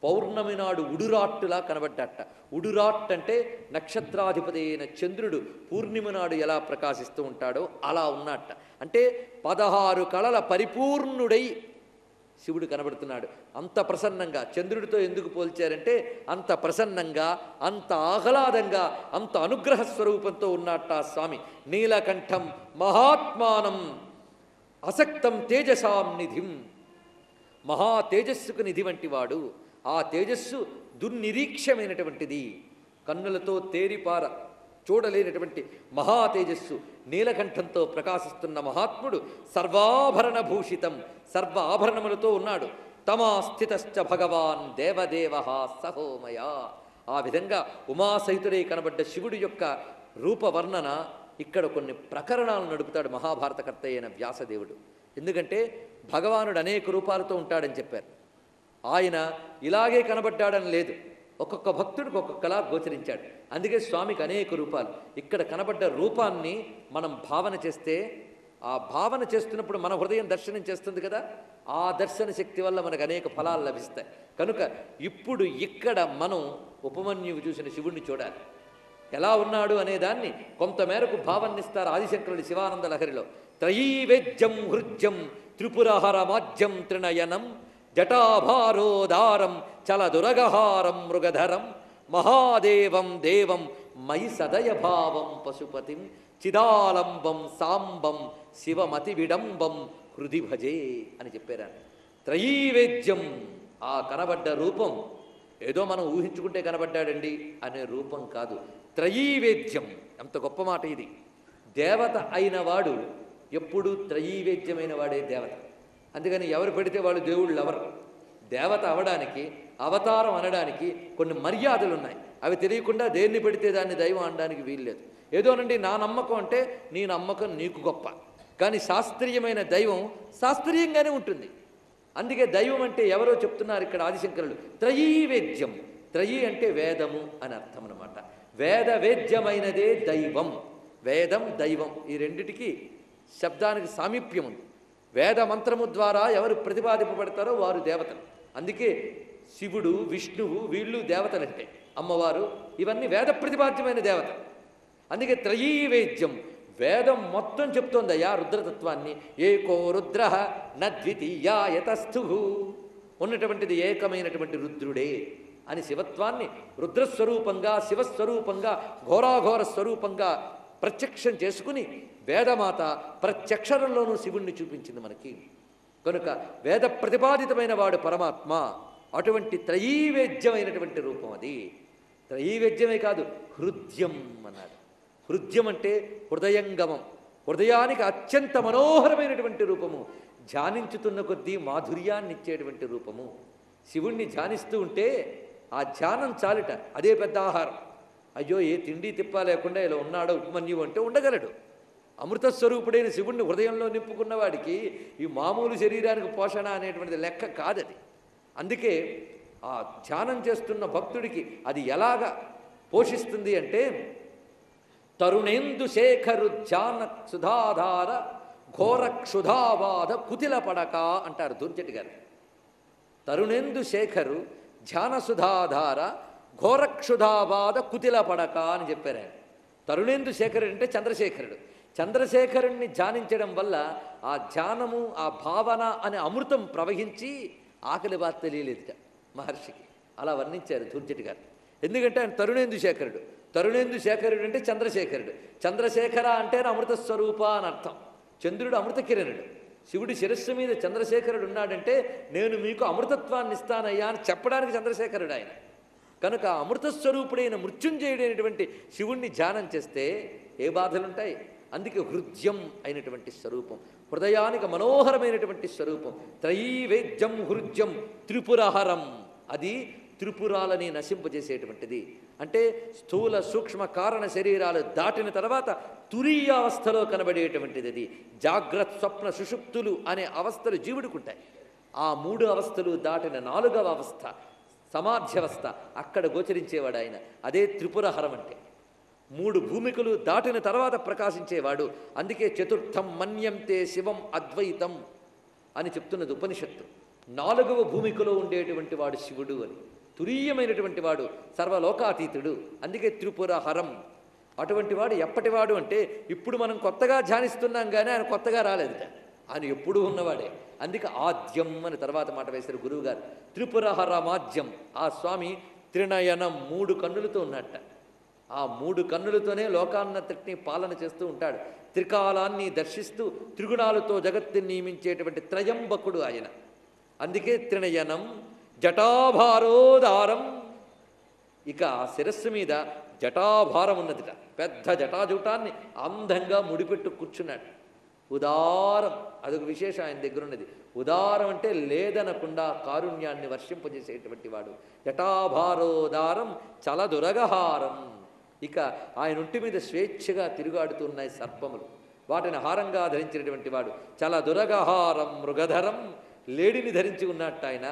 పౌర్ణమి నాడు ఉడురాట్టులా కనబడ్డట ఉడురాట్ అంటే నక్షత్రాధిపతి అయిన చంద్రుడు పూర్ణిమ నాడు ఎలా ప్రకాశిస్తూ ఉంటాడో అలా ఉన్నట్ట అంటే పదహారు కళల పరిపూర్ణుడై శివుడు కనబడుతున్నాడు అంత ప్రసన్నంగా చంద్రుడితో ఎందుకు పోల్చారంటే అంత ప్రసన్నంగా అంత ఆహ్లాదంగా అంత అనుగ్రహ స్వరూపంతో ఉన్నట్ట ఆ స్వామి నీలకంఠం మహాత్మానం అసక్తం తేజసాం నిధిం మహా తేజస్సుకు నిధి వంటి వాడు ఆ తేజస్సు దుర్నిరీక్షమైనటువంటిది కన్నులతో తేరిపార చూడలేనటువంటి మహా తేజస్సు నీలకంఠంతో ప్రకాశిస్తున్న మహాత్ముడు సర్వాభరణ భూషితం సర్వ ఆభరణములతో ఉన్నాడు తమా స్థితశ్చ భగవాన్ దేవదేవ సహోమయ ఆ విధంగా ఉమాసహితుడై కనబడ్డ శివుడి యొక్క రూపవర్ణన ఇక్కడ కొన్ని ప్రకరణాలు నడుపుతాడు మహాభారతకర్త అయిన వ్యాసదేవుడు ఎందుకంటే భగవానుడు అనేక రూపాలతో ఉంటాడని చెప్పారు ఆయన ఇలాగే కనబడ్డాడని లేదు ఒక్కొక్క భక్తుడికి ఒక్కొక్కలా గోచరించాడు అందుకే స్వామికి అనేక రూపాలు ఇక్కడ కనబడ్డ రూపాన్ని మనం భావన చేస్తే ఆ భావన చేస్తున్నప్పుడు మన హృదయం దర్శనం చేస్తుంది కదా ఆ దర్శన శక్తి వల్ల మనకు అనేక ఫలాలు లభిస్తాయి కనుక ఇప్పుడు ఇక్కడ మనం ఉపమన్యువు చూసిన శివుణ్ణి చూడాలి ఎలా ఉన్నాడు అనేదాన్ని కొంతమేరకు భావన్నిస్తారు ఆదిశంకరుడి శివానంద లహరిలో త్రయీవేద్యం హృద్యం త్రిపురహర మాధ్యం త్రినయనం జటాభారోదారం చలదురగహారం మృగధరం మహాదేవం దేవం మయి సదయభావం పశుపతిం చిదాలంబం సాంబం శివమతి విడంబం హృది భజే అని చెప్పారు త్రయీవేద్యం ఆ కనబడ్డ రూపం ఏదో మనం ఊహించుకుంటే కనబడ్డాడండి అనే రూపం కాదు త్రయీవేద్యం ఎంత గొప్ప మాట ఇది దేవత అయిన వాడు ఎప్పుడూ త్రయీవేద్యమైన వాడే దేవత అందుకని ఎవరు పెడితే వాళ్ళు దేవుళ్ళు ఎవరు దేవత అవడానికి అవతారం అనడానికి కొన్ని మర్యాదలు ఉన్నాయి అవి తెలియకుండా దేన్ని పెడితే దాన్ని దైవం అనడానికి వీల్లేదు ఏదోనండి నా నమ్మకం అంటే నీ నమ్మకం నీకు గొప్ప కానీ శాస్త్రీయమైన దైవం శాస్త్రీయంగానే ఉంటుంది అందుకే దైవం అంటే ఎవరో చెప్తున్నారు ఇక్కడ ఆదిశంకరులు త్రయీవేద్యం త్రయీ అంటే వేదము అని అర్థం అనమాట వేద వేద్యమైనదే దైవం వేదం దైవం ఈ రెండిటికి శబ్దానికి సామీప్యం ఉంది వేద మంత్రము ద్వారా ఎవరు ప్రతిపాదింపబడతారో వారు దేవతలు అందుకే శివుడు విష్ణువు వీళ్ళు దేవతలంటే అమ్మవారు ఇవన్నీ వేద ప్రతిపాద్యమైన దేవత అందుకే త్రయీవేద్యం వేదం మొత్తం చెప్తోందయ్యా రుద్రతత్వాన్ని ఏకో రుద్ర నద్వితీయాయతస్థు ఉన్నటువంటిది ఏకమైనటువంటి రుద్రుడే అని శివత్వాన్ని రుద్రస్వరూపంగా శివస్వరూపంగా ఘోరాఘోర స్వరూపంగా ప్రత్యక్షం చేసుకుని వేదమాత ప్రత్యక్షరంలోనూ శివుణ్ణి చూపించింది మనకి కనుక వేద ప్రతిపాదితమైన వాడు పరమాత్మ అటువంటి త్రయీవేద్యమైనటువంటి రూపం అది త్రయీవేద్యమే కాదు హృద్యం అన్నాడు హృద్యం అంటే హృదయంగమం హృదయానికి అత్యంత మనోహరమైనటువంటి రూపము ధ్యానించుతున్న కొద్దీ మాధుర్యాన్ని ఇచ్చేటువంటి రూపము శివుణ్ణి ధ్యానిస్తూ ఉంటే ఆ ధ్యానం చాలుట అదే పెద్ద ఆహారం అయ్యో ఏ తిండి తిప్ప లేకుండా ఇలా ఉన్నాడో ఉపమన్యువు అంటే ఉండగలడు అమృత స్వరూపుడైన శివుణ్ణి హృదయంలో నింపుకున్న వాడికి ఈ మామూలు శరీరానికి పోషణ అనేటువంటిది లెక్క కాదది అందుకే ఆ ధ్యానం చేస్తున్న భక్తుడికి అది ఎలాగ పోషిస్తుంది అంటే తరుణేందు శేఖరు ధ్యాన సుధాధార ఘోర క్షుధావాద కుతిల పడక అంటారు దుర్జటి గారు తరుణేందు శేఖరు ధ్యాన సుధాధార ఘోరక్షుధావాద కుతిల పడక అని చెప్పారు ఆయన తరుణేందు శేఖరుడు అంటే చంద్రశేఖరుడు చంద్రశేఖరుణ్ణి ధ్యానించడం వల్ల ఆ ధ్యానము ఆ భావన అనే అమృతం ప్రవహించి ఆకలి బాధ తెలియలేదుట మహర్షికి అలా వర్ణించారు దుర్జటి గారు ఎందుకంటే ఆయన తరుణేందు శేఖరుడు తరుణేందు శేఖరుడు అంటే చంద్రశేఖరుడు చంద్రశేఖర అంటే అమృత స్వరూప అని అర్థం చంద్రుడు అమృత కిరణుడు శివుడి శిరస్సు మీద చంద్రశేఖరుడు ఉన్నాడంటే నేను మీకు అమృతత్వాన్ని ఇస్తానయ్యా అని చెప్పడానికి చంద్రశేఖరుడు ఆయన కనుక ఆ అమృత స్వరూపుడైన మృత్యుంజయుడైనటువంటి శివుణ్ణి ధ్యానం చేస్తే ఏ బాధలుంటాయి అందుకే హృద్యం అయినటువంటి స్వరూపం హృదయానికి మనోహరమైనటువంటి స్వరూపం త్రయీవేద్యం హృద్యం త్రిపురహరం అది త్రిపురాలని నశింపజేసేటువంటిది అంటే స్థూల సూక్ష్మ కారణ శరీరాలు దాటిన తర్వాత తురీయ అవస్థలో కనబడేటువంటిది అది జాగ్రత్త స్వప్న సుషుప్తులు అనే అవస్థలు జీవుడికుంటాయి ఆ మూడు అవస్థలు దాటిన నాలుగవ అవస్థ సమాధ్యవస్థ అక్కడ గోచరించేవాడు ఆయన అదే త్రిపురహరం అంటే మూడు భూమికలు దాటిన తర్వాత ప్రకాశించేవాడు అందుకే చతుర్థం మన్యంతే శివం అద్వైతం అని చెప్తున్నది ఉపనిషత్తు నాలుగవ భూమికలో ఉండేటువంటి వాడు శివుడు అని తురీయమైనటువంటి వాడు సర్వలోకాతీతుడు అందుకే త్రిపుర హరం అటువంటి వాడు ఎప్పటివాడు అంటే ఇప్పుడు మనం కొత్తగా ధ్యానిస్తున్నాం కానీ ఆయన కొత్తగా రాలేదుట ఆయన ఎప్పుడూ ఉన్నవాడే అందుకే ఆద్యం అని తర్వాత మాట వేశారు గురువుగారు త్రిపురహర మాధ్యం ఆ స్వామి త్రినయనం మూడు కన్నులతో ఉన్నట్ట ఆ మూడు కన్నులతోనే లోకాన్నతటిని పాలన చేస్తూ ఉంటాడు త్రికాలాన్ని దర్శిస్తూ త్రిగుణాలతో జగత్తుని నియమించేటువంటి త్రయంబకుడు ఆయన అందుకే త్రినయనం జటాభారోదారం ఇక ఆ శిరస్సు మీద జటాభారం ఉన్నదిట పెద్ద జటాజూటాన్ని అందంగా ముడిపెట్టు కూర్చున్నాడు ఉదారం అదొక విశేషం ఆయన దగ్గర ఉన్నది ఉదారం అంటే లేదనకుండా కారుణ్యాన్ని వర్షింపజేసేటువంటి వాడు జటాభారోదారం చలదురగహారం ఇక ఆయన ఒంటి మీద స్వేచ్ఛగా తిరుగాడుతున్నాయి సర్పములు వాటిని హారంగా ధరించినటువంటి వాడు చాలా దురగహారం మృగధరం లేడిని ధరించి ఉన్నట్టు ఆయన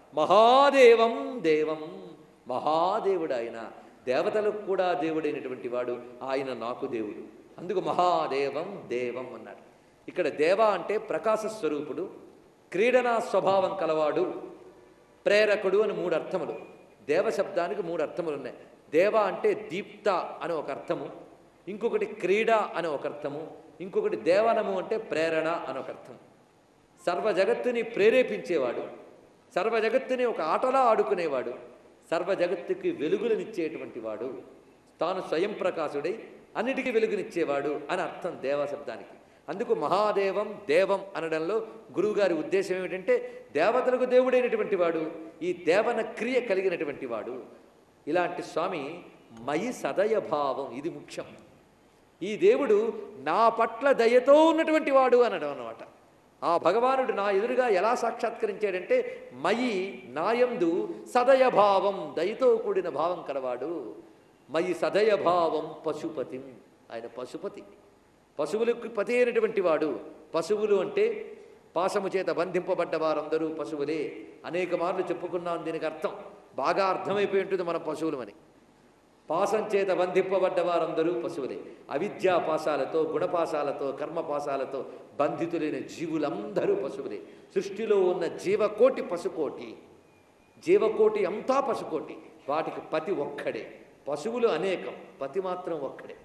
మహాదేవం దేవం మహాదేవుడు ఆయన దేవతలకు కూడా దేవుడైనటువంటి వాడు ఆయన నాకు దేవుడు అందుకు మహాదేవం దేవం అన్నాడు ఇక్కడ దేవ అంటే ప్రకాశ స్వరూపుడు క్రీడనా స్వభావం కలవాడు ప్రేరకుడు అని మూడు అర్థములు దేవ శబ్దానికి మూడు అర్థములు ఉన్నాయి దేవ అంటే దీప్త అని ఒక అర్థము ఇంకొకటి క్రీడ అని ఒక అర్థము ఇంకొకటి దేవనము అంటే ప్రేరణ అని ఒక అర్థం సర్వ జగత్తుని ప్రేరేపించేవాడు సర్వ జగత్తుని ఒక ఆటలా ఆడుకునేవాడు సర్వ జగత్తుకి వెలుగులనిచ్చేటువంటి వాడు తాను స్వయం ప్రకాశుడై అన్నిటికీ వెలుగునిచ్చేవాడు అని అర్థం దేవ శబ్దానికి అందుకు మహాదేవం దేవం అనడంలో గురువుగారి ఉద్దేశం ఏమిటంటే దేవతలకు దేవుడైనటువంటి వాడు ఈ దేవన క్రియ కలిగినటువంటి వాడు ఇలాంటి స్వామి మయి సదయ భావం ఇది ముఖ్యం ఈ దేవుడు నా పట్ల దయతో ఉన్నటువంటి వాడు అనడం అన్నమాట ఆ భగవానుడు నా ఎదురుగా ఎలా సాక్షాత్కరించాడంటే మయి నాయందు సదయ భావం దయతో కూడిన భావం కలవాడు మయి సదయ భావం పశుపతి ఆయన పశుపతి పశువులకు పతి అయినటువంటి వాడు పశువులు అంటే పాశము చేత బంధింపబడ్డ వారందరూ పశువులే అనేక మార్లు చెప్పుకున్నాం దీనికి అర్థం బాగా అర్థమైపోయి ఉంటుంది మన పశువులమని పాశం చేత బంధింపబడ్డ వారందరూ పశువులే అవిద్యా పాశాలతో గుణపాశాలతో కర్మపాశాలతో బంధితులైన జీవులందరూ పశువులే సృష్టిలో ఉన్న జీవకోటి పశుకోటి జీవకోటి అంతా పశుకోటి వాటికి పతి ఒక్కడే పశువులు అనేకం పతి మాత్రం ఒక్కడే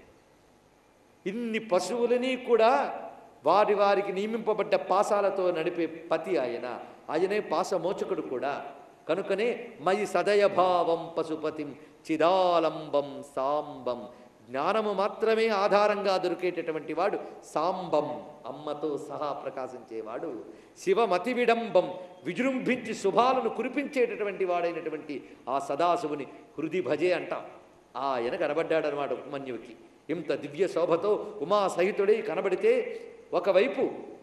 ఇన్ని పశువులని కూడా వారి వారికి నియమింపబడ్డ పాసాలతో నడిపే పతి ఆయన ఆయనే పాసమోచకుడు కూడా కనుకనే మయి సదయభావం పశుపతిం చిదాలంబం సాంబం జ్ఞానము మాత్రమే ఆధారంగా దొరికేటటువంటి వాడు సాంబం అమ్మతో సహా ప్రకాశించేవాడు శివమతి విడంబం విజృంభించి శుభాలను కురిపించేటటువంటి వాడైనటువంటి ఆ సదాశివుని హృది భజే అంటాం ఆయన కనబడ్డాడనమాట ఉపమన్యుడికి ఇంత దివ్య శోభతో ఉమా సహితుడై కనబడితే ఒకవైపు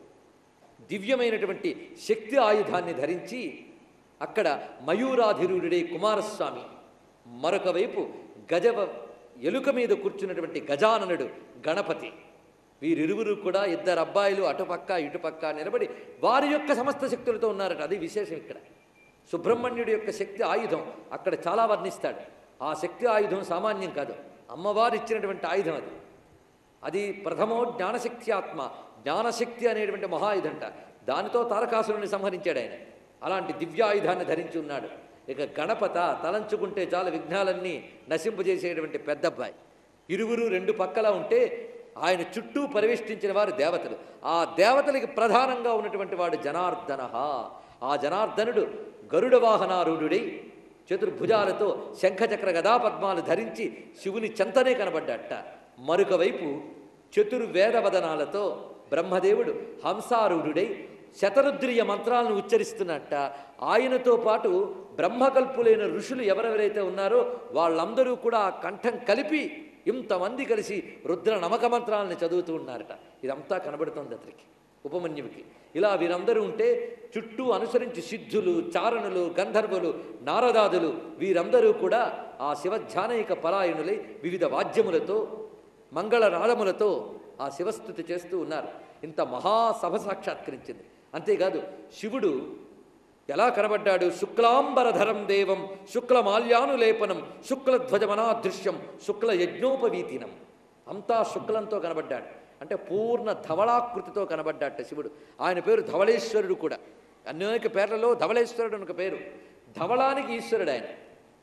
దివ్యమైనటువంటి శక్తి ఆయుధాన్ని ధరించి అక్కడ మయూరాధిరూఢుడే కుమారస్వామి మరొక వైపు గజవ ఎలుక మీద కూర్చున్నటువంటి గజాననుడు గణపతి వీరిరువురు కూడా ఇద్దరు అబ్బాయిలు అటుపక్క ఇటుపక్క నిలబడి వారి యొక్క సమస్త శక్తులతో ఉన్నారట అది విశేషం ఇక్కడ సుబ్రహ్మణ్యుడి యొక్క శక్తి ఆయుధం అక్కడ చాలా వర్ణిస్తాడు ఆ శక్తి ఆయుధం సామాన్యం కాదు అమ్మవారు ఇచ్చినటువంటి ఆయుధం అది అది ప్రథమో జ్ఞానశక్తి ఆత్మ జ్ఞానశక్తి అనేటువంటి మహాయుధంట దానితో తారకాసురుని సంహరించాడు ఆయన అలాంటి దివ్యాయుధాన్ని ధరించి ఉన్నాడు ఇక గణపత తలంచుకుంటే చాలా విఘ్నాలన్నీ నశింపజేసేటువంటి పెద్దబ్బాయి ఇరువురు రెండు పక్కల ఉంటే ఆయన చుట్టూ పరివేష్టించిన వారు దేవతలు ఆ దేవతలకి ప్రధానంగా ఉన్నటువంటి వాడు జనార్దన ఆ జనార్దనుడు గరుడ వాహనారూఢుడై చతుర్భుజాలతో శంఖచక్ర గదాపద్మాలు ధరించి శివుని చెంతనే కనబడ్డట మరొక వైపు చతుర్వేదవదనాలతో బ్రహ్మదేవుడు హంసారూఢుడై శతరుద్రియ మంత్రాలను ఉచ్చరిస్తున్నట్ట ఆయనతో పాటు బ్రహ్మకల్పులైన ఋషులు ఎవరెవరైతే ఉన్నారో వాళ్ళందరూ కూడా ఆ కంఠం కలిపి ఇంతమంది కలిసి రుద్ర నమక మంత్రాలను చదువుతూ ఉన్నారట ఇదంతా కనబడుతోంది అతనికి ఉపమన్యుడికి ఇలా వీరందరూ ఉంటే చుట్టూ అనుసరించి సిద్ధులు చారణులు గంధర్వులు నారదాదులు వీరందరూ కూడా ఆ శివధ్యానయిక పరాయణులై వివిధ వాద్యములతో మంగళ నాదములతో ఆ శివస్థుతి చేస్తూ ఉన్నారు ఇంత మహాసభ సాక్షాత్కరించింది అంతేకాదు శివుడు ఎలా కనబడ్డాడు శుక్లాంబరధరం దేవం శుక్లమాల్యానులేపనం శుక్లధ్వజమనాదృశ్యం శుక్ల యజ్ఞోపవీతినం అంతా శుక్లంతో కనబడ్డాడు అంటే పూర్ణ ధవళాకృతితో కనబడ్డాట శివుడు ఆయన పేరు ధవళేశ్వరుడు కూడా అనేక పేర్లలో ధవళేశ్వరుడు అని ఒక పేరు ధవళానికి ఈశ్వరుడు ఆయన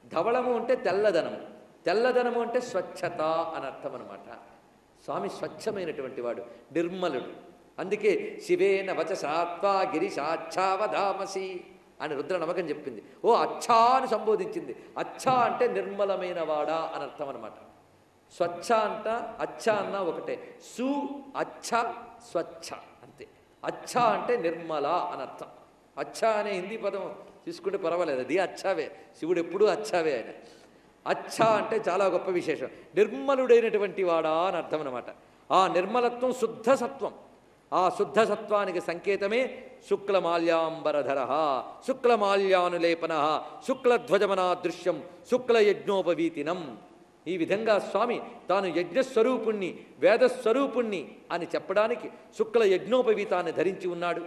ధవళము అంటే తెల్లదనము తెల్లదనము అంటే స్వచ్ఛత అని అర్థం అనమాట స్వామి స్వచ్ఛమైనటువంటి వాడు నిర్మలుడు అందుకే శివేన వచసాత్వా గిరిశాచ్ఛావధామసి అని రుద్ర నమ్మకం చెప్పింది ఓ అచ్ఛా అని సంబోధించింది అచ్ఛా అంటే నిర్మలమైన వాడా అని అర్థం అనమాట స్వచ్ఛ అంట అచ్చ అన్న ఒకటే సు అచ్చ స్వచ్ఛ అంతే అచ్చ అంటే నిర్మల అని అర్థం అచ్చ అనే హిందీ పదం తీసుకుంటే పర్వాలేదు అది అచ్చావే శివుడు ఎప్పుడూ అచ్చావే ఆయన అచ్చ అంటే చాలా గొప్ప విశేషం నిర్మలుడైనటువంటి వాడా అని అర్థం అనమాట ఆ నిర్మలత్వం శుద్ధ సత్వం ఆ శుద్ధ సత్వానికి సంకేతమే శుక్లమాల్యాంబరధర శుక్లమాల్యానులేపన శుక్లధ్వజమనాదృశ్యం శుక్లయజ్ఞోపవీతినం ఈ విధంగా స్వామి తాను యజ్ఞస్వరూపుణ్ణి వేదస్వరూపుణ్ణి అని చెప్పడానికి శుక్ల యజ్ఞోపవీతాన్ని ధరించి ఉన్నాడు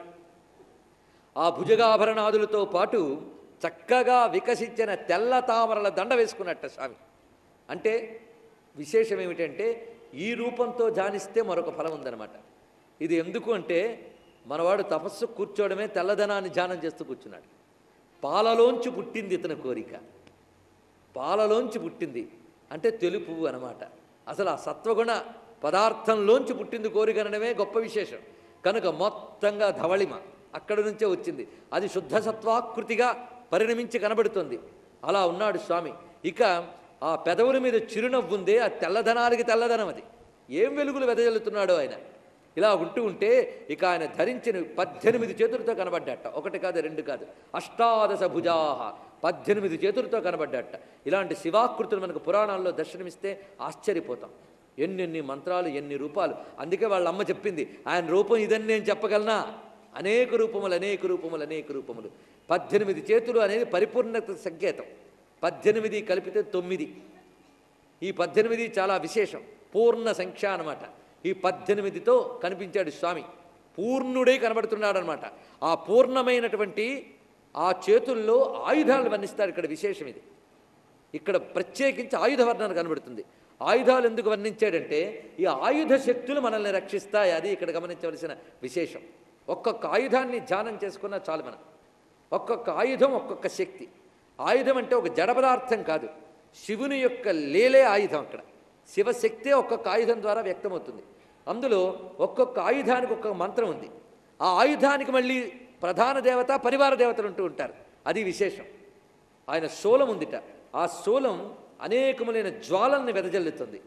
ఆ భుజగాభరణాదులతో పాటు చక్కగా వికసించిన తెల్ల తామరల దండ వేసుకున్నట్ట స్వామి అంటే విశేషం ఏమిటంటే ఈ రూపంతో ధ్యానిస్తే మరొక ఫలం ఉందన్నమాట ఇది ఎందుకు అంటే మనవాడు తపస్సు కూర్చోవడమే తెల్లదనాన్ని ధ్యానం చేస్తూ కూర్చున్నాడు పాలలోంచి పుట్టింది ఇతని కోరిక పాలలోంచి పుట్టింది అంటే తెలుపు అనమాట అసలు ఆ సత్వగుణ పదార్థంలోంచి పుట్టింది కోరిక అనడమే గొప్ప విశేషం కనుక మొత్తంగా ధవళిమ అక్కడి నుంచే వచ్చింది అది శుద్ధ సత్వాకృతిగా పరిణమించి కనబడుతుంది అలా ఉన్నాడు స్వామి ఇక ఆ పెదవుల మీద చిరునవ్వుందే ఆ తెల్లదనానికి తెల్లదనం అది ఏం వెలుగులు వెదజల్లుతున్నాడో ఆయన ఇలా ఉంటూ ఉంటే ఇక ఆయన ధరించిన పద్దెనిమిది చేతులతో కనబడ్డట ఒకటి కాదు రెండు కాదు అష్టాదశ భుజాహ పద్దెనిమిది చేతులతో కనబడ్డట ఇలాంటి శివాకృతులు మనకు పురాణాల్లో దర్శనమిస్తే ఆశ్చర్యపోతాం ఎన్నెన్ని మంత్రాలు ఎన్ని రూపాలు అందుకే వాళ్ళ అమ్మ చెప్పింది ఆయన రూపం ఇదని నేను చెప్పగలనా అనేక రూపములు అనేక రూపములు అనేక రూపములు పద్దెనిమిది చేతులు అనేది పరిపూర్ణత సంకేతం పద్దెనిమిది కలిపితే తొమ్మిది ఈ పద్దెనిమిది చాలా విశేషం పూర్ణ సంఖ్య అనమాట ఈ పద్దెనిమిదితో కనిపించాడు స్వామి పూర్ణుడే కనబడుతున్నాడు అనమాట ఆ పూర్ణమైనటువంటి ఆ చేతుల్లో ఆయుధాలు వర్ణిస్తాడు ఇక్కడ విశేషం ఇది ఇక్కడ ప్రత్యేకించి ఆయుధ వర్ణన కనబడుతుంది ఆయుధాలు ఎందుకు వర్ణించాడంటే ఈ ఆయుధ శక్తులు మనల్ని రక్షిస్తాయి అది ఇక్కడ గమనించవలసిన విశేషం ఒక్కొక్క ఆయుధాన్ని ధ్యానం చేసుకున్నా చాలు మనం ఒక్కొక్క ఆయుధం ఒక్కొక్క శక్తి ఆయుధం అంటే ఒక జడ పదార్థం కాదు శివుని యొక్క లేలే ఆయుధం అక్కడ శివశక్తే ఒక్కొక్క ఆయుధం ద్వారా వ్యక్తమవుతుంది అందులో ఒక్కొక్క ఆయుధానికి ఒక్కొక్క మంత్రం ఉంది ఆ ఆయుధానికి మళ్ళీ ప్రధాన దేవత పరివార దేవతలు ఉంటూ ఉంటారు అది విశేషం ఆయన శూలం ఉందిట ఆ శూలం అనేకములైన జ్వాలల్ని వెదజల్లుతుంది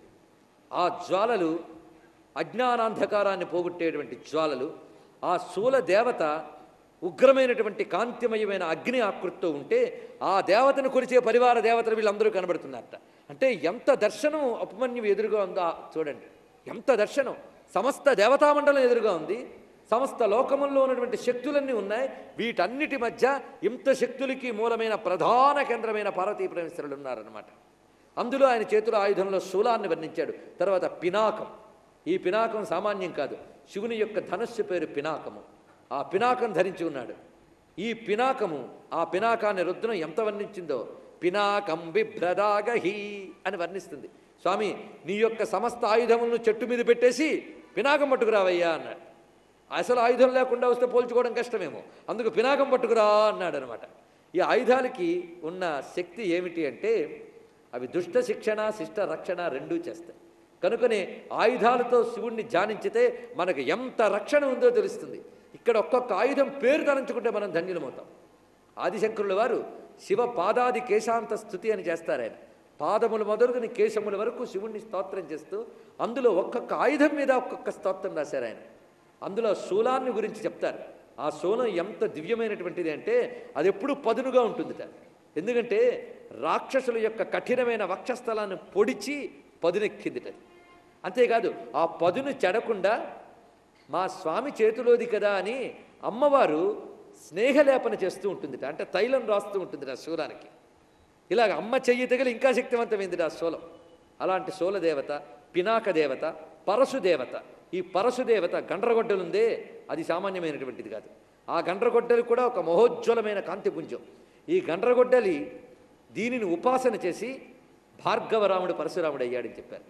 ఆ జ్వాలలు అజ్ఞానాంధకారాన్ని పోగొట్టేటువంటి జ్వాలలు ఆ శూల దేవత ఉగ్రమైనటువంటి కాంతిమయమైన అగ్ని ఆకృతితో ఉంటే ఆ దేవతను కొలిచే పరివార దేవతలు వీళ్ళందరూ కనబడుతున్నారట అంటే ఎంత దర్శనం ఉపమన్యు ఎదురుగా ఉందో ఆ- చూడండి ఎంత దర్శనం సమస్త దేవతామండలం ఎదురుగా ఉంది సమస్త లోకముల్లో ఉన్నటువంటి శక్తులన్నీ ఉన్నాయి వీటన్నిటి మధ్య ఇంత శక్తులకి మూలమైన ప్రధాన కేంద్రమైన పార్వతీ పరమేశ్వరులు ఉన్నారన్నమాట అందులో ఆయన చేతుల ఆయుధంలో శూలాన్ని వర్ణించాడు తర్వాత పినాకం ఈ పినాకం సామాన్యం కాదు శివుని యొక్క ధనస్సు పేరు పినాకము ఆ పినాకం ధరించి ఉన్నాడు ఈ పినాకము ఆ పినాకాన్ని రుద్రం ఎంత వర్ణించిందో పినాకం బిభ్రదాగహి అని వర్ణిస్తుంది స్వామి నీ యొక్క సమస్త ఆయుధములను చెట్టు మీద పెట్టేసి పినాకం పట్టుకురావయ్యా అన్నాడు అసలు ఆయుధం లేకుండా వస్తే పోల్చుకోవడం కష్టమేమో అందుకు పినాకం పట్టుకురా అన్నాడు అనమాట ఈ ఆయుధాలకి ఉన్న శక్తి ఏమిటి అంటే అవి దుష్ట శిక్షణ శిష్ట రక్షణ రెండూ చేస్తాయి కనుకనే ఆయుధాలతో శివుణ్ణి ధ్యానించితే మనకు ఎంత రక్షణ ఉందో తెలుస్తుంది ఇక్కడ ఒక్కొక్క ఆయుధం పేరు తలంచుకుంటే మనం ధన్యులమవుతాం ఆదిశంకరుల వారు శివ పాదాది కేశాంత స్థుతి అని చేస్తారు ఆయన పాదములు మొదలుకొని కేశముల వరకు శివుణ్ణి స్తోత్రం చేస్తూ అందులో ఒక్కొక్క ఆయుధం మీద ఒక్కొక్క స్తోత్రం రాశారు ఆయన అందులో శూలాన్ని గురించి చెప్తారు ఆ శూలం ఎంత దివ్యమైనటువంటిది అంటే అది ఎప్పుడూ పదునుగా ఉంటుందిట ఎందుకంటే రాక్షసుల యొక్క కఠినమైన వక్షస్థలాన్ని పొడిచి పదునెక్కిందిట అది. అంతేకాదు ఆ పదును చెడకుండా మా స్వామి చేతిలోది కదా అని అమ్మవారు స్నేహలేపన చేస్తూ ఉంటుందిట అంటే తైలం రాస్తూ ఉంటుంది ఆ శూలానికి ఇలాగ అమ్మ చెయ్యి తగిలి ఇంకా శక్తివంతమైంది ఆ శూలం అలాంటి శూల దేవత పినాక దేవత పరశు దేవత ఈ పరశు దేవత గండ్రగొడ్డలుందే అది సామాన్యమైనటువంటిది కాదు ఆ గండ్రగొడ్డలి కూడా ఒక మహోజ్వలమైన కాంతిపుంజం ఈ గండ్రగొడ్డలి దీనిని ఉపాసన చేసి భార్గవరాముడు పరశురాముడు అయ్యాడని చెప్పారు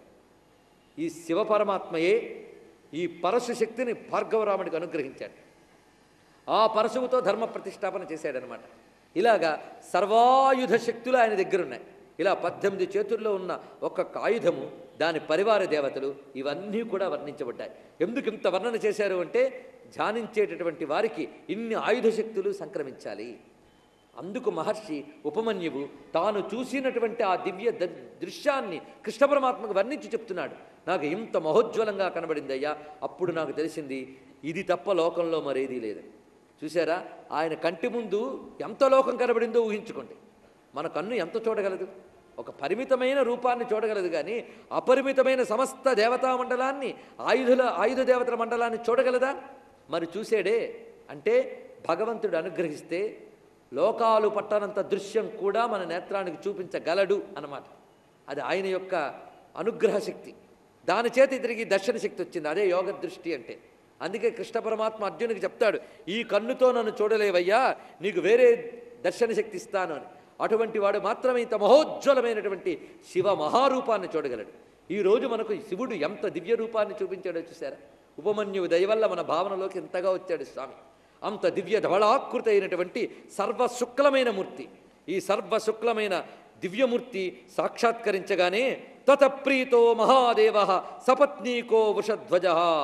ఈ శివపరమాత్మయే ఈ పరశు శక్తిని భార్గవరాముడికి అనుగ్రహించాడు ఆ పరశువుతో ధర్మ ప్రతిష్టాపన చేశాడనమాట ఇలాగా సర్వాయుధ శక్తులు ఆయన దగ్గర ఉన్నాయి ఇలా పద్దెనిమిది చేతుల్లో ఉన్న ఒక్కొక్క ఆయుధము దాని పరివార దేవతలు ఇవన్నీ కూడా వర్ణించబడ్డాయి ఎందుకు ఇంత వర్ణన చేశారు అంటే ధ్యానించేటటువంటి వారికి ఇన్ని ఆయుధ శక్తులు సంక్రమించాలి అందుకు మహర్షి ఉపమన్యువు తాను చూసినటువంటి ఆ దివ్య ద- దృశ్యాన్ని కృష్ణ పరమాత్మకు వర్ణించి చెప్తున్నాడు నాకు ఇంత మహోజ్వలంగా కనబడింది అయ్యా అప్పుడు నాకు తెలిసింది ఇది తప్ప లోకంలో మరేదీ లేదు చూసారా ఆయన కంటి ముందు ఎంత లోకం కనబడిందో ఊహించుకోండి మన కన్ను ఎంత చూడగలదు ఒక పరిమితమైన రూపాన్ని చూడగలదు కానీ అపరిమితమైన సమస్త దేవతా మండలాన్ని ఆయుధుల ఆయుధ దేవతల మండలాన్ని చూడగలదా మరి చూసాడే అంటే భగవంతుడు అనుగ్రహిస్తే లోకాలు పట్టనంత దృశ్యం కూడా మన నేత్రానికి చూపించగలడు అన్నమాట అది ఆయన యొక్క అనుగ్రహ శక్తి దాని చేత ఇతనికి దర్శన శక్తి వచ్చింది అదే యోగ దృష్టి అంటే అందుకే కృష్ణ పరమాత్మ అర్జునుడికి చెప్తాడు ఈ కన్నుతో నన్ను చూడలేవయ్యా నీకు వేరే దర్శన శక్తి ఇస్తాను అని అటువంటి వాడు మాత్రమే ఇంత మహోజ్వలమైనటువంటి శివ మహారూపాన్ని చూడగలడు ఈ రోజు మనకు శివుడు ఎంత దివ్య రూపాన్ని చూపించాడో చూసారా ఉపమన్యువు దయవల్ల మన భావనలోకి ఎంతగా వచ్చాడు స్వామి అంత దివ్య ధవళాకృత అయినటువంటి సర్వశుక్లమైన మూర్తి ఈ సర్వశుక్లమైన దివ్యమూర్తి సాక్షాత్కరించగానే తతప్రీతో మహాదేవ సపత్నీకో వృషధ్వజ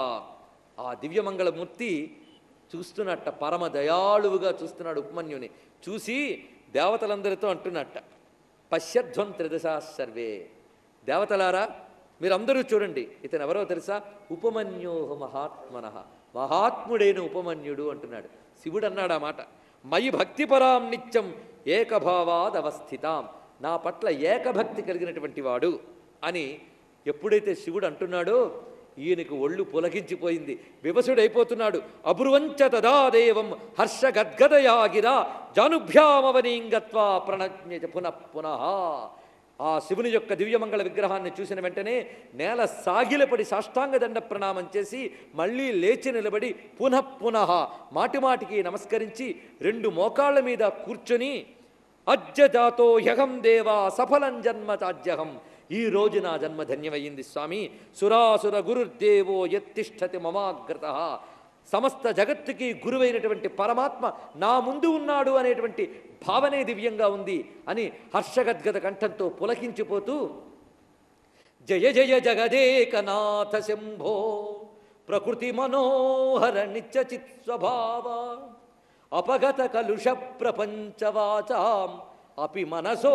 ఆ దివ్యమంగళమూర్తి చూస్తున్నట్ట పరమ దయాళువుగా చూస్తున్నాడు ఉపమన్యుని చూసి దేవతలందరితో అంటున్నట్ట పశ్యధ్వం త్రిదశా సర్వే దేవతలారా మీరందరూ చూడండి ఇతను ఎవరో తెలుసా ఉపమన్యోహ మహాత్మన మహాత్ముడైన ఉపమన్యుడు అంటున్నాడు శివుడు అన్నాడు ఆ మాట మయి భక్తిపరాం నిత్యం ఏకభావాదవస్థితాం నా పట్ల ఏకభక్తి కలిగినటువంటి వాడు అని ఎప్పుడైతే శివుడు అంటున్నాడో ఈయనకు ఒళ్ళు పులకించిపోయింది వివసుడైపోతున్నాడు అబ్రువంచ తదాదేవం హర్ష గద్గదయాగిరా జానుభ్యామవనీంగత్వా ప్రణజ్ఞ పునః పునః ఆ శివుని యొక్క దివ్యమంగళ విగ్రహాన్ని చూసిన వెంటనే నేల సాగిలపడి సాష్టాంగ దండ ప్రణామం చేసి మళ్ళీ లేచి నిలబడి పునః పునః మాటిమాటికి నమస్కరించి రెండు మోకాళ్ళ మీద కూర్చొని అజ్జజాతో యహం దేవా సఫలం జన్మ చాజ్యహం ఈ రోజు నా జన్మ ధన్యమయ్యింది స్వామి సురాసుర గురుర్దేవో యత్తిష్టతి మమాగ్రత సమస్త జగత్తుకి గురువైనటువంటి పరమాత్మ నా ముందు ఉన్నాడు అనేటువంటి భావనే దివ్యంగా ఉంది అని హర్షగద్గద కంఠంతో పులకించిపోతూ జయ జయ జగదేకనాథ శంభో ప్రకృతి మనోహర నిత్య చిత్ స్వభావ అపగత కలుష ప్రపంచవాచాం అపి మనసో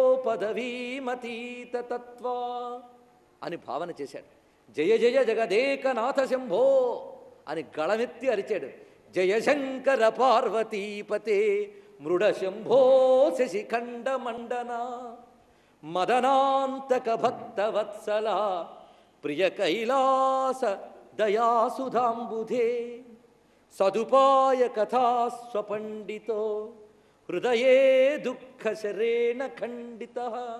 పదవీమతీత తత్వా అని భావన చేశాడు జయ జయ జగదేకనాథ శంభో అని గళమెత్తి అరిచాడు జయ శంకర పార్వతీపతే మృడ శంభో శశిఖండ మండన మదనాంతక భక్త వత్సల ప్రియ కైలాస దయాసుధాంబుధే సదుపాయ కథాస్వపండితో హృదయే దుఃఖ శరేణ ఖండిత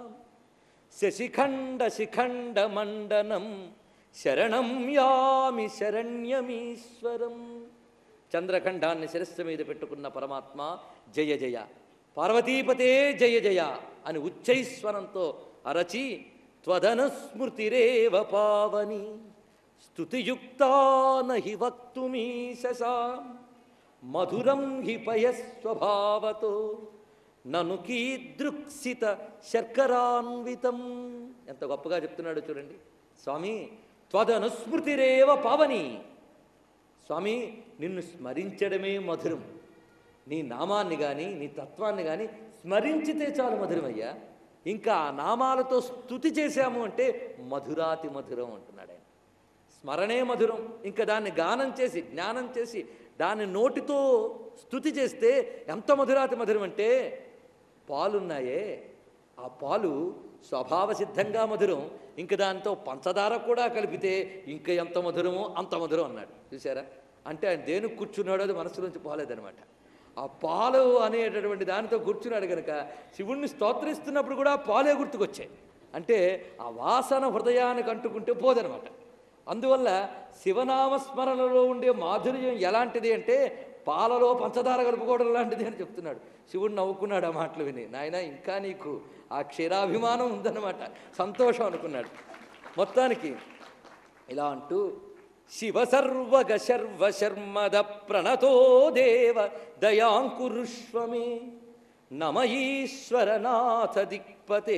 శశిఖండ శిఖండ మండనం శరణం యామి శరణ్యమీశ్వరం చంద్రఖండాన్ని శిరస్సు మీద పెట్టుకున్న పరమాత్మ జయ జయ పార్వతీపతే జయ జయ అని ఉచ్చైస్వరంతో అరచి త్వదనుస్మృతిరేవ పావని స్తుతియుక్తా నహి వక్తుమీశసా మధురం హి పయస్వభావతో నను కీదృక్సిత శర్కరాన్వితం ఎంత గొప్పగా చెప్తున్నాడు చూడండి స్వామి త్వదనుస్మృతిరేవ పావని స్వామి నిన్ను స్మరించడమే మధురం నీ నామాన్ని కానీ నీ తత్వాన్ని కానీ స్మరించితే చాలు మధురమయ్యా ఇంకా ఆ నామాలతో స్తుతి చేశాము అంటే మధురాతి మధురం అంటున్నాడు ఆయన స్మరణే మధురం ఇంకా దాన్ని గానం చేసి జ్ఞానం చేసి దాన్ని నోటితో స్తుతి చేస్తే ఎంత మధురాతి మధురం అంటే పాలున్నాయే ఆ పాలు స్వభావ సిద్ధంగా మధురం ఇంక దాంతో పంచదార కూడా కలిపితే ఇంకా ఎంత మధురమో అంత మధురం అన్నాడు చూసారా అంటే ఆయన దేనికి కూర్చున్నాడో అది మనసులోంచి పోలేదనమాట ఆ పాలు అనేటటువంటి దానితో కూర్చున్నాడు కనుక శివుణ్ణి స్తోత్రిస్తున్నప్పుడు కూడా పాలే గుర్తుకొచ్చాయి అంటే ఆ వాసన హృదయానికి అంటుకుంటే పోదనమాట అందువల్ల శివనామస్మరణలో ఉండే మాధుర్యం ఎలాంటిది అంటే పాలలో పంచదార కలుపుకోవడం లాంటిది అని చెప్తున్నాడు శివుడు నవ్వుకున్నాడు ఆ మాటలు విని నాయన ఇంకా నీకు ఆ క్షీరాభిమానం ఉందన్నమాట సంతోషం అనుకున్నాడు మొత్తానికి ఇలా అంటూ శివ సర్వగ శర్వ శర్మద ప్రణతో దేవ దయాంకురుష్వమే నమ ఈశ్వరనాథ దిక్పతే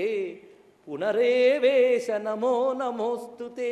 పునరేవేశ నమో నమోస్తుతే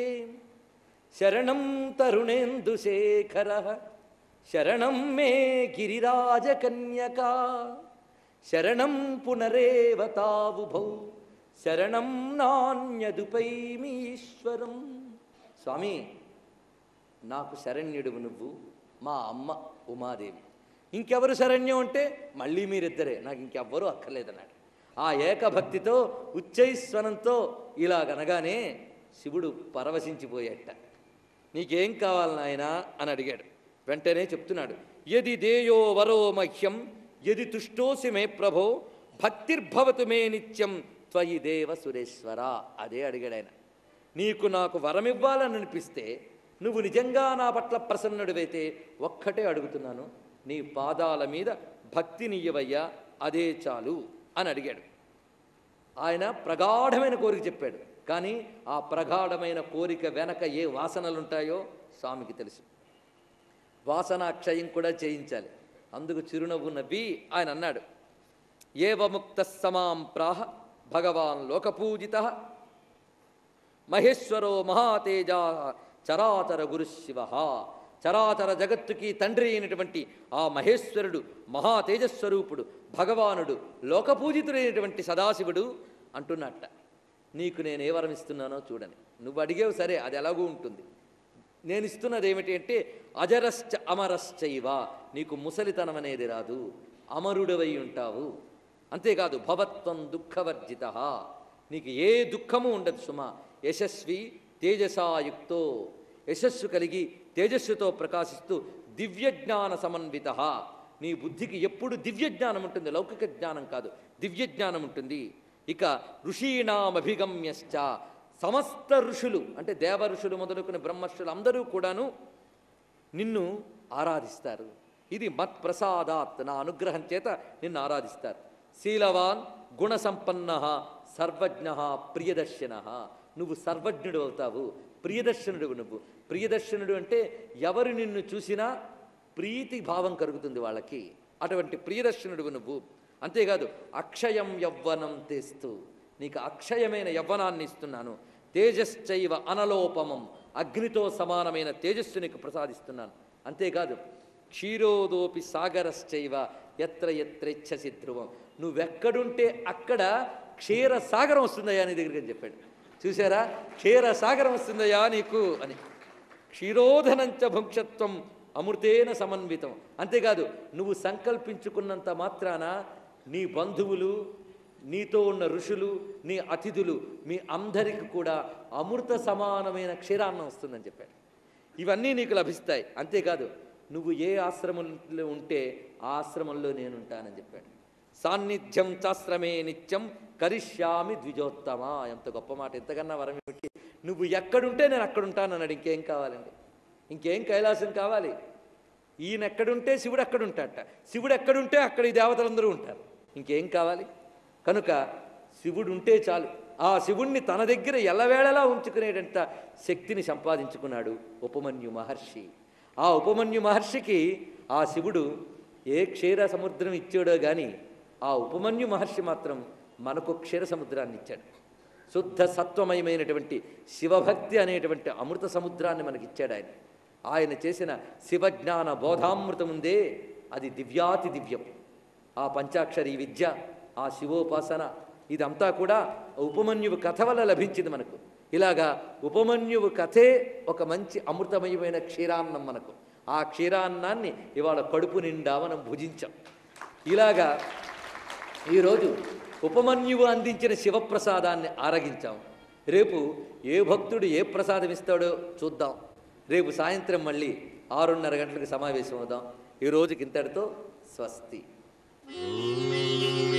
శరణం తరుణేందుశేఖర శరణం మే గిరిరాజకన్యకా శరణం పునరేవతావుభౌ శరణం నాణ్యదుపైమి ఈశ్వరం స్వామి నాకు శరణ్యుడువు నువ్వు మా అమ్మ ఉమాదేవి ఇంకెవరు శరణ్యం అంటే మళ్ళీ మీరిద్దరే నాకు ఇంకెవ్వరూ అక్కర్లేదన్నాడు ఆ ఏకభక్తితో ఉచ్చైస్వనంతో ఇలాగనగానే శివుడు పరవశించిపోయేట నీకేం కావాలి నాయనా అని అడిగాడు వెంటనే చెప్తున్నాడు యది దేయో వరో మహ్యం యది తుష్టోసి మే ప్రభో భక్తిర్భవతు మే నిత్యం త్వయి దేవ సురేశ్వర అదే అడిగాడు ఆయన నీకు నాకు వరమివ్వాలని అనిపిస్తే నువ్వు నిజంగా నా పట్ల ప్రసన్నుడివైతే ఒక్కటే అడుగుతున్నాను నీ పాదాల మీద భక్తినియ్యవయ్యా అదే చాలు అని అడిగాడు ఆయన ప్రగాఢమైన కోరిక చెప్పాడు కానీ ఆ ప్రగాఢమైన కోరిక వెనక ఏ వాసనలుంటాయో స్వామికి తెలుసు వాసనాక్షయం కూడా చేయించాలి అందుకు చిరునవ్వు నవ్వి ఆయన అన్నాడు ఏవముక్త సమాం ప్రాహ భగవాన్ లోకపూజిత మహేశ్వరో మహాతేజ చరాచర గురు శివ చరాచర జగత్తుకి తండ్రి అయినటువంటి ఆ మహేశ్వరుడు మహా తేజస్వరూపుడు భగవానుడు లోకపూజితుడైనటువంటి సదాశివుడు అంటున్నట్ట నీకు నేను ఏ వరం ఇస్తున్నానో చూడని నువ్వు అడిగేవు సరే అది ఎలాగూ ఉంటుంది నేను ఇస్తున్నది ఏమిటి అంటే అజరశ్చ అమరశ్చైవ నీకు ముసలితనం అనేది రాదు అమరుడవై ఉంటావు అంతేకాదు భవత్వం దుఃఖవర్జిత నీకు ఏ దుఃఖము ఉండదు సుమా యశస్వి తేజసాయుక్తో యశస్సు కలిగి తేజస్సుతో ప్రకాశిస్తూ దివ్యజ్ఞాన సమన్విత నీ బుద్ధికి ఎప్పుడు దివ్యజ్ఞానం ఉంటుంది లౌకిక జ్ఞానం కాదు దివ్యజ్ఞానం ఉంటుంది ఇక ఋషీణామభిగమ్యశ్చ సమస్త ఋషులు అంటే దేవ ఋషులు మొదలుకుని బ్రహ్మర్షులు అందరూ కూడాను నిన్ను ఆరాధిస్తారు ఇది మత్ప్రసాదాత్ నా అనుగ్రహం చేత నిన్ను ఆరాధిస్తారు శీలవాన్ గుణసంపన్న సర్వజ్ఞ ప్రియదర్శన నువ్వు సర్వజ్ఞుడు అవుతావు ప్రియదర్శనుడు నువ్వు ప్రియదర్శనుడు అంటే ఎవరు నిన్ను చూసినా ప్రీతి భావం కలుగుతుంది వాళ్ళకి అటువంటి ప్రియదర్శనుడు నువ్వు అంతేకాదు అక్షయం యవ్వనం తెస్తూ నీకు అక్షయమైన యవ్వనాన్ని ఇస్తున్నాను తేజశ్చైవ అనలోపమం అగ్నితో సమానమైన తేజస్సు నీకు ప్రసాదిస్తున్నాను అంతేకాదు క్షీరోదోపి సాగరశ్చైవ ఎత్ర ఎత్రెచ్చసి ధ్రువం నువ్వెక్కడుంటే అక్కడ క్షీర సాగరం వస్తుందయ్యా నీ దగ్గరికి అని చెప్పాడు చూసారా క్షీర సాగరం వస్తుందయ్యా నీకు అని క్షీరోధనంచ భుంక్షత్వం అమృతేన సమన్వితం అంతేకాదు నువ్వు సంకల్పించుకున్నంత మాత్రాన నీ బంధువులు నీతో ఉన్న ఋషులు నీ అతిథులు మీ అందరికి కూడా అమృత సమానమైన క్షీరాన్నం వస్తుందని చెప్పాడు ఇవన్నీ నీకు లభిస్తాయి అంతేకాదు నువ్వు ఏ ఆశ్రమంలో ఉంటే ఆ ఆశ్రమంలో నేను ఉంటానని చెప్పాడు సాన్నిధ్యం చాశ్రమే నిత్యం కరిష్యామి ద్విజోత్తమ ఎంత గొప్ప మాట ఎంతకన్నా వరం ఏమిటి నువ్వు ఎక్కడుంటే నేను అక్కడ ఉంటానన్నాడు ఇంకేం కావాలండి ఇంకేం కైలాసం కావాలి ఈయన ఎక్కడుంటే శివుడు అక్కడ ఉంటాడట శివుడు ఎక్కడుంటే అక్కడ ఈ దేవతలందరూ ఉంటారు ఇంకేం కావాలి కనుక శివుడు ఉంటే చాలు ఆ శివుణ్ణి తన దగ్గర ఎల్లవేళలా ఉంచుకునేటంత శక్తిని సంపాదించుకున్నాడు ఉపమన్యు మహర్షి ఆ ఉపమన్యు మహర్షికి ఆ శివుడు ఏ క్షీర సముద్రం ఇచ్చాడో కానీ ఆ ఉపమన్యు మహర్షి మాత్రం మనకు క్షీర సముద్రాన్ని ఇచ్చాడు శుద్ధ సత్వమయమైనటువంటి శివభక్తి అనేటువంటి అమృత సముద్రాన్ని మనకిచ్చాడు ఆయన ఆయన చేసిన శివజ్ఞాన బోధామృతం ఉందే అది దివ్యాతి దివ్యం ఆ పంచాక్షరి విద్య ఆ శివోపాసన ఇదంతా కూడా ఉపమన్యువు కథ వల్ల లభించింది మనకు ఇలాగా ఉపమన్యువు కథే ఒక మంచి అమృతమయమైన క్షీరాన్నం మనకు ఆ క్షీరాన్నాన్ని ఇవాళ కడుపు నిండా మనం భుజించాం ఇలాగా ఈరోజు ఉపమన్యువు అందించిన శివప్రసాదాన్ని ఆరగించాం రేపు ఏ భక్తుడు ఏ ప్రసాదం ఇస్తాడో చూద్దాం రేపు సాయంత్రం మళ్ళీ ఆరున్నర గంటలకు సమావేశం అవుదాం ఈ రోజుకి ఇంతటితో స్వస్తి ఓం